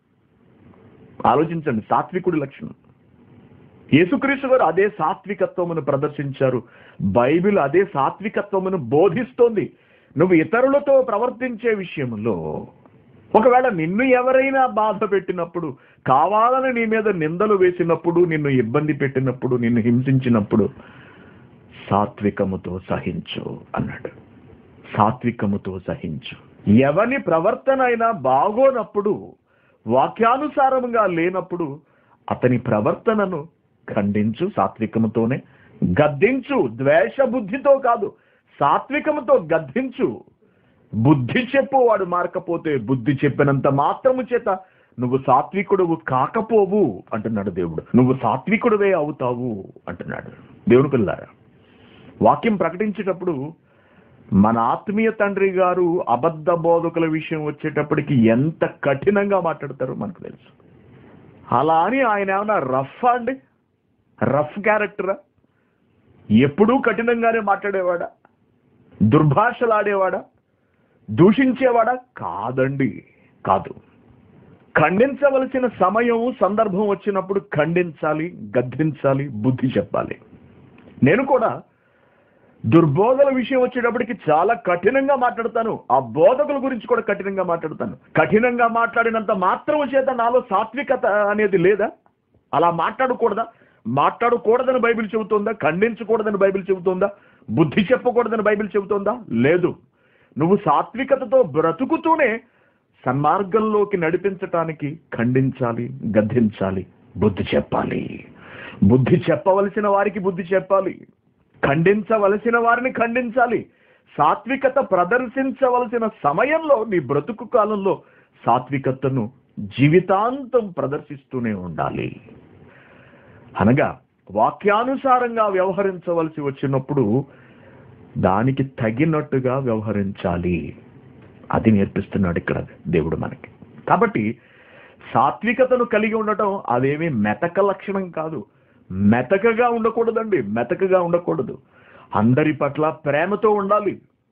ఆలోచించండి సాత్వికుడి లక్షణం యేసుక్రీస్తు గారు అదే సాత్వికత్వమును ప్రదర్శించారు బైబిల్ అదే సాత్వికత్వమును బోధిస్తోంది నువ్వు ఇతరులతో ప్రవర్తించే విషయంలో ఒకవేళ నిన్ను ఎవరైనా బాధ పెట్టినప్పుడు కావాలని నీ మీద నిందలు వేసినప్పుడు నిన్ను ఇబ్బంది పెట్టినప్పుడు నిన్ను హింసించినప్పుడు సాత్వికముతో సహించు అన్నాడు సాత్వికముతో సహించు ఎవని ప్రవర్తన అయినా బాగోనప్పుడు వాక్యానుసారముగా లేనప్పుడు అతని ప్రవర్తనను ఖండించు సాత్వికముతోనే గద్దించు ద్వేష బుద్ధితో కాదు సాత్వికముతో గద్దించు బుద్ధి చెప్పు వాడు మారకపోతే బుద్ధి చెప్పినంత మాత్రము చేత నువ్వు సాత్వికుడువు కాకపోవు అంటున్నాడు దేవుడు నువ్వు సాత్వికుడివే అవుతావు అంటున్నాడు దేవుని పిల్లారా వాక్యం ప్రకటించేటప్పుడు మన ఆత్మీయ తండ్రి గారు అబద్ధ బోధకుల విషయం వచ్చేటప్పటికి ఎంత కఠినంగా మాట్లాడతారో మనకు తెలుసు అలా అని ఆయన ఏమైనా రఫ్ అండి రఫ్ క్యారెక్టరా ఎప్పుడూ కఠినంగానే మాట్లాడేవాడా దుర్భాషలాడేవాడా దూషించేవాడా కాదండి కాదు ఖండించవలసిన సమయం సందర్భం వచ్చినప్పుడు ఖండించాలి గద్దించాలి బుద్ధి చెప్పాలి నేను కూడా దుర్బోధల విషయం వచ్చేటప్పటికి చాలా కఠినంగా మాట్లాడతాను ఆ బోధకుల గురించి కూడా కఠినంగా మాట్లాడతాను కఠినంగా మాట్లాడినంత మాత్రం చేత నాలో సాత్వికత అనేది లేదా అలా మాట్లాడకూడదా మాట్లాడకూడదని బైబిల్ చెబుతోందా ఖండించకూడదని బైబిల్ చెబుతోందా బుద్ధి చెప్పకూడదని బైబిల్ చెబుతోందా లేదు నువ్వు సాత్వికతతో బ్రతుకుతూనే సన్మార్గంలోకి నడిపించటానికి ఖండించాలి గద్దించాలి బుద్ధి చెప్పాలి బుద్ధి చెప్పవలసిన వారికి బుద్ధి చెప్పాలి ఖండించవలసిన వారిని ఖండించాలి సాత్వికత ప్రదర్శించవలసిన సమయంలో నీ బ్రతుకు కాలంలో సాత్వికతను జీవితాంతం ప్రదర్శిస్తూనే ఉండాలి అనగా వాక్యానుసారంగా వ్యవహరించవలసి వచ్చినప్పుడు దానికి తగినట్టుగా వ్యవహరించాలి అది నేర్పిస్తున్నాడు ఇక్కడ దేవుడు మనకి కాబట్టి సాత్వికతను కలిగి ఉండటం అదేమీ మెతక లక్షణం కాదు మెతకగా ఉండకూడదండి మెతకగా ఉండకూడదు అందరి పట్ల ప్రేమతో ఉండాలి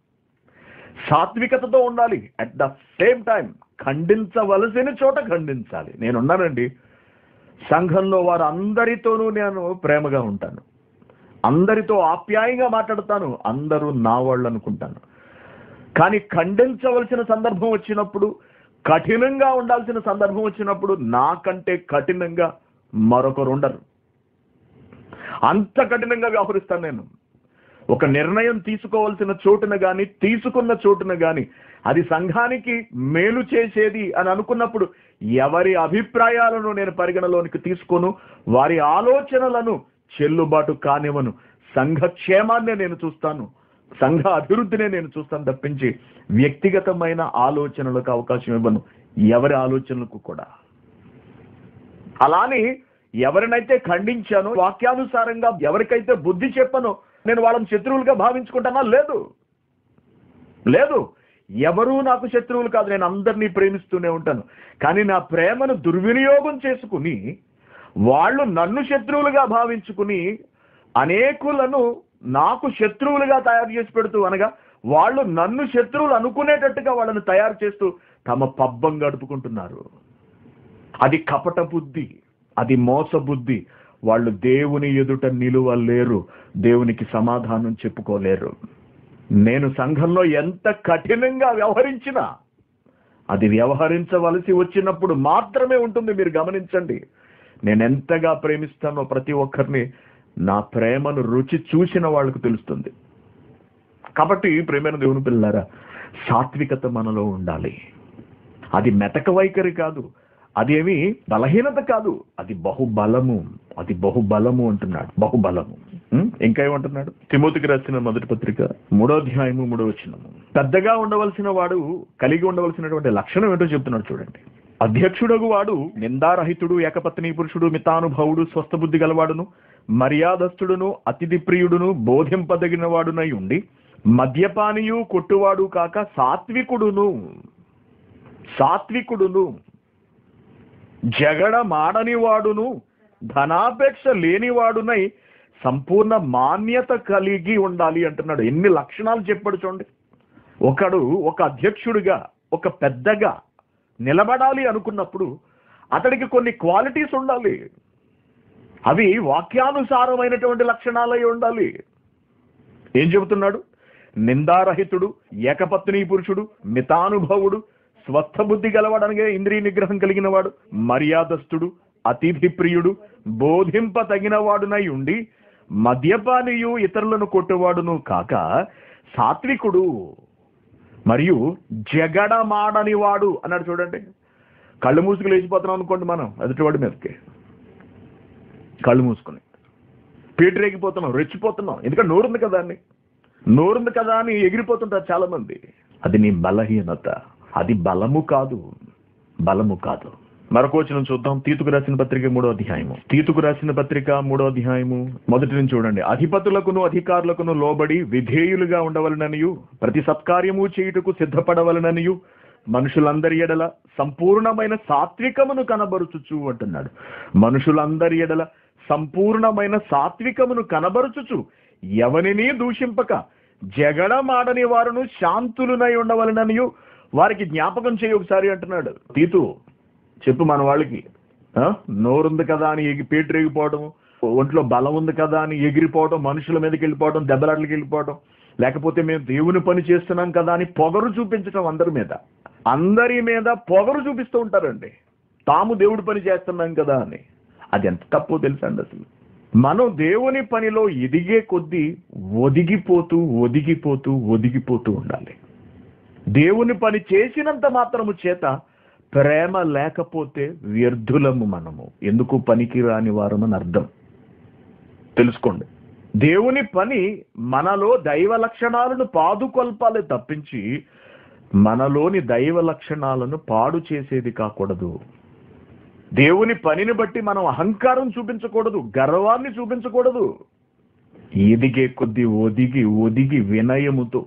సాత్వికతతో ఉండాలి అట్ ద సేమ్ టైం ఖండించవలసిన చోట ఖండించాలి నేనున్నానండి సంఘంలో వారు అందరితోనూ నేను ప్రేమగా ఉంటాను అందరితో ఆప్యాయంగా మాట్లాడతాను అందరూ నా వాళ్ళు అనుకుంటాను కానీ ఖండించవలసిన సందర్భం వచ్చినప్పుడు కఠినంగా ఉండాల్సిన సందర్భం వచ్చినప్పుడు నాకంటే కఠినంగా మరొకరు ఉండరు అంత కఠినంగా వ్యవహరిస్తాను నేను ఒక నిర్ణయం తీసుకోవాల్సిన చోటున గాని తీసుకున్న చోటున గాని అది సంఘానికి మేలు చేసేది అని అనుకున్నప్పుడు ఎవరి అభిప్రాయాలను నేను పరిగణలోనికి తీసుకోను వారి ఆలోచనలను చెల్లుబాటు కానివ్వను సంఘ క్షేమాన్నే నేను చూస్తాను సంఘ అభివృద్ధినే నేను చూస్తాను తప్పించి వ్యక్తిగతమైన ఆలోచనలకు అవకాశం ఇవ్వను ఎవరి ఆలోచనలకు కూడా అలాని ఎవరినైతే ఖండించానో వాక్యానుసారంగా ఎవరికైతే బుద్ధి చెప్పనో నేను వాళ్ళని శత్రువులుగా భావించుకుంటానా లేదు లేదు ఎవరూ నాకు శత్రువులు కాదు నేను అందరినీ ప్రేమిస్తూనే ఉంటాను కానీ నా ప్రేమను దుర్వినియోగం చేసుకుని వాళ్ళు నన్ను శత్రువులుగా భావించుకుని అనేకులను నాకు శత్రువులుగా తయారు చేసి పెడుతూ అనగా వాళ్ళు నన్ను శత్రువులు అనుకునేటట్టుగా వాళ్ళని తయారు చేస్తూ తమ పబ్బం గడుపుకుంటున్నారు అది కపట బుద్ధి అది మోస బుద్ధి వాళ్ళు దేవుని ఎదుట నిలువలేరు దేవునికి సమాధానం చెప్పుకోలేరు నేను సంఘంలో ఎంత కఠినంగా వ్యవహరించినా అది వ్యవహరించవలసి వచ్చినప్పుడు మాత్రమే ఉంటుంది మీరు గమనించండి నేను ఎంతగా ప్రేమిస్తానో ప్రతి ఒక్కరిని నా ప్రేమను రుచి చూసిన వాళ్ళకు తెలుస్తుంది కాబట్టి ప్రేమైన దేవుని పిల్లారా సాత్వికత మనలో ఉండాలి అది మెతక వైఖరి కాదు అదేమి బలహీనత కాదు అది బహుబలము అది బహుబలము అంటున్నాడు బహుబలము ఉం? ఇంకా ఏమంటున్నాడు తిమోతికి రాసిన మొదటి పత్రిక మూడో అధ్యాయము మూడో వచనము పెద్దగా ఉండవలసిన వాడు కలిగి ఉండవలసినటువంటి లక్షణం ఏంటో చెప్తున్నాడు చూడండి అధ్యక్షుడగు వాడు నిందారహితుడు ఏకపత్ని పురుషుడు మితానుభవుడు స్వస్థబుద్ధి గలవాడును మర్యాదస్తుడును అతిథి ప్రియుడును బోధింపదగిన వాడునై ఉండి మద్యపానియు కొట్టువాడు కాక సాత్వికుడును సాత్వికుడును జగడ మాడని వాడును ధనాపేక్ష లేనివాడునై సంపూర్ణ మాన్యత కలిగి ఉండాలి అంటున్నాడు ఎన్ని లక్షణాలు చెప్పాడు చూడండి ఒకడు ఒక అధ్యక్షుడిగా ఒక పెద్దగా నిలబడాలి అనుకున్నప్పుడు అతడికి కొన్ని క్వాలిటీస్ ఉండాలి అవి వాక్యానుసారమైనటువంటి లక్షణాలై ఉండాలి ఏం చెబుతున్నాడు నిందారహితుడు ఏకపత్ని పురుషుడు మితానుభవుడు స్వస్థ బుద్ధి గలవాడనగా ఇంద్రియ నిగ్రహం కలిగిన వాడు మర్యాదస్తుడు అతిథి ప్రియుడు బోధింప తగిన వాడునై ఉండి మద్యపానియు ఇతరులను కొట్టువాడును కాక సాత్వికుడు మరియు జగడమాడని వాడు అన్నాడు చూడండి కళ్ళు మూసుకు లేచిపోతున్నాం అనుకోండి మనం ఎదుటివాడి మీదకి కళ్ళు మూసుకుని పీటరేగిపోతున్నాం రెచ్చిపోతున్నాం ఎందుకంటే నోరుంది కదా అని నోరుంది కదా అని ఎగిరిపోతుంటారు చాలా మంది అది నీ బలహీనత అది బలము కాదు బలము కాదు మరొక వచనం చూద్దాం తీతుకు రాసిన పత్రిక మూడో అధ్యాయము తీతుకు రాసిన పత్రిక మూడో అధ్యాయము మొదటి నుంచి చూడండి అధిపతులకును అధికారులకును లోబడి విధేయులుగా ఉండవలననియు ప్రతి సత్కార్యము చేయుటకు సిద్ధపడవలననియు మనుషులందరి ఎడల సంపూర్ణమైన సాత్వికమును కనబరుచుచు అంటున్నాడు మనుషులందరి ఎడల సంపూర్ణమైన సాత్వికమును కనబరుచుచు ఎవనిని దూషింపక జగడమాడని వారును శాంతులునై ఉండవలననియు వారికి జ్ఞాపకం చేయి ఒకసారి అంటున్నాడు తీతు చెప్పు మన వాళ్ళకి ఆ? నోరుంది కదా అని ఎగి పేటరేగిపోవడం ఒంట్లో బలం ఉంది కదా అని ఎగిరిపోవడం మనుషుల మీదకి వెళ్ళిపోవడం దెబ్బలాట్లకి వెళ్ళిపోవడం లేకపోతే మేము దేవుని పని చేస్తున్నాం కదా అని పొగరు చూపించడం అందరి మీద అందరి మీద పొగరు చూపిస్తూ ఉంటారండి తాము దేవుడి పని చేస్తున్నాం కదా అని అది ఎంత తప్పో తెలుసా అండి అసలు మనం దేవుని పనిలో ఎదిగే కొద్దీ ఒదిగిపోతూ ఒదిగిపోతూ ఒదిగిపోతూ ఉండాలి దేవుని పని చేసినంత మాత్రము చేత ప్రేమ లేకపోతే వ్యర్థులము మనము ఎందుకు పనికి రాని వారమని అర్థం తెలుసుకోండి దేవుని పని మనలో దైవ లక్షణాలను పాదుకొల్పాలి తప్పించి మనలోని దైవ లక్షణాలను పాడు చేసేది కాకూడదు దేవుని పనిని బట్టి మనం అహంకారం చూపించకూడదు గర్వాన్ని చూపించకూడదు ఎదిగే కొద్ది ఒదిగి ఒదిగి వినయముతో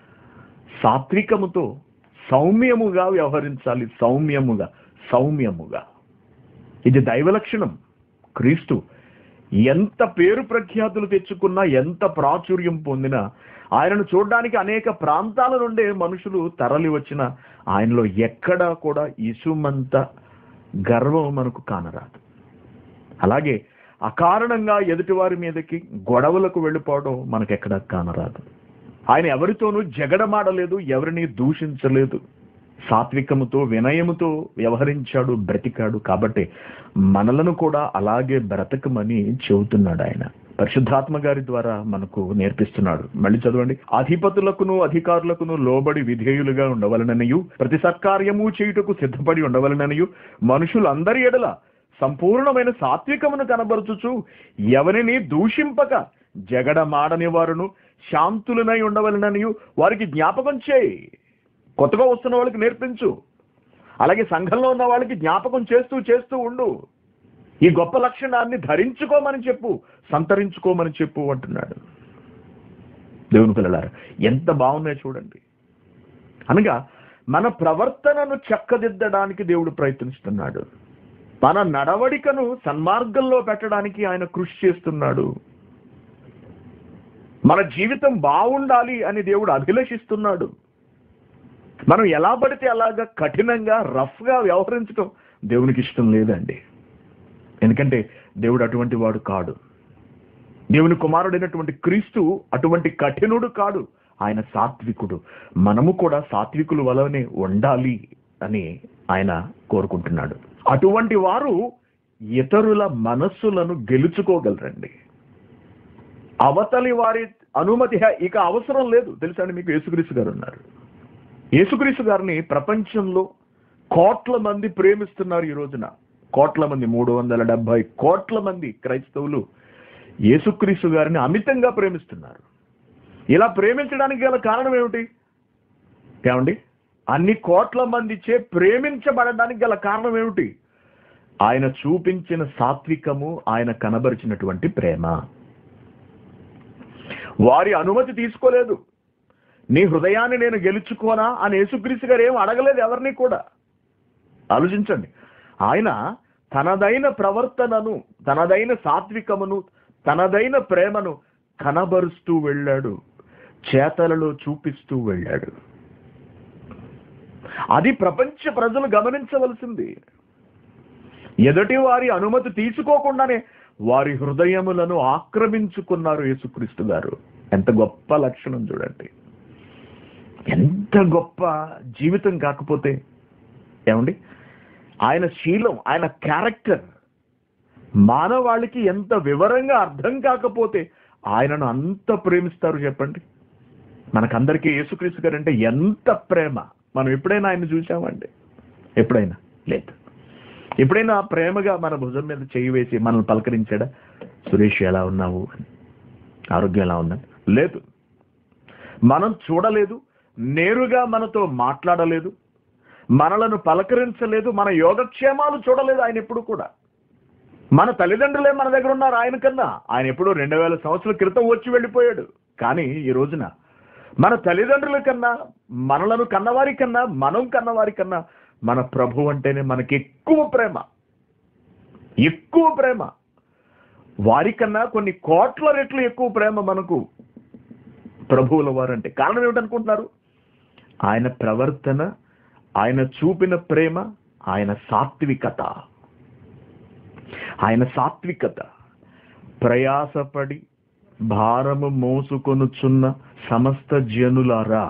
సాత్వికముతో సౌమ్యముగా వ్యవహరించాలి సౌమ్యముగా సౌమ్యముగా ఇది దైవ లక్షణం క్రీస్తు ఎంత పేరు ప్రఖ్యాతులు తెచ్చుకున్నా ఎంత ప్రాచుర్యం పొందినా ఆయనను చూడడానికి అనేక ప్రాంతాల నుండే మనుషులు తరలి వచ్చిన ఆయనలో ఎక్కడా కూడా ఇసుమంత గర్వం మనకు కానరాదు అలాగే అకారణంగా ఎదుటివారి మీదకి గొడవలకు వెళ్ళిపోవడం మనకెక్కడా కానరాదు ఆయన ఎవరితోనూ జగడమాడలేదు ఎవరిని దూషించలేదు సాత్వికముతో వినయముతో వ్యవహరించాడు బ్రతికాడు కాబట్టి మనలను కూడా అలాగే బ్రతకమని చెబుతున్నాడు ఆయన పరిశుద్ధాత్మ గారి ద్వారా మనకు నేర్పిస్తున్నాడు మళ్ళీ చదవండి అధిపతులకును అధికారులకును లోబడి విధేయులుగా ఉండవలననియు ప్రతి సత్కార్యము చేయుటకు సిద్ధపడి ఉండవలననియు మనుషులందరి ఎడల సంపూర్ణమైన సాత్వికమును కనబరుచుచు ఎవరిని దూషింపక జగడమాడని వారును శాంతులనై ఉండవలననియు వారికి జ్ఞాపకం చేయి కొత్తగా వస్తున్న వాళ్ళకి నేర్పించు అలాగే సంఘంలో ఉన్న వాళ్ళకి జ్ఞాపకం చేస్తూ చేస్తూ ఉండు ఈ గొప్ప లక్షణాన్ని ధరించుకోమని చెప్పు సంతరించుకోమని చెప్పు అంటున్నాడు దేవుని పిల్లలారు ఎంత బాగున్నాయో చూడండి అనగా మన ప్రవర్తనను చక్కదిద్దడానికి దేవుడు ప్రయత్నిస్తున్నాడు మన నడవడికను సన్మార్గంలో పెట్టడానికి ఆయన కృషి చేస్తున్నాడు మన జీవితం బాగుండాలి అని దేవుడు అభిలషిస్తున్నాడు మనం ఎలా పడితే అలాగా కఠినంగా రఫ్గా వ్యవహరించడం దేవునికి ఇష్టం లేదండి ఎందుకంటే దేవుడు అటువంటి వాడు కాడు దేవుని కుమారుడైనటువంటి క్రీస్తు అటువంటి కఠినుడు కాడు ఆయన సాత్వికుడు మనము కూడా సాత్వికుల వలనే ఉండాలి అని ఆయన కోరుకుంటున్నాడు అటువంటి వారు ఇతరుల మనస్సులను గెలుచుకోగలరండి అవతలి వారి అనుమతి ఇక అవసరం లేదు తెలుసా అండి మీకు యేసుక్రీస్తు గారు ఉన్నారు యేసుక్రీస్తు గారిని ప్రపంచంలో కోట్ల మంది ప్రేమిస్తున్నారు ఈ రోజున కోట్ల మంది మూడు వందల డెబ్బై కోట్ల మంది క్రైస్తవులు యేసుక్రీస్తు గారిని అమితంగా ప్రేమిస్తున్నారు ఇలా ప్రేమించడానికి గల కారణం ఏమిటి ఏమండి అన్ని కోట్ల మంది చే ప్రేమించబడడానికి గల కారణం ఏమిటి ఆయన చూపించిన సాత్వికము ఆయన కనబరిచినటువంటి ప్రేమ వారి అనుమతి తీసుకోలేదు నీ హృదయాన్ని నేను గెలుచుకోనా అని యేసుక్రీస్తు గారు ఏం అడగలేదు ఎవరిని కూడా ఆలోచించండి ఆయన తనదైన ప్రవర్తనను తనదైన సాత్వికమును తనదైన ప్రేమను కనబరుస్తూ వెళ్ళాడు చేతలలో చూపిస్తూ వెళ్ళాడు అది ప్రపంచ ప్రజలు గమనించవలసింది ఎదుటి వారి అనుమతి తీసుకోకుండానే వారి హృదయములను ఆక్రమించుకున్నారు యేసుక్రీస్తు గారు ఎంత గొప్ప లక్షణం చూడండి ఎంత గొప్ప జీవితం కాకపోతే ఏమండి ఆయన శీలం ఆయన క్యారెక్టర్ మానవాళికి ఎంత వివరంగా అర్థం కాకపోతే ఆయనను అంత ప్రేమిస్తారు చెప్పండి మనకందరికీ యేసుక్రీస్తు గారు అంటే ఎంత ప్రేమ మనం ఎప్పుడైనా ఆయన చూసామండి ఎప్పుడైనా లేదు ఎప్పుడైనా ప్రేమగా మన భుజం మీద చేయి వేసి మనల్ని పలకరించాడా సురేష్ ఎలా ఉన్నావు అని ఆరోగ్యం ఎలా ఉందని లేదు మనం చూడలేదు నేరుగా మనతో మాట్లాడలేదు మనలను పలకరించలేదు మన యోగక్షేమాలు చూడలేదు ఆయన ఎప్పుడు కూడా మన తల్లిదండ్రులే మన దగ్గర ఉన్నారు ఆయన కన్నా ఆయన ఎప్పుడో రెండు వేల సంవత్సరాల క్రితం వచ్చి వెళ్ళిపోయాడు కానీ ఈ రోజున మన తల్లిదండ్రుల కన్నా మనలను కన్నవారి కన్నా మనం కన్నవారి కన్నా మన ప్రభు అంటేనే మనకి ఎక్కువ ప్రేమ ఎక్కువ ప్రేమ వారికన్నా కొన్ని కోట్ల రెట్లు ఎక్కువ ప్రేమ మనకు ప్రభువుల వారంటే కారణం ఏమిటనుకుంటున్నారు ఆయన ప్రవర్తన ఆయన చూపిన ప్రేమ ఆయన సాత్వికత ఆయన సాత్వికత ప్రయాసపడి భారము మోసుకొనుచున్న సమస్త జనులారా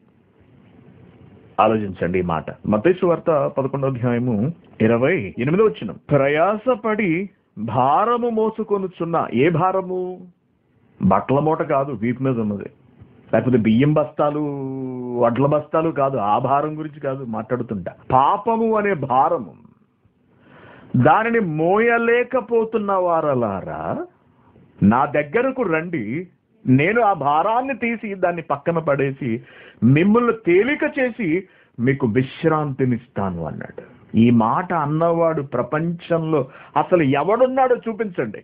ఆలోచించండి ఈ మాట మతేసు వార్త పదకొండో అధ్యాయము ఇరవై ఎనిమిదో వచ్చిన ప్రయాసపడి భారము మోసుకొనుచున్న ఏ భారము బట్టల మూట కాదు వీపు మీద ఉన్నది లేకపోతే బియ్యం బస్తాలు వడ్ల బస్తాలు కాదు ఆ భారం గురించి కాదు మాట్లాడుతుంటా పాపము అనే భారము దానిని మోయలేకపోతున్న వారలారా నా దగ్గరకు రండి నేను ఆ భారాన్ని తీసి దాన్ని పక్కన పడేసి మిమ్మల్ని తేలిక చేసి మీకు విశ్రాంతినిస్తాను అన్నాడు ఈ మాట అన్నవాడు ప్రపంచంలో అసలు ఎవడున్నాడో చూపించండి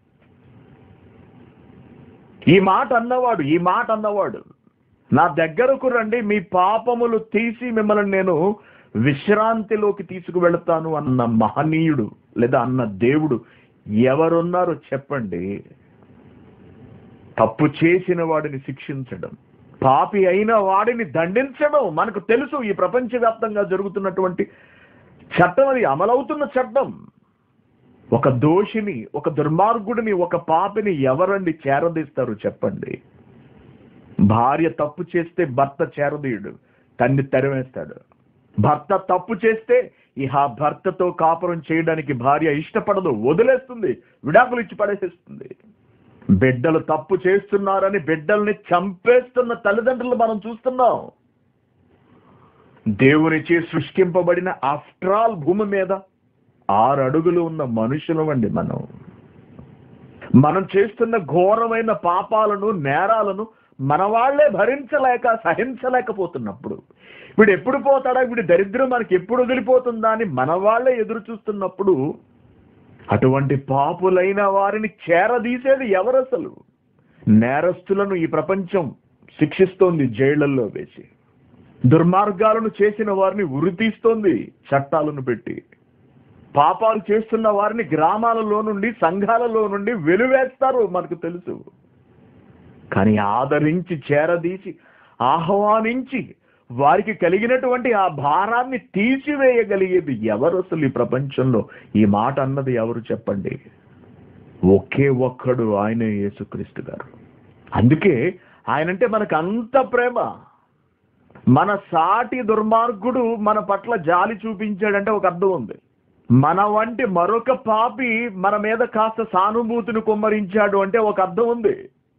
ఈ మాట అన్నవాడు ఈ మాట అన్నవాడు నా దగ్గరకు రండి మీ పాపములు తీసి మిమ్మల్ని నేను విశ్రాంతిలోకి తీసుకువెళతాను అన్న మహనీయుడు లేదా అన్న దేవుడు ఎవరున్నారో చెప్పండి తప్పు చేసిన వాడిని శిక్షించడం పాపి అయిన వాడిని దండించడం మనకు తెలుసు ఈ ప్రపంచవ్యాప్తంగా జరుగుతున్నటువంటి చట్టం అది అమలవుతున్న చట్టం ఒక దోషిని ఒక దుర్మార్గుడిని ఒక పాపిని ఎవరండి చేరదీస్తారు చెప్పండి భార్య తప్పు చేస్తే భర్త చేరదీయుడు తన్ని తరివేస్తాడు భర్త తప్పు చేస్తే ఇహ భర్తతో కాపురం చేయడానికి భార్య ఇష్టపడదు వదిలేస్తుంది విడాకులు ఇచ్చి పడేసేస్తుంది బిడ్డలు తప్పు చేస్తున్నారని బిడ్డల్ని చంపేస్తున్న తల్లిదండ్రులు మనం చూస్తున్నాం దేవునిచే సృష్టింపబడిన ఆఫ్టర్ ఆల్ భూమి మీద ఆరు అడుగులు ఉన్న మనుషులమండి మనం మనం చేస్తున్న ఘోరమైన పాపాలను నేరాలను మన వాళ్లే భరించలేక సహించలేకపోతున్నప్పుడు వీడు ఎప్పుడు పోతాడా వీడి దరిద్రం మనకి ఎప్పుడు వదిలిపోతుందా అని మన వాళ్లే ఎదురు చూస్తున్నప్పుడు అటువంటి పాపులైన వారిని చేరదీసేది ఎవరు అసలు నేరస్తులను ఈ ప్రపంచం శిక్షిస్తోంది జైళ్లలో వేసి దుర్మార్గాలను చేసిన వారిని ఉరితీస్తోంది చట్టాలను పెట్టి పాపాలు చేస్తున్న వారిని గ్రామాలలో నుండి సంఘాలలో నుండి వెలువేస్తారు మనకు తెలుసు కానీ ఆదరించి చేరదీసి ఆహ్వానించి వారికి కలిగినటువంటి ఆ భారాన్ని తీసివేయగలిగేది ఎవరు అసలు ఈ ప్రపంచంలో ఈ మాట అన్నది ఎవరు చెప్పండి ఒకే ఒక్కడు ఆయన యేసుక్రీస్తు గారు అందుకే ఆయనంటే మనకు అంత ప్రేమ మన సాటి దుర్మార్గుడు మన పట్ల జాలి చూపించాడంటే ఒక అర్థం ఉంది మన వంటి మరొక పాపి మన మీద కాస్త సానుభూతిని కుమ్మరించాడు అంటే ఒక అర్థం ఉంది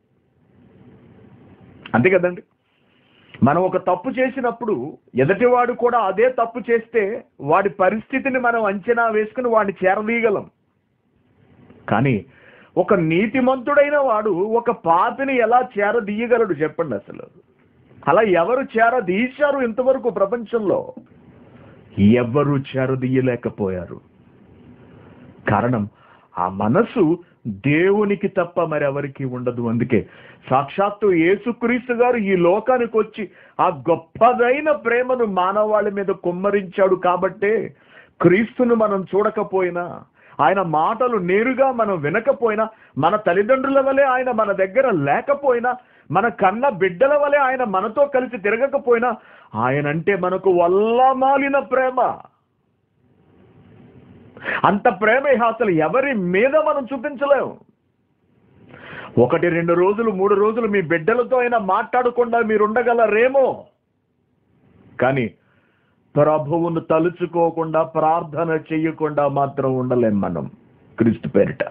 అంతే కదండి మనం ఒక తప్పు చేసినప్పుడు ఎదటివాడు కూడా అదే తప్పు చేస్తే వాడి పరిస్థితిని మనం అంచనా వేసుకుని వాడిని చేరదీయగలం కానీ ఒక నీతిమంతుడైన వాడు ఒక పాపిని ఎలా చేరదీయగలడు చెప్పండి అసలు అలా ఎవరు చేరదీశారు ఇంతవరకు ప్రపంచంలో ఎవ్వరూ చేరదీయలేకపోయారు కారణం ఆ మనసు దేవునికి తప్ప మరెవరికి ఉండదు అందుకే సాక్షాత్తు యేసుక్రీస్తు గారు ఈ లోకానికి వచ్చి ఆ గొప్పదైన ప్రేమను మానవాళి మీద కుమ్మరించాడు కాబట్టే క్రీస్తును మనం చూడకపోయినా ఆయన మాటలు నేరుగా మనం వినకపోయినా మన తల్లిదండ్రుల వలె ఆయన మన దగ్గర లేకపోయినా మన కన్న బిడ్డల వలె ఆయన మనతో కలిసి తిరగకపోయినా ఆయనంటే మనకు వల్లమాలిన ప్రేమ అంత ప్రేమ ఇహ అసలు ఎవరి మీద మనం చూపించలేము ఒకటి రెండు రోజులు మూడు రోజులు మీ బిడ్డలతో అయినా మాట్లాడకుండా మీరు ఉండగలరేమో కానీ ప్రభువును తలుచుకోకుండా ప్రార్థన చెయ్యకుండా మాత్రం ఉండలేం మనం క్రీస్తు పేరిట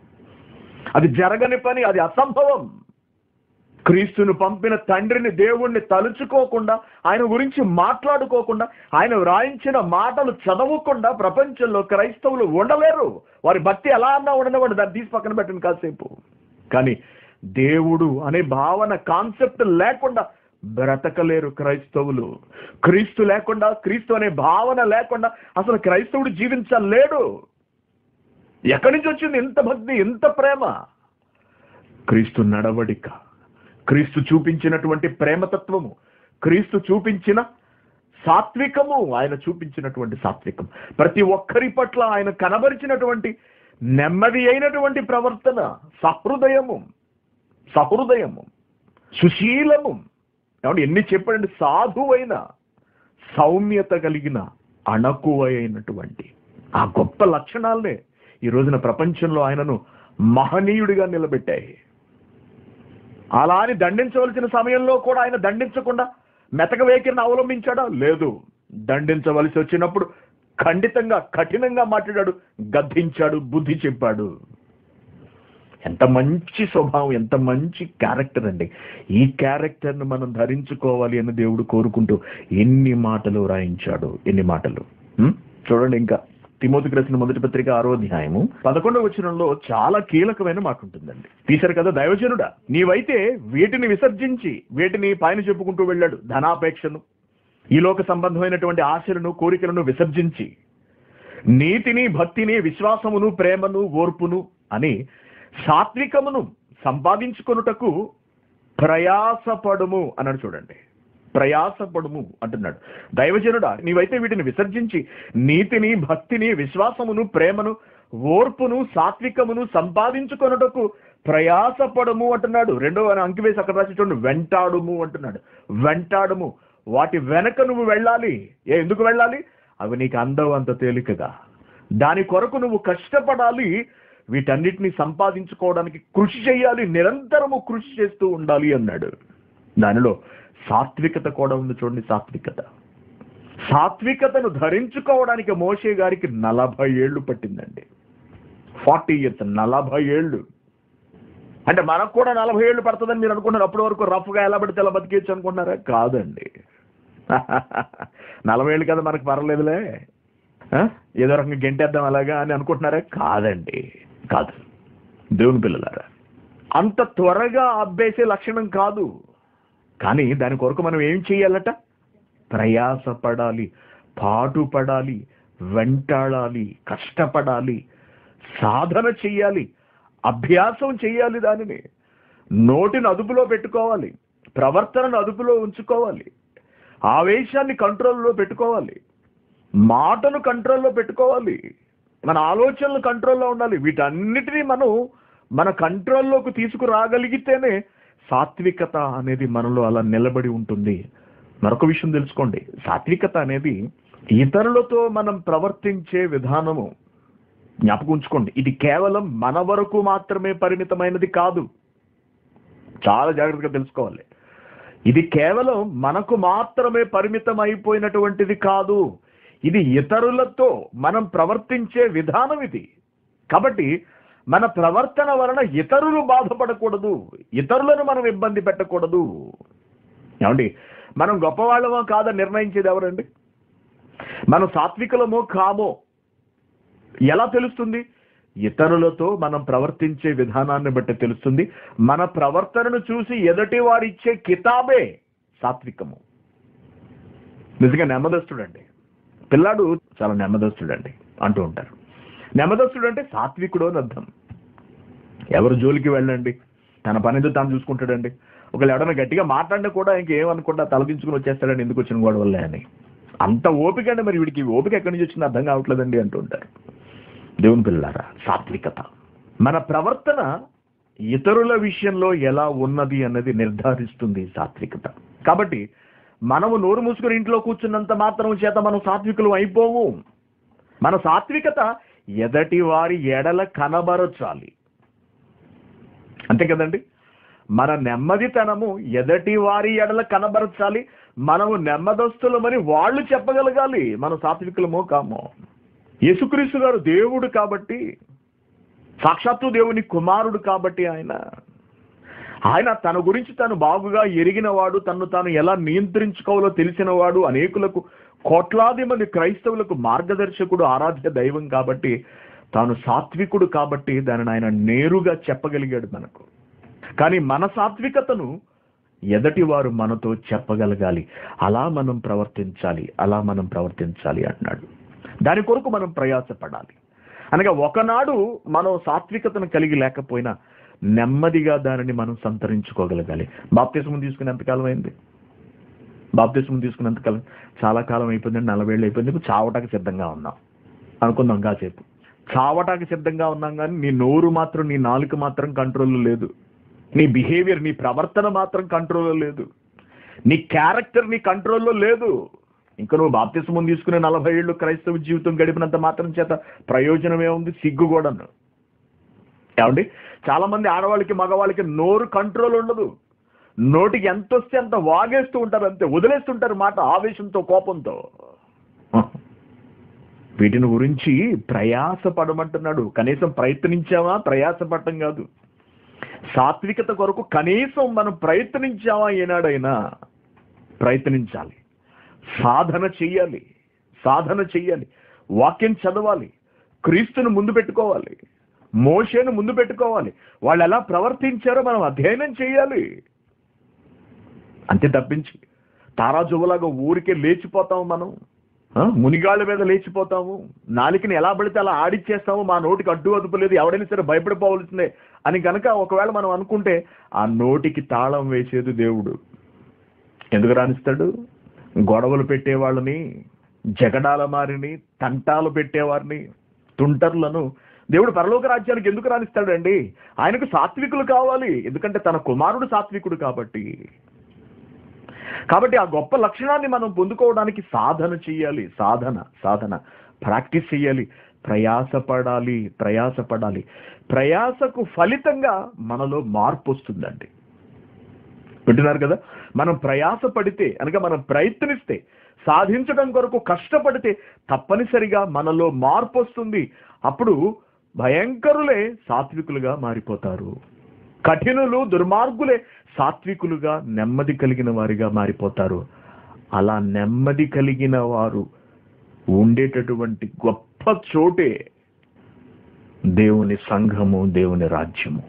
అది జరగని పని అది అసంభవం క్రీస్తును పంపిన తండ్రిని దేవుణ్ణి తలుచుకోకుండా ఆయన గురించి మాట్లాడుకోకుండా ఆయన వ్రాయించిన మాటలు చదవకుండా ప్రపంచంలో క్రైస్తవులు ఉండలేరు వారి భక్తి ఎలా అన్నా ఉండనివ్వండి దాన్ని తీసి పక్కన పెట్టండి కాసేపు కానీ దేవుడు అనే భావన కాన్సెప్ట్ లేకుండా బ్రతకలేరు క్రైస్తవులు క్రీస్తు లేకుండా క్రీస్తు అనే భావన లేకుండా అసలు క్రైస్తవుడు జీవించలేడు ఎక్కడి నుంచి వచ్చింది ఇంత భక్తి ఇంత ప్రేమ క్రీస్తు నడవడిక క్రీస్తు చూపించినటువంటి ప్రేమతత్వము క్రీస్తు చూపించిన సాత్వికము ఆయన చూపించినటువంటి సాత్వికం ప్రతి ఒక్కరి పట్ల ఆయన కనబరిచినటువంటి నెమ్మది అయినటువంటి ప్రవర్తన సహృదయము సహృదయము సుశీలము ఏమంటే ఎన్ని చెప్పండి సాధువైన సౌమ్యత కలిగిన అణకువైనటువంటి ఆ గొప్ప లక్షణాలనే ఈ రోజున ప్రపంచంలో ఆయనను మహనీయుడిగా నిలబెట్టాయి అలా అని దండించవలసిన సమయంలో కూడా ఆయన దండించకుండా మెతక వేకిరిని అవలంబించాడా లేదు దండించవలసి వచ్చినప్పుడు ఖండితంగా కఠినంగా మాట్లాడాడు గద్దించాడు బుద్ధి చెప్పాడు ఎంత మంచి స్వభావం ఎంత మంచి క్యారెక్టర్ అండి ఈ క్యారెక్టర్ను మనం ధరించుకోవాలి అని దేవుడు కోరుకుంటూ ఎన్ని మాటలు రాయించాడు ఎన్ని మాటలు హ్మ్? చూడండి ఇంకా తిమోతికి రాసిన మొదటి పత్రిక ఆరో అధ్యాయము పదకొండవ వచనంలో చాలా కీలకమైన మాట ఉంటుందండి తీశారు కదా దైవజనుడా నీవైతే వీటిని విసర్జించి వీటిని పైన చెప్పుకుంటూ వెళ్ళాడు ధనాపేక్షను ఈ లోక సంబంధమైనటువంటి ఆశలను కోరికలను విసర్జించి నీతిని భక్తిని విశ్వాసమును ప్రేమను ఓర్పును అని సాత్వికమును సంపాదించుకొనుటకు ప్రయాసపడుము అన్నాడు చూడండి ప్రయాసపడుము అంటున్నాడు దైవజనుడా నీవైతే వీటిని విసర్జించి నీతిని భక్తిని విశ్వాసమును ప్రేమను ఓర్పును సాత్వికమును సంపాదించుకొనుటకు ప్రయాసపడము అంటున్నాడు రెండో అంకివేసి అక్కడ రాసి చూడండి వెంటాడుము అంటున్నాడు వెంటాడుము వాటి వెనక నువ్వు వెళ్ళాలి ఏ ఎందుకు వెళ్ళాలి అవి నీకు అందవు అంత తేలికగా దాని కొరకు నువ్వు కష్టపడాలి వీటన్నిటిని సంపాదించుకోవడానికి కృషి చేయాలి నిరంతరము కృషి చేస్తూ ఉండాలి అన్నాడు దానిలో సాత్వికత కూడా ఉంది చూడండి సాత్వికత సాత్వికతను ధరించుకోవడానికి మోషే గారికి నలభై ఏళ్ళు పట్టిందండి ఫార్టీ ఇయర్స్ నలభై ఏళ్ళు అంటే మనకు కూడా నలభై ఏళ్ళు పడుతుందని మీరు అనుకున్నారు అప్పటి వరకు రఫ్గా ఎలా పడితే ఎలా బతికేయచ్చు అనుకున్నారా కాదండి నలభై ఏళ్ళు కదా మనకు పర్వాలేదులే ఆ? ఏదో రకంగా గెంటేద్దాం అలాగా అని అనుకుంటున్నారా కాదండి కాదు దేవుని పిల్లలారా అంత త్వరగా అబ్బేసే లక్షణం కాదు కానీ దాని కొరకు మనం ఏం చేయాలట ప్రయాసపడాలి పాటుపడాలి వెంటాడాలి కష్టపడాలి సాధన చెయ్యాలి అభ్యాసం చెయ్యాలి దానిని నోటిని అదుపులో పెట్టుకోవాలి ప్రవర్తనను అదుపులో ఉంచుకోవాలి ఆవేశాన్ని కంట్రోల్లో పెట్టుకోవాలి మాటను కంట్రోల్లో పెట్టుకోవాలి మన ఆలోచనలు కంట్రోల్లో ఉండాలి వీటన్నిటినీ మనం మన కంట్రోల్లోకి తీసుకురాగలిగితేనే సాత్వికత అనేది మనలో అలా నిలబడి ఉంటుంది మరొక విషయం తెలుసుకోండి సాత్వికత అనేది ఇతరులతో మనం ప్రవర్తించే విధానము జ్ఞాపకం ఉంచుకోండి ఇది కేవలం మన వరకు మాత్రమే పరిమితమైనది కాదు చాలా జాగ్రత్తగా తెలుసుకోవాలి ఇది కేవలం మనకు మాత్రమే పరిమితం అయిపోయినటువంటిది కాదు ఇది ఇతరులతో మనం ప్రవర్తించే విధానం ఇది కాబట్టి మన ప్రవర్తన వలన ఇతరులు బాధపడకూడదు ఇతరులను మనం ఇబ్బంది పెట్టకూడదు ఏమండి మనం గొప్పవాళ్ళమో కాదని నిర్ణయించేది ఎవరండి మనం సాత్వికులమో కామో ఎలా తెలుస్తుంది ఇతరులతో మనం ప్రవర్తించే విధానాన్ని బట్టి తెలుస్తుంది మన ప్రవర్తనను చూసి ఎదుటి వారిచ్చే కితాబే సాత్వికము నిజంగా నెమ్మదస్తుడండి పిల్లాడు చాలా నెమ్మదస్తుడండి అంటూ ఉంటారు నెమ్మదస్తుడు అంటే సాత్వికుడు అని అర్థం ఎవరు జోలికి వెళ్ళండి తన పనితో తాను చూసుకుంటాడండి ఒకళ్ళు ఎవడన్నా గట్టిగా మాట్లాడినా కూడా ఇంకేమనుకుంటా తలదించుకుని వచ్చేస్తాడండి ఎందుకు వచ్చిన గొడవల్లే అని అంత ఓపిక అండి మరి వీడికి ఈ ఓపిక ఎక్కడి నుంచి వచ్చింది అర్థం కావట్లేదండి అంటూ ఉంటారు దేవుని పిల్లారా సాత్వికత మన ప్రవర్తన ఇతరుల విషయంలో ఎలా ఉన్నది అన్నది నిర్ధారిస్తుంది సాత్వికత కాబట్టి మనము నోరు మూసుకుని ఇంట్లో కూర్చున్నంత మాత్రం చేత మనం సాత్వికులు అయిపోము మన సాత్వికత ఎదటి వారి ఎడల కనబరచాలి అంతే కదండి మన నెమ్మదితనము ఎదటి వారి ఎడల కనబరచాలి మనము నెమ్మదస్తులమని వాళ్ళు చెప్పగలగాలి మన సాత్వికులమో కామో యేసుక్రీస్తు గారు దేవుడు కాబట్టి సాక్షాత్తు దేవుని కుమారుడు కాబట్టి ఆయన ఆయన తన గురించి తను బాగుగా ఎరిగినవాడు తను తాను ఎలా నియంత్రించుకోవాలో తెలిసినవాడు అనేకులకు కోట్లాది మంది క్రైస్తవులకు మార్గదర్శకుడు ఆరాధ్య దైవం కాబట్టి తాను సాత్వికుడు కాబట్టి దానిని ఆయన నేరుగా చెప్పగలిగాడు మనకు కానీ మన సాత్వికతను ఎదటి వారు మనతో చెప్పగలగాలి అలా మనం ప్రవర్తించాలి అలా మనం ప్రవర్తించాలి అన్నాడు దాని కొరకు మనం ప్రయాసపడాలి అనగా ఒకనాడు మనం సాత్వికతను కలిగి లేకపోయినా నెమ్మదిగా దానిని మనం సంతరించుకోగలగాలి బాప్తిస్మం తీసుకుని ఎంతకాలం అయింది బాప్తిస్మం తీసుకున్నంత కాలం చాలా కాలం అయిపోయింది నలభై ఏళ్ళు అయిపోయింది ఇప్పుడు చావటానికి సిద్ధంగా ఉన్నాం అనుకుందాం కాసేపు చావటానికి సిద్ధంగా ఉన్నాం కానీ నీ నోరు మాత్రం నీ నాలుక మాత్రం కంట్రోల్లో లేదు నీ బిహేవియర్ నీ ప్రవర్తన మాత్రం కంట్రోల్లో లేదు నీ క్యారెక్టర్ నీ కంట్రోల్లో లేదు ఇంకా నువ్వు బాప్తిస్మం తీసుకునే నలభై ఏళ్ళు క్రైస్తవ జీవితం గడిపినంత మాత్రం చేత ప్రయోజనం ఏముంది సిగ్గు కూడాను ఏమండి చాలా మంది ఆడవాళ్ళకి మగవాళ్ళకి నోరు కంట్రోల్ ఉండదు నోటికి ఎంత వస్తే అంత వాగేస్తూ ఉంటారు అంతే వదిలేస్తుంటారు మాట ఆవేశంతో కోపంతో వీటిని గురించి ప్రయాసపడమంటున్నాడు కనీసం ప్రయత్నించావా ప్రయాసపడటం కాదు సాత్వికత కొరకు కనీసం మనం ప్రయత్నించావా ఏనాడైనా ప్రయత్నించాలి సాధన చెయ్యాలి సాధన చెయ్యాలి వాక్యం చదవాలి క్రీస్తును ముందు పెట్టుకోవాలి మోషేను ముందు పెట్టుకోవాలి వాళ్ళు ఎలా ప్రవర్తించారో మనం అధ్యయనం చేయాలి అంతే తప్పించి తారాజువలాగా ఊరికే లేచిపోతాము మనం ఆ, మునిగాళ్ళ మీద లేచిపోతాము నాలికని ఎలా పడితే అలా ఆడిచ్చేస్తాము మా నోటికి అడ్డు అదుపు లేదు ఎవడైనా సరే భయపడిపోవలసిందే అని కనుక ఒకవేళ మనం అనుకుంటే ఆ నోటికి తాళం వేసేది దేవుడు ఎందుకు రాణిస్తాడు గొడవలు పెట్టేవాళ్ళని జగడాల మారిని తంటాలు పెట్టేవారిని తుంటర్లను దేవుడు పరలోక రాజ్యానికి ఎందుకు రాణిస్తాడండి ఆయనకు సాత్వికులు కావాలి ఎందుకంటే తన కుమారుడు సాత్వికుడు కాబట్టి కాబట్టి ఆ గొప్ప లక్షణాన్ని మనం పొందుకోవడానికి సాధన చెయ్యాలి సాధన సాధన ప్రాక్టీస్ చెయ్యాలి ప్రయాసపడాలి ప్రయాసపడాలి ప్రయాసకు ఫలితంగా మనలో మార్పు వస్తుందండి వింటున్నారు కదా మనం ప్రయాస పడితే అనగా మనం ప్రయత్నిస్తే సాధించడం కొరకు కష్టపడితే తప్పనిసరిగా మనలో మార్పు వస్తుంది అప్పుడు భయంకరులే సాత్వికులుగా మారిపోతారు కఠినులు దుర్మార్గులే సాత్వికులుగా నెమ్మది కలిగిన వారిగా మారిపోతారు అలా నెమ్మది కలిగిన వారు ఉండేటటువంటి గొప్ప చోటే దేవుని సంఘము దేవుని రాజ్యము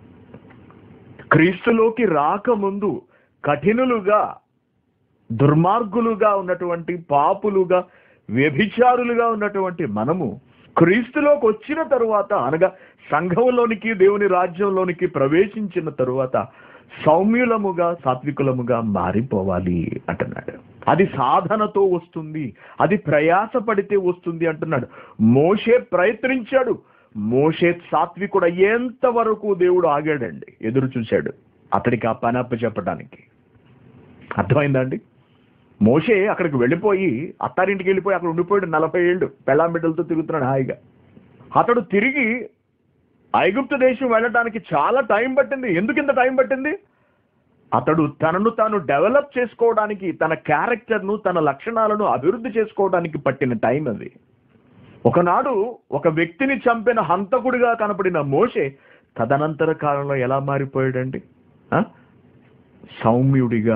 క్రీస్తులోకి రాకముందు కఠినులుగా దుర్మార్గులుగా ఉన్నటువంటి పాపులుగా వ్యభిచారులుగా ఉన్నటువంటి మనము క్రీస్తులోకి వచ్చిన తరువాత అనగా సంఘంలోనికి దేవుని రాజ్యంలోనికి ప్రవేశించిన తరువాత సౌమ్యులముగా సాత్వికులముగా మారిపోవాలి అంటున్నాడు అది సాధనతో వస్తుంది అది ప్రయాసపడితే వస్తుంది అంటున్నాడు మోషే ప్రయత్నించాడు మోషే సాత్వికుడు అయ్యేంత వరకు దేవుడు ఆగాడండి ఎదురు చూశాడు అతడికి ఆ పని అప్ప చెప్పడానికి అర్థమైందండి మోషే అక్కడికి వెళ్ళిపోయి అత్తారింటికి వెళ్ళిపోయి అక్కడ ఉండిపోయాడు నలభై ఏళ్ళు పెళ్ళాం బిడ్డలతో తిరుగుతున్నాడు హాయిగా అతడు తిరిగి ఐగుప్తు దేశం వెళ్ళడానికి చాలా టైం పట్టింది ఎందుకు ఇంత టైం పట్టింది అతడు తనను తాను డెవలప్ చేసుకోవడానికి తన క్యారెక్టర్ను తన లక్షణాలను అభివృద్ధి చేసుకోవడానికి పట్టిన టైం అది ఒకనాడు ఒక వ్యక్తిని చంపిన హంతకుడిగా కనపడిన మోషే తదనంతర కాలంలో ఎలా మారిపోయాడండి ఆ? సౌమ్యుడిగా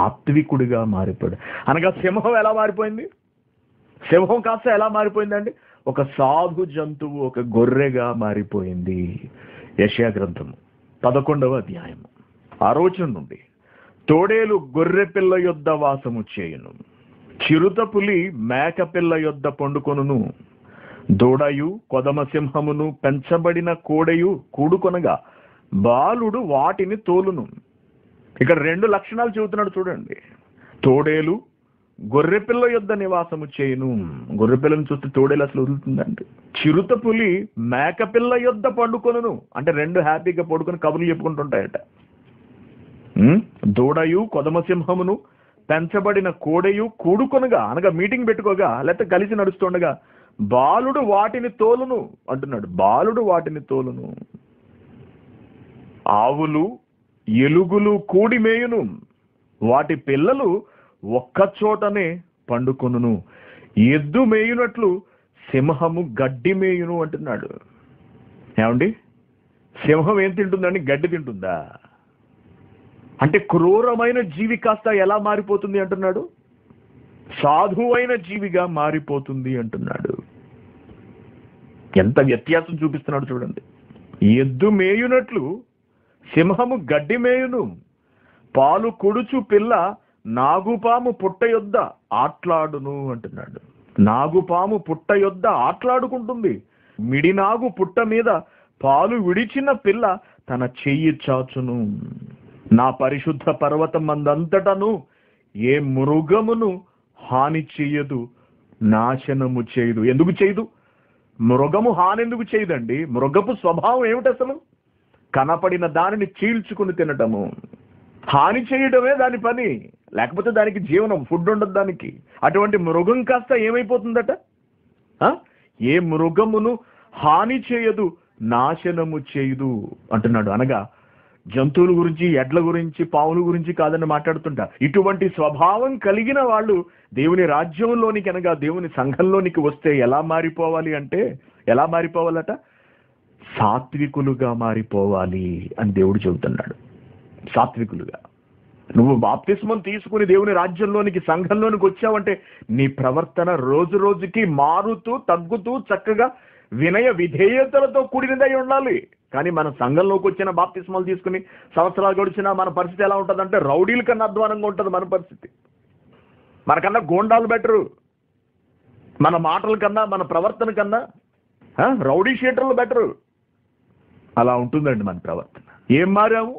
సాత్వికుడిగా మారిపోయాడు అనగా సింహం ఎలా మారిపోయింది సింహం కాస్త ఎలా మారిపోయిందండి ఒక సాధు జంతువు ఒక గొర్రెగా మారిపోయింది యశయా గ్రంథము పదకొండవ అధ్యాయము ఆ రోజు నుండి తోడేలు గొర్రె పిల్ల యొద్ద వాసము చేయును చిరుత పులి మేక పిల్ల యొద్ద పండుకొనును దూడయు కొదమ సింహమును పెంచబడిన కోడయు కూడుకొనగా బాలుడు వాటిని తోలును ఇక్కడ రెండు లక్షణాలు చెబుతున్నాడు చూడండి తోడేలు గొర్రెపిల్ల యొద్ద నివాసము చేయును గొర్రెపిల్లను చూస్తే తోడేలు అసలు వదులుతుందండి చిరుత పులి మేకపిల్ల యొద్ద పండుకొనును అంటే రెండు హ్యాపీగా పడుకొని కబుర్లు చెప్పుకుంటుంటాయట ఉమ్, దూడయు కొదమ సింహమును పెంచబడిన కోడయు కూడుకొనగా అనగా మీటింగ్ పెట్టుకోగా లేకపోతే కలిసి నడుస్తుండగా బాలుడు వాటిని తోలును అంటున్నాడు బాలుడు వాటిని తోలును ఆవులు ఎలుగులు కూడి మేయును వాటి పిల్లలు ఒక్క చోటనే పండుకొనును ఎద్దు మేయునట్లు సింహము గడ్డి మేయును అంటున్నాడు ఏమండి సింహం ఏం తింటుందండి గడ్డి తింటుందా అంటే క్రూరమైన జీవి కాస్త ఎలా మారిపోతుంది అంటున్నాడు సాధువైన జీవిగా మారిపోతుంది అంటున్నాడు ఎంత వ్యత్యాసం చూపిస్తున్నాడు చూడండి ఎద్దు మేయునట్లు సింహము గడ్డి మేయును పాలు కొడుచు పిల్ల నాగుపాము పుట్ట యొద్ద ఆట్లాడును అంటున్నాడు నాగుపాము పుట్ట యొద్ద ఆట్లాడుకుంటుంది మిడినాగు పుట్ట మీద పాలు విడిచిన పిల్ల తన చెయ్యి చాచును నా పరిశుద్ధ పర్వతం మందంతటను ఏ మృగమును హాని చెయ్యదు నాశనము చేయదు ఎందుకు చేయదు మృగము హాని ఎందుకు చేయదండి మృగపు స్వభావం ఏమిటి అసలు కనపడిన దానిని చీల్చుకుని తినటము హాని చేయడమే దాని పని లేకపోతే దానికి జీవనం ఫుడ్ ఉండదు దానికి అటువంటి మృగం కాస్త ఏమైపోతుందట ఆ? ఏ మృగమును హాని చేయదు నాశనము చేయదు అంటున్నాడు అనగా జంతువుల గురించి ఎడ్ల గురించి పావుల గురించి కాదని మాట్లాడుతుంటా ఇటువంటి స్వభావం కలిగిన వాళ్ళు దేవుని రాజ్యంలోనికి అనగా దేవుని సంఘంలోనికి వస్తే ఎలా మారిపోవాలి అంటే ఎలా మారిపోవాలట సాత్వికులుగా మారిపోవాలి అని దేవుడు చెబుతున్నాడు సాత్వికులుగా నువ్వు బాప్తిస్మం తీసుకుని దేవుని రాజ్యంలోనికి సంఘంలోనికి వచ్చావంటే నీ ప్రవర్తన రోజు రోజుకి మారుతూ తగ్గుతూ చక్కగా వినయ విధేయతలతో కూడినదై ఉండాలి కానీ మన సంఘంలోకి వచ్చిన బాప్తిస్మాలు తీసుకుని సంవత్సరాలు గడిచినా మన పరిస్థితి ఎలా ఉంటుందంటే రౌడీల కన్నా అధ్వానంగా ఉంటుంది మన పరిస్థితి మనకన్నా గోండాలు బెటరు మన మాటల కన్నా మన ప్రవర్తన కన్నా ఆ, రౌడీ షీటర్లు బెటరు అలా ఉంటుందండి మన ప్రవర్తన ఏం మారాము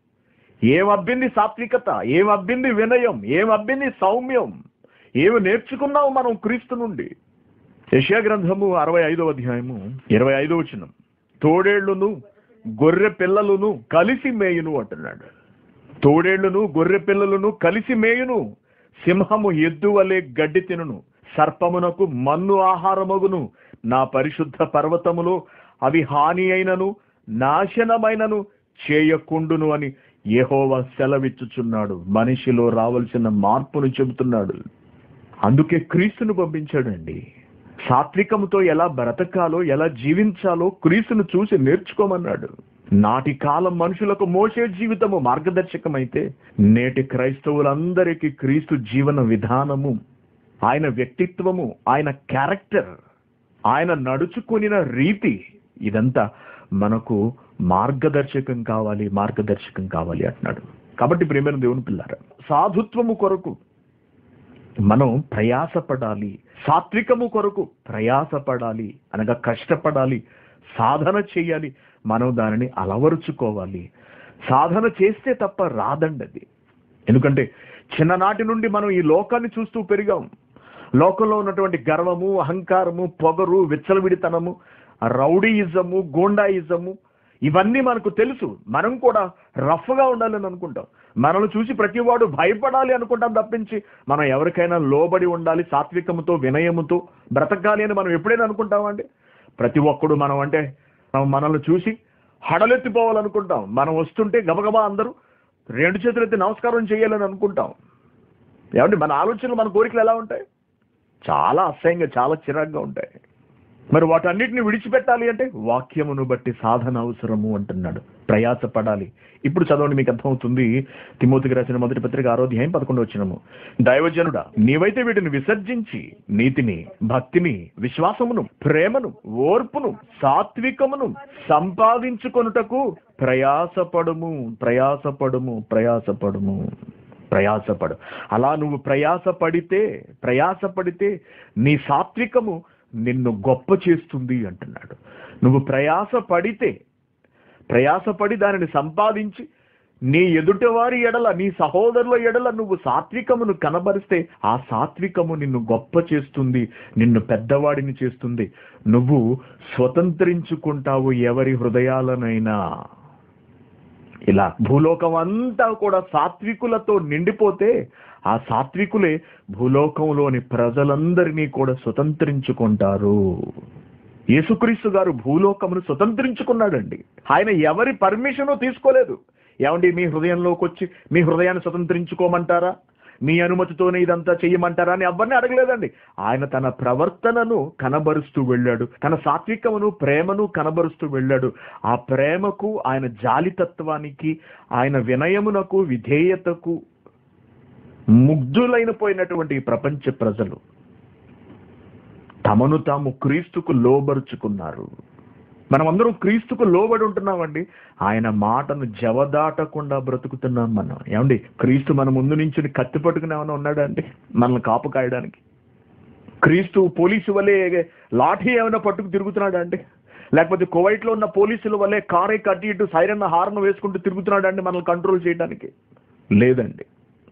ఏం అబ్బింది సాత్వికత ఏం అబ్బింది వినయం ఏం అబ్బింది సౌమ్యం ఏమి నేర్చుకున్నావు మనం క్రీస్తు నుండి యశా గ్రంథము అరవై ఐదవ అధ్యాయము ఇరవై ఐదవ వచనం తోడేళ్లును గొర్రె పిల్లలును కలిసి మేయును అంటున్నాడు తోడేళ్లును గొర్రె పిల్లలను కలిసి మేయును సింహము ఎద్దు వలె గడ్డి తినును సర్పమునకు మన్ను ఆహారమగును నా పరిశుద్ధ పర్వతములో అవి హాని అయినను నాశనమైనను చేయకుండును అని యెహోవా సెలవిచ్చుచున్నాడు మనిషిలో రావలసిన మార్పును చెబుతున్నాడు అందుకే క్రీస్తును పంపించాడండి సాత్వికముతో ఎలా బ్రతకాలో ఎలా జీవించాలో క్రీస్తును చూసి నేర్చుకోమన్నాడు నాటి కాలం మనుషులకు మోసే జీవితము మార్గదర్శకమైతే నేటి క్రైస్తవులందరికీ క్రీస్తు జీవన విధానము ఆయన వ్యక్తిత్వము ఆయన క్యారెక్టర్ ఆయన నడుచుకునిన రీతి ఇదంతా మనకు మార్గదర్శకం కావాలి మార్గదర్శకం కావాలి అంటున్నాడు కాబట్టి ప్రేమైన దేవుని పిల్లారా సాధుత్వము కొరకు మనం ప్రయాసపడాలి సాత్వికము కొరకు ప్రయాసపడాలి అనగా కష్టపడాలి సాధన చేయాలి మనం దానిని అలవరుచుకోవాలి సాధన చేస్తే తప్ప రాదండి అది ఎందుకంటే చిన్ననాటి నుండి మనం ఈ లోకాన్ని చూస్తూ పెరిగాం లోకంలో ఉన్నటువంటి గర్వము అహంకారము పొగరు విచ్చలవిడితనము రౌడీయిజము గోండాయిజము ఇవన్నీ మనకు తెలుసు మనం కూడా రఫ్గా ఉండాలని అనుకుంటాం మనల్ని చూసి ప్రతివాడు భయపడాలి అనుకుంటాం తప్పించి మనం ఎవరికైనా లోబడి ఉండాలి సాత్వికముతో వినయముతో బ్రతకాలి అని మనం ఎప్పుడైనా అనుకుంటామండి ప్రతి ఒక్కడు మనం అంటే మనం మనల్ని చూసి హడలెత్తిపోవాలనుకుంటాం మనం వస్తుంటే గబగబా అందరూ రెండు చేతులెత్తి నమస్కారం చేయాలని అనుకుంటాం ఏమండి మన ఆలోచనలు మన కోరికలు ఎలా ఉంటాయి చాలా అసహ్యంగా చాలా చిరాగ్గా ఉంటాయి మరి వాటన్నిటిని విడిచిపెట్టాలి అంటే వాక్యమును బట్టి సాధన అవసరము అంటున్నాడు ప్రయాసపడాలి ఇప్పుడు చదవండి మీకు అర్థమవుతుంది తిమోతికి రాసిన మొదటి పత్రిక ఆరోధ్యాయం పదకొండు వచ్చినము దైవజనుడా నీవైతే వీటిని విసర్జించి నీతిని భక్తిని విశ్వాసమును ప్రేమను ఓర్పును సాత్వికమును సంపాదించుకొనుటకు ప్రయాసపడుము ప్రయాసపడుము ప్రయాసపడుము ప్రయాసపడు అలా నువ్వు ప్రయాసపడితే ప్రయాసపడితే నీ సాత్వికము నిన్ను గొప్ప చేస్తుంది అంటున్నాడు నువ్వు ప్రయాసపడితే ప్రయాసపడి దానిని సంపాదించి నీ ఎదుటివారి ఎడల నీ సహోదరుల ఎడల నువ్వు సాత్వికమును కనబరిస్తే ఆ సాత్వికము నిన్ను గొప్ప చేస్తుంది నిన్ను పెద్దవాడిని చేస్తుంది నువ్వు స్వతంత్రించుకుంటావు ఎవరి హృదయాలనైనా ఇలా భూలోకం అంతా కూడా సాత్వికులతో నిండిపోతే ఆ సాత్వికులే భూలోకంలోని ప్రజలందరినీ కూడా స్వతంత్రించుకుంటారు యేసుక్రీస్తు గారు భూలోకమును స్వతంత్రించుకున్నాడండి ఆయన ఎవరి పర్మిషను తీసుకోలేదు ఏమండి మీ హృదయంలోకి వచ్చి మీ హృదయాన్ని స్వతంత్రించుకోమంటారా మీ అనుమతితోనే ఇదంతా చెయ్యమంటారా అని ఎవరిని అడగలేదండి ఆయన తన ప్రవర్తనను కనబరుస్తూ వెళ్ళాడు తన సాత్వికమును ప్రేమను కనబరుస్తూ వెళ్ళాడు ఆ ప్రేమకు ఆయన జాలితత్వానికి ఆయన వినయమునకు విధేయతకు ముగ్ధులైన పోయినటువంటి ఈ ప్రపంచ ప్రజలు తమను తాము క్రీస్తుకు లోబరుచుకున్నారు మనం అందరం క్రీస్తుకు లోబడి ఉంటున్నామండి ఆయన మాటను జవదాటకుండా బ్రతుకుతున్నాం మనం ఏమండి క్రీస్తు మన ముందు నుంచి కత్తి పట్టుకుని ఏమైనా ఉన్నాడా అండి మనల్ని కాపు కాయడానికి క్రీస్తు పోలీసు వల్లే లాఠీ ఏమైనా పట్టుకు తిరుగుతున్నాడా అండి లేకపోతే కువైట్ లో ఉన్న పోలీసుల వల్లే కారే కట్టి ఇటు సైరన్ హార్న్ వేసుకుంటూ తిరుగుతున్నాడా అండి మనల్ని కంట్రోల్ చేయడానికి లేదండి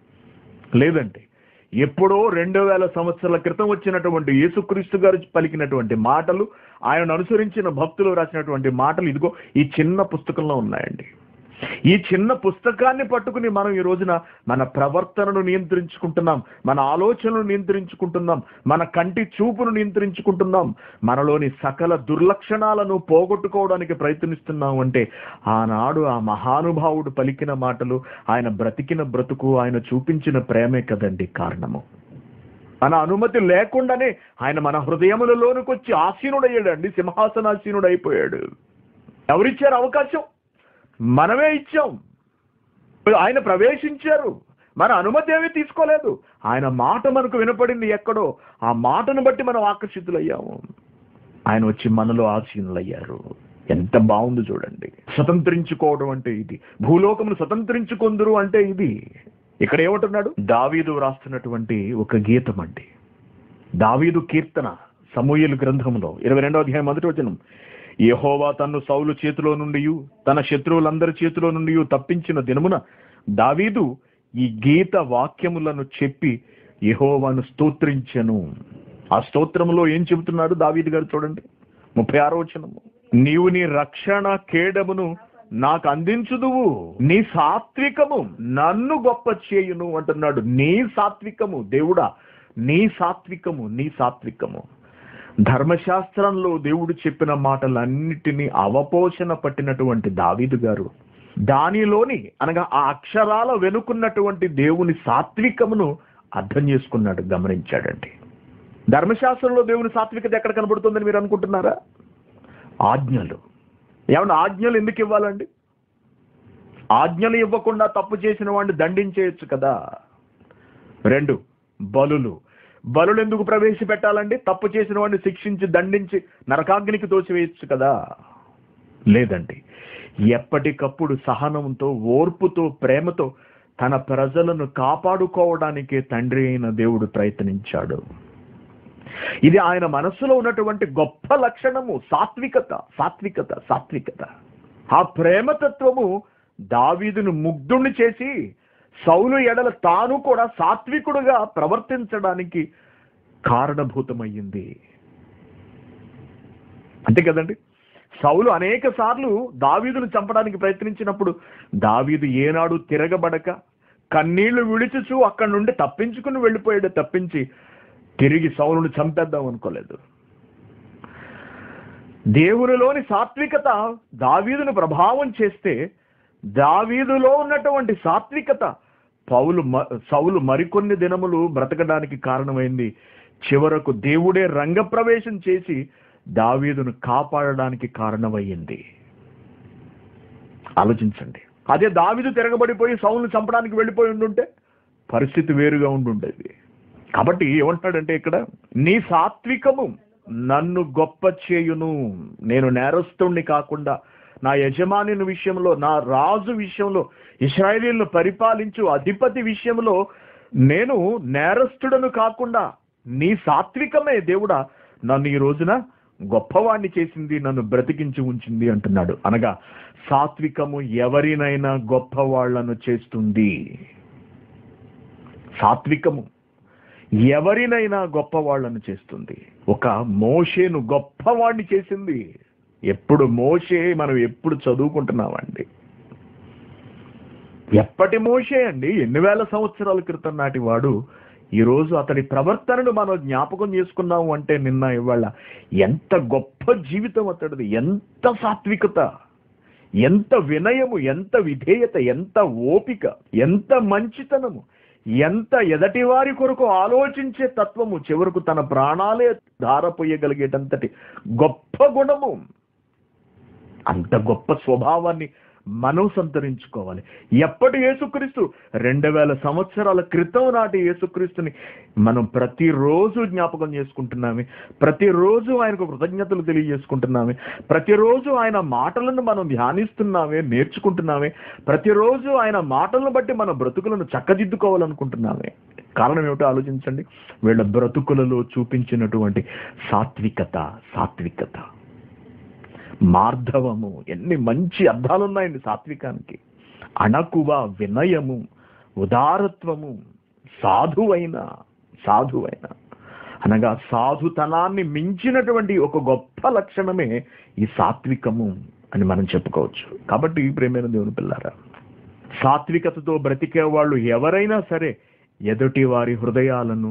లేదండి ఎప్పుడో రెండు వేల సంవత్సరాల క్రితం వచ్చినటువంటి యేసుక్రీస్తు గారు పలికినటువంటి మాటలు ఆయన అనుసరించిన భక్తులు రాసినటువంటి మాటలు ఇదిగో ఈ చిన్న పుస్తకంలో ఉన్నాయండి ఈ చిన్న పుస్తకాన్ని పట్టుకుని మనం ఈ రోజున మన ప్రవర్తనను నియంత్రించుకుంటున్నాం మన ఆలోచనలు నియంత్రించుకుంటున్నాం మన కంటి చూపును నియంత్రించుకుంటున్నాం మనలోని సకల దుర్లక్షణాలను పోగొట్టుకోవడానికి ప్రయత్నిస్తున్నాం అంటే ఆనాడు ఆ మహానుభావుడు పలికిన మాటలు ఆయన బ్రతికిన బ్రతుకు ఆయన చూపించిన ప్రేమే కదండి కారణము మన అనుమతి లేకుండానే ఆయన మన హృదయములలోనికి వచ్చి ఆసీనుడయ్యాడండి సింహాసనాసీనుడు అయిపోయాడు ఎవరిచ్చారు అవకాశం మనమే ఇచ్చాం ఆయన ప్రవేశించారు మన అనుమతి ఏమీ తీసుకోలేదు ఆయన మాట మనకు వినపడింది ఎక్కడో ఆ మాటను బట్టి మనం ఆకర్షితులయ్యాము ఆయన వచ్చి మనలో ఆసీనులయ్యారు ఎంత బాగుంది చూడండి స్వతంత్రించుకోవడం అంటే ఇది భూలోకమును స్వతంత్రించుకొందురు అంటే ఇది ఇక్కడ ఏమంటున్నాడు దావీదు వ్రాస్తున్నటువంటి ఒక గీతం అండి దావీదు కీర్తన సమూహలు గ్రంథంలో ఇరవై రెండో అధ్యాయం మొదటి వచనం యెహోవా తన్ను సౌలు చేతిలో నుండి తన శత్రువులందరి చేతిలో నుండి తప్పించిన దినమున దావీదు ఈ గీత వాక్యములను చెప్పి యెహోవాను స్తోత్రించెను ఆ స్తోత్రంలో ఏం చెబుతున్నాడు దావీదు గారు చూడండి ముప్పై ఆరో వచనము నీవు నీ రక్షణ కేడమును నాకు అందించుదువు నీ సాత్వికము నన్ను గొప్ప చేయును అంటున్నాడు నీ సాత్వికము దేవుడా నీ సాత్వికము నీ సాత్వికము ధర్మశాస్త్రంలో దేవుడు చెప్పిన మాటలన్నిటినీ అవపోషణ పట్టినటువంటి దావీదు గారు దానిలోని అనగా ఆ అక్షరాల వెనుకున్నటువంటి దేవుని సాత్వికమును అర్థం చేసుకున్నాడు గమనించాడండి ధర్మశాస్త్రంలో దేవుని సాత్వికత ఎక్కడ కనబడుతుందని మీరు అనుకుంటున్నారా ఆజ్ఞలు ఏమన్నా ఆజ్ఞలు ఎందుకు ఇవ్వాలండి ఆజ్ఞలు ఇవ్వకుండా తప్పు చేసిన వాడిని దండించేయచ్చు కదా రెండు బలులు బలులు ఎందుకు ప్రవేశపెట్టాలండి తప్పు చేసిన వాడిని శిక్షించి దండించి నరకాగ్నికి తోసివేయచ్చు కదా లేదండి ఎప్పటికప్పుడు సహనంతో ఓర్పుతో ప్రేమతో తన ప్రజలను కాపాడుకోవడానికే తండ్రి అయిన దేవుడు ప్రయత్నించాడు ఇది ఆయన మనస్సులో ఉన్నటువంటి గొప్ప లక్షణము సాత్వికత సాత్వికత సాత్వికత ఆ ప్రేమతత్వము దావీదును ముగ్ధుణ్ణి చేసి సౌలు ఎడల తాను కూడా సాత్వికుడుగా ప్రవర్తించడానికి కారణభూతమయ్యింది అంతే కదండి సౌలు అనేక సార్లు దావీదును చంపడానికి ప్రయత్నించినప్పుడు దావీదు ఏనాడు తిరగబడక కన్నీళ్లు విడిచుచు అక్కడి నుండి తప్పించుకుని వెళ్ళిపోయాడు తప్పించి తిరిగి సౌలును చంపేద్దాం అనుకోలేదు దేవునిలోని సాత్వికత దావీదును ప్రభావం చేస్తే దావీదులో ఉన్నటువంటి సాత్వికత పౌలు మ- సౌలు మరికొన్ని దినములు బ్రతకడానికి కారణమైంది చివరకు దేవుడే రంగప్రవేశం చేసి దావీదును కాపాడడానికి కారణమయ్యింది ఆలోచించండి అదే దావీదు తిరగబడిపోయి సౌలును చంపడానికి వెళ్ళిపోయి ఉండుంటే పరిస్థితి వేరుగా ఉండుండేది కాబట్టి ఏమంటాడంటే ఇక్కడ నీ సాత్వికము నన్ను గొప్ప చేయును నేను నేరస్తుణ్ణి కాకుండా నా యజమాని విషయంలో నా రాజు విషయంలో ఇస్రాయేలీలను పరిపాలించు అధిపతి విషయంలో నేను నేరస్తుడను కాకుండా నీ సాత్వికమే దేవుడా నన్ను ఈ రోజున గొప్పవాణ్ణి చేసింది నన్ను బ్రతికించి ఉంచింది అంటున్నాడు అనగా సాత్వికము ఎవరినైనా గొప్పవాళ్లను చేస్తుంది సాత్వికము ఎవరినైనా గొప్పవాళ్లను చేస్తుంది ఒక మోషేను గొప్పవాడిని చేసింది ఎప్పుడు మోషే మనం ఎప్పుడు చదువుకుంటున్నామండి ఎప్పటి మోషే అండి ఎన్ని వేల సంవత్సరాల క్రితం నాటి వాడు ఈరోజు అతడి ప్రవర్తనను మనం జ్ఞాపకం చేసుకున్నాము అంటే నిన్న ఇవాళ ఎంత గొప్ప జీవితం అతడిది ఎంత సాత్వికత ఎంత వినయము ఎంత విధేయత ఎంత ఓపిక ఎంత మంచితనము ఎంత ఎదటి వారి కొరకు ఆలోచించే తత్వము చివరకు తన ప్రాణాలే ధారపోయగలిగేటంతటి గొప్ప గుణము అంత గొప్ప స్వభావాన్ని మనం సంతరించుకోవాలి ఎప్పటి యేసుక్రీస్తు రెండు వేల సంవత్సరాల క్రితం నాటి యేసుక్రీస్తుని మనం ప్రతిరోజు జ్ఞాపకం చేసుకుంటున్నామే ప్రతిరోజు ఆయనకు కృతజ్ఞతలు తెలియజేసుకుంటున్నామే ప్రతిరోజు ఆయన మాటలను మనం ధ్యానిస్తున్నామే నేర్చుకుంటున్నామే ప్రతిరోజు ఆయన మాటలను బట్టి మన బ్రతుకులను చక్కదిద్దుకోవాలనుకుంటున్నామే కారణం ఏమిటో ఆలోచించండి వీళ్ళ బ్రతుకులలో చూపించినటువంటి సాత్వికత సాత్వికత మార్ధవము ఎన్ని మంచి అర్థాలున్నాయండి సాత్వికానికి అణకువ వినయము ఉదారత్వము సాధువైన సాధువైన అనగా సాధుతనాన్ని మించినటువంటి ఒక గొప్ప లక్షణమే ఈ సాత్వికము అని మనం చెప్పుకోవచ్చు కాబట్టి ప్రేమైన దేవుని పిల్లారా సాత్వికతతో బ్రతికే వాళ్ళు ఎవరైనా సరే ఎదుటి వారి హృదయాలను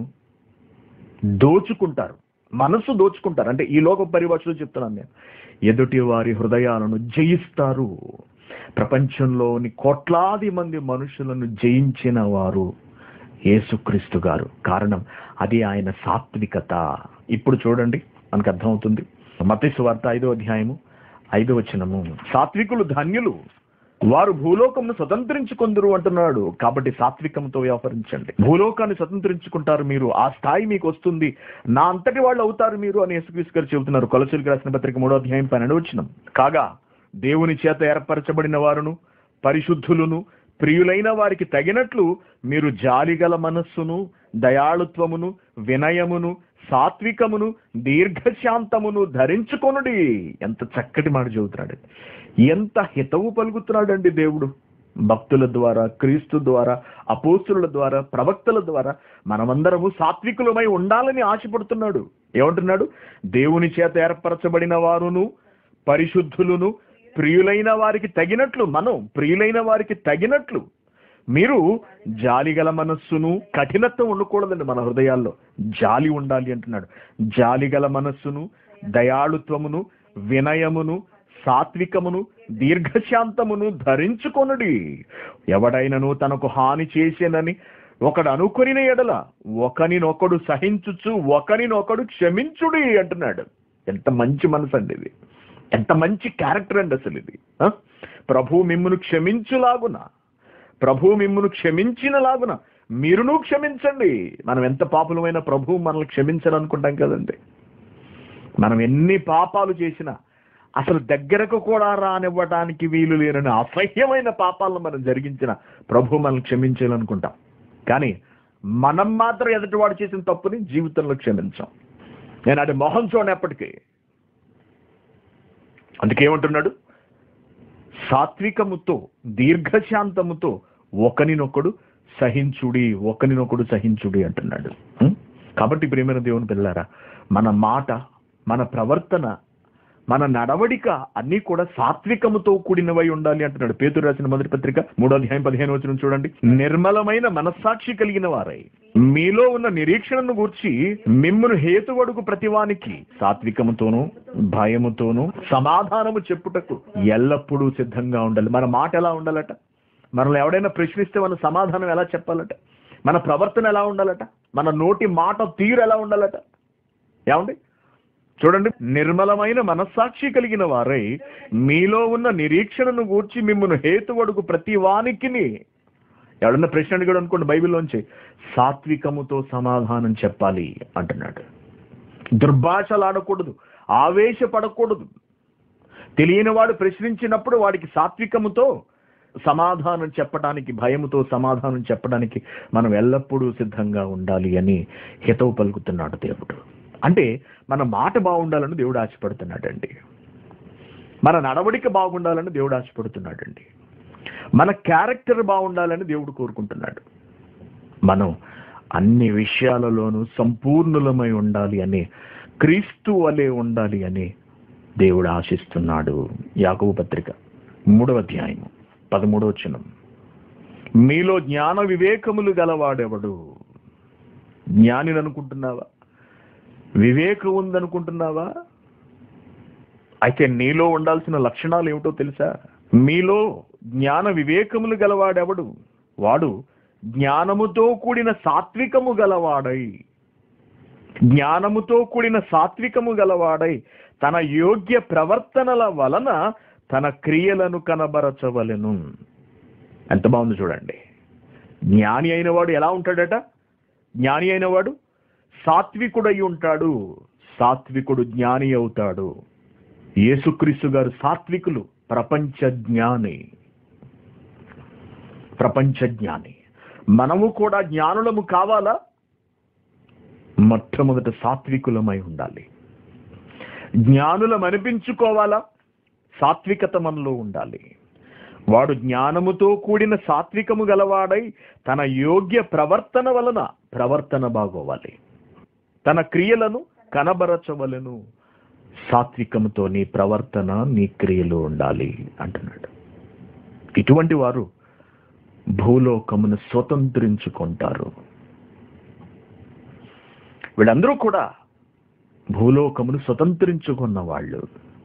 దోచుకుంటారు మనసు దోచుకుంటారు అంటే ఈ లోక పరిభాషలో చెప్తున్నాను నేను ఎదుటి వారి హృదయాలను జయిస్తారు ప్రపంచంలోని కోట్లాది మంది మనుషులను జయించిన వారు యేసుక్రీస్తు గారు కారణం అది ఆయన సాత్వికత ఇప్పుడు చూడండి మనకు అర్థమవుతుంది మతేసు వార్త ఐదో అధ్యాయము ఐదో వచనము సాత్వికులు ధన్యులు వారు భూలోకమును స్వతంత్రించుకుందరు అంటున్నాడు కాబట్టి సాత్వికంతో వ్యవహరించండి భూలోకాన్ని స్వతంత్రించుకుంటారు మీరు ఆ స్థాయి మీకు వస్తుంది నా అంతటి వాళ్ళు అవుతారు మీరు అని యేసుక్రీస్తు గారు చెబుతున్నారు కొలసీలకు రాసిన పత్రిక మూడో అధ్యాయం పన్నెండు వచ్చినం కాగా దేవుని చేత ఏర్పరచబడిన వారును పరిశుద్ధులును ప్రియులైన వారికి తగినట్లు మీరు జాలిగల మనస్సును దయాళుత్వమును వినయమును సాత్వికమును దీర్ఘశాంతమును ధరించుకొనుడి ఎంత చక్కటి మాట చెబుతున్నాడు ఎంత హితవు పలుకుతున్నాడండి దేవుడు భక్తుల ద్వారా క్రీస్తు ద్వారా అపోస్తుల ద్వారా ప్రవక్తల ద్వారా మనమందరము సాత్వికులమై ఉండాలని ఆశపడుతున్నాడు ఏమంటున్నాడు దేవుని చేత ఏర్పరచబడిన వారును పరిశుద్ధులును ప్రియులైన వారికి తగినట్లు మనం ప్రియులైన వారికి తగినట్లు మీరు జాలిగల మనస్సును కఠినత్వం ఉండకూడదండి మన హృదయాల్లో జాలి ఉండాలి అంటున్నాడు జాలిగల మనస్సును దయాళుత్వమును వినయమును సాత్వికమును దీర్ఘశాంతమును ధరించుకొనుడి ఎవడైనను తనకు హాని చేసేనని ఒకడు అనుకుని ఎడల ఒకనినొకడు సహించుచు ఒకనినొకడు క్షమించుడి అంటున్నాడు ఎంత మంచి మనసు అండి ఇది ఎంత మంచి క్యారెక్టర్ అండి అసలు ఇది ఆ? ప్రభు మిమ్మును క్షమించులాగున ప్రభు మిమ్మును క్షమించినలాగున మీరును క్షమించండి మనం ఎంత పాపులమైన ప్రభు మనల్ని క్షమించాలనుకుంటాం కదండి మనం ఎన్ని పాపాలు చేసినా అసలు దగ్గరకు కూడా రానివ్వడానికి వీలు లేరని అసహ్యమైన పాపాలను మనం జరిగించిన ప్రభు మనల్ని క్షమించాలనుకుంటాం కానీ మనం మాత్రం ఎదుటివాడు చేసిన తప్పుని జీవితంలో క్షమించాం నేను అది మొహం చూడనప్పటికీ అందుకేమంటున్నాడు సాత్వికముతో దీర్ఘశాంతముతో ఒకనినొకడు సహించుడి ఒకనినొకడు సహించుడి అంటున్నాడు ఉం? కాబట్టి ప్రేమైన దేవుని పిల్లారా మన మాట మన ప్రవర్తన మన నడవడిక అన్ని కూడా సాత్వికముతో కూడినవై ఉండాలి అంటున్నాడు పేతురు రాసిన మొదటి పత్రిక మూడో అధ్యాయం పదిహేను వచ్చిన చూడండి నిర్మలమైన మనస్సాక్షి కలిగిన వారై మీలో ఉన్న నిరీక్షణను గూర్చి మిమ్మును హేతువడుకు ప్రతివానికి సాత్వికముతోనూ భయముతోనూ సమాధానము చెప్పుటకు ఎల్లప్పుడూ సిద్ధంగా ఉండాలి మన మాట ఎలా ఉండాలట మనల్ని ఎవడైనా ప్రశ్నిస్తే మన సమాధానం ఎలా చెప్పాలట మన ప్రవర్తన ఎలా ఉండాలట మన నోటి మాట తీరు ఎలా ఉండాలట ఏమండి చూడండి నిర్మలమైన మనస్సాక్షి కలిగిన వారై మీలో ఉన్న నిరీక్షణను గూర్చి మిమ్మల్ని హేతువడుకు ప్రతి వానికిని ఎవడన్నా ప్రశ్న అడిగాడు అనుకోండి బైబిల్లోంచి సాత్వికముతో సమాధానం చెప్పాలి అంటున్నాడు దుర్భాషలాడకూడదు ఆవేశపడకూడదు తెలియని వాడు ప్రశ్నించినప్పుడు వాడికి సాత్వికముతో సమాధానం చెప్పడానికి భయముతో సమాధానం చెప్పడానికి మనం ఎల్లప్పుడూ సిద్ధంగా ఉండాలి అని హితవు పలుకుతున్నాడు దేవుడు అంటే మన మాట బాగుండాలని దేవుడు ఆశపడుతున్నాడండి మన నడవడిక బాగుండాలని దేవుడు ఆశపడుతున్నాడండి మన క్యారెక్టర్ బాగుండాలని దేవుడు కోరుకుంటున్నాడు మనం అన్ని విషయాలలోనూ సంపూర్ణులమై ఉండాలి అని క్రీస్తు వలె ఉండాలి అని దేవుడు ఆశిస్తున్నాడు యాకబు పత్రిక మూడవ అధ్యాయము పదమూడవ వచనం మీలో జ్ఞాన వివేకములు గలవాడెవడు జ్ఞానిని అనుకుంటున్నావా వివేకం ఉందనుకుంటున్నావా అయితే నీలో ఉండాల్సిన లక్షణాలు ఏమిటో తెలుసా మీలో జ్ఞాన వివేకములు గలవాడెవడు వాడు జ్ఞానముతో కూడిన సాత్వికము గలవాడై జ్ఞానముతో కూడిన సాత్వికము గలవాడై తన యోగ్య ప్రవర్తనల వలన తన క్రియలను కనబరచవలెను ఎంత బాగుంది చూడండి జ్ఞాని అయిన వాడు ఎలా ఉంటాడట జ్ఞాని అయిన వాడు సాత్వికుడై ఉంటాడు సాత్వికుడు జ్ఞాని అవుతాడు యేసుక్రీస్తు గారు సాత్వికులు ప్రపంచ జ్ఞాని ప్రపంచ జ్ఞాని మనము కూడా జ్ఞానులము కావాలా మొట్టమొదట సాత్వికులమై ఉండాలి జ్ఞానులం అనిపించుకోవాలా సాత్వికత మనలో ఉండాలి వాడు జ్ఞానముతో కూడిన సాత్వికము గలవాడై తన యోగ్య ప్రవర్తన వలన ప్రవర్తన బాగోవాలి తన క్రియలను కనబరచవలను సాత్వికముతో నీ ప్రవర్తన నీ క్రియలు ఉండాలి అంటున్నాడు ఇటువంటి వారు భూలోకమును స్వతంత్రించుకుంటారు వీళ్ళందరూ కూడా భూలోకమును స్వతంత్రించుకున్న వాళ్ళు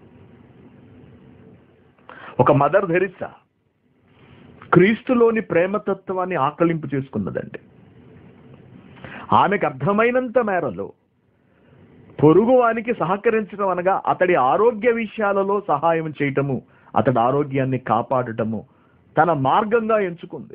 ఒక మదర్ ధెరిసా క్రీస్తులోని ప్రేమతత్వాన్ని ఆకలింపు చేసుకున్నదండి ఆమెకు అర్థమైనంత మేరలో పొరుగువానికి సహకరించడం అనగా అతడి ఆరోగ్య విషయాలలో సహాయం చేయటము అతడి ఆరోగ్యాన్ని కాపాడటము తన మార్గంగా ఎంచుకుంది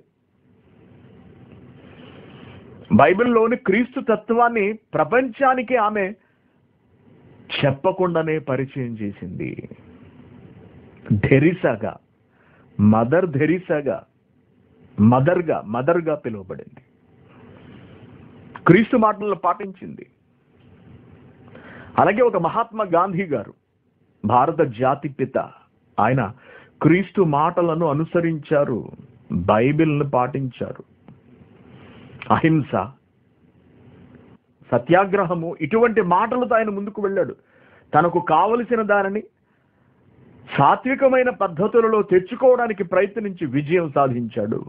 బైబిల్లోని క్రీస్తు తత్వాన్ని ప్రపంచానికి ఆమె చెప్పకుండానే పరిచయం చేసింది ధెరిసాగా మదర్ ధెరిసాగా మదర్గా మదర్గా పిలువబడింది క్రీస్తు మాటలను పాటించింది అలాగే ఒక మహాత్మా గాంధీ గారు భారత జాతి పిత ఆయన క్రీస్తు మాటలను అనుసరించారు బైబిల్ను పాటించారు అహింస సత్యాగ్రహము ఇటువంటి మాటలతో ఆయన ముందుకు వెళ్ళాడు తనకు కావలసిన దానిని సాత్వికమైన పద్ధతులలో తెచ్చుకోవడానికి ప్రయత్నించి విజయం సాధించాడు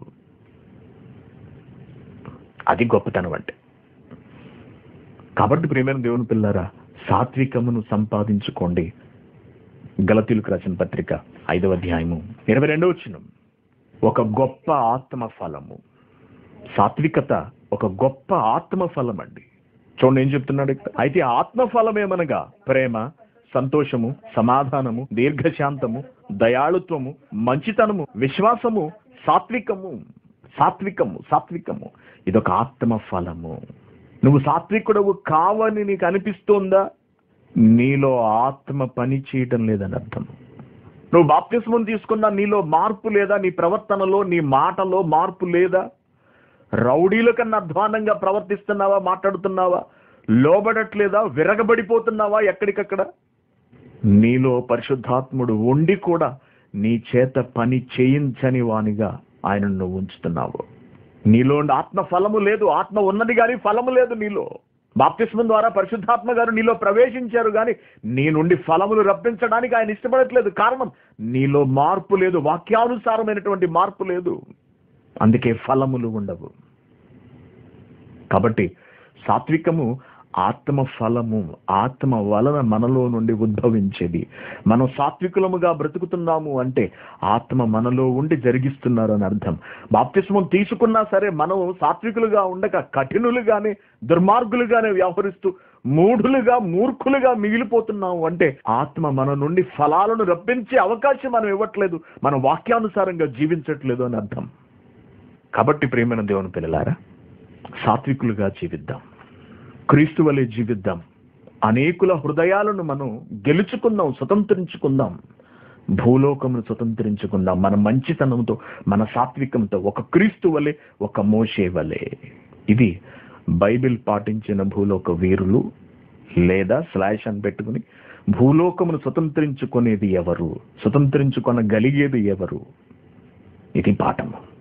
అది గొప్పతనం అంటే కాబట్టి ప్రియమైన దేవుని పిల్లరా సాత్వికమును సంపాదించుకోండి గలతీలకు రాసిన పత్రిక ఐదవ అధ్యాయము ఇరవై రెండవ వచ్చిన ఒక గొప్ప ఆత్మ ఫలము సాత్వికత ఒక గొప్ప ఆత్మ ఫలం అండి చూడండి ఏం చెప్తున్నాడు ఇక్కడ అయితే ఆత్మ ఫలం ఏమనగా ప్రేమ సంతోషము సమాధానము దీర్ఘశాంతము దయాళుత్వము మంచితనము విశ్వాసము సాత్వికము సాత్వికము సాత్వికము ఇదొక ఆత్మ ఫలము నువ్వు సాత్వికుడవు కావని నీకు అనిపిస్తోందా నీలో ఆత్మ పని చేయటం లేదని అర్థం నువ్వు బాప్తిస్మం తీసుకున్నా నీలో మార్పు లేదా నీ ప్రవర్తనలో నీ మాటలో మార్పు లేదా రౌడీల కన్నా అధ్వానంగా ప్రవర్తిస్తున్నావా మాట్లాడుతున్నావా లోబడట్లేదా విరగబడిపోతున్నావా ఎక్కడికక్కడ నీలో పరిశుద్ధాత్ముడు ఉండి కూడా నీ చేత పని చేయించని వానిగా ఆయన నువ్వు ఉంచుతున్నావు నీలో ఉండే ఆత్మ ఫలము లేదు ఆత్మ ఉన్నది కానీ ఫలము లేదు నీలో బాప్తిస్మం ద్వారా పరిశుద్ధాత్మ గారు నీలో ప్రవేశించారు కానీ నీ నుండి ఫలములు రప్పించడానికి ఆయన ఇష్టపడట్లేదు కారణం నీలో మార్పు లేదు వాక్యానుసారమైనటువంటి మార్పు లేదు అందుకే ఫలములు ఉండవు కాబట్టి సాత్వికము ఆత్మ ఫలము ఆత్మ వలన మనలో నుండి ఉద్భవించేది మనం సాత్వికులముగా బ్రతుకుతున్నాము అంటే ఆత్మ మనలో ఉండి జరిగిస్తున్నారు అని అర్థం బాప్తిస్మం తీసుకున్నా సరే మనం సాత్వికులుగా ఉండక కఠినులుగానే దుర్మార్గులుగానే వ్యవహరిస్తూ మూఢులుగా మూర్ఖులుగా మిగిలిపోతున్నాము అంటే ఆత్మ మన నుండి ఫలాలను రప్పించే అవకాశం మనం ఇవ్వట్లేదు మన వాక్యానుసారంగా జీవించట్లేదు అని అర్థం కాబట్టి ప్రేమైన దేవుని పిల్లలారా సాత్వికులుగా జీవిద్దాం క్రీస్తు వలె జీవిద్దాం అనేకుల హృదయాలను మనం గెలుచుకుందాం స్వతంత్రించుకుందాం భూలోకమును స్వతంత్రించుకుందాం మన మంచితనంతో మన సాత్వికంతో ఒక క్రీస్తు వలె ఒక మోషే వలె ఇది బైబిల్ పాటించిన భూలోక వీరులు లేదా స్లాష్ అని పెట్టుకుని భూలోకమును స్వతంత్రించుకునేది ఎవరు స్వతంత్రించుకొనగలిగేది ఎవరు ఇది పాఠము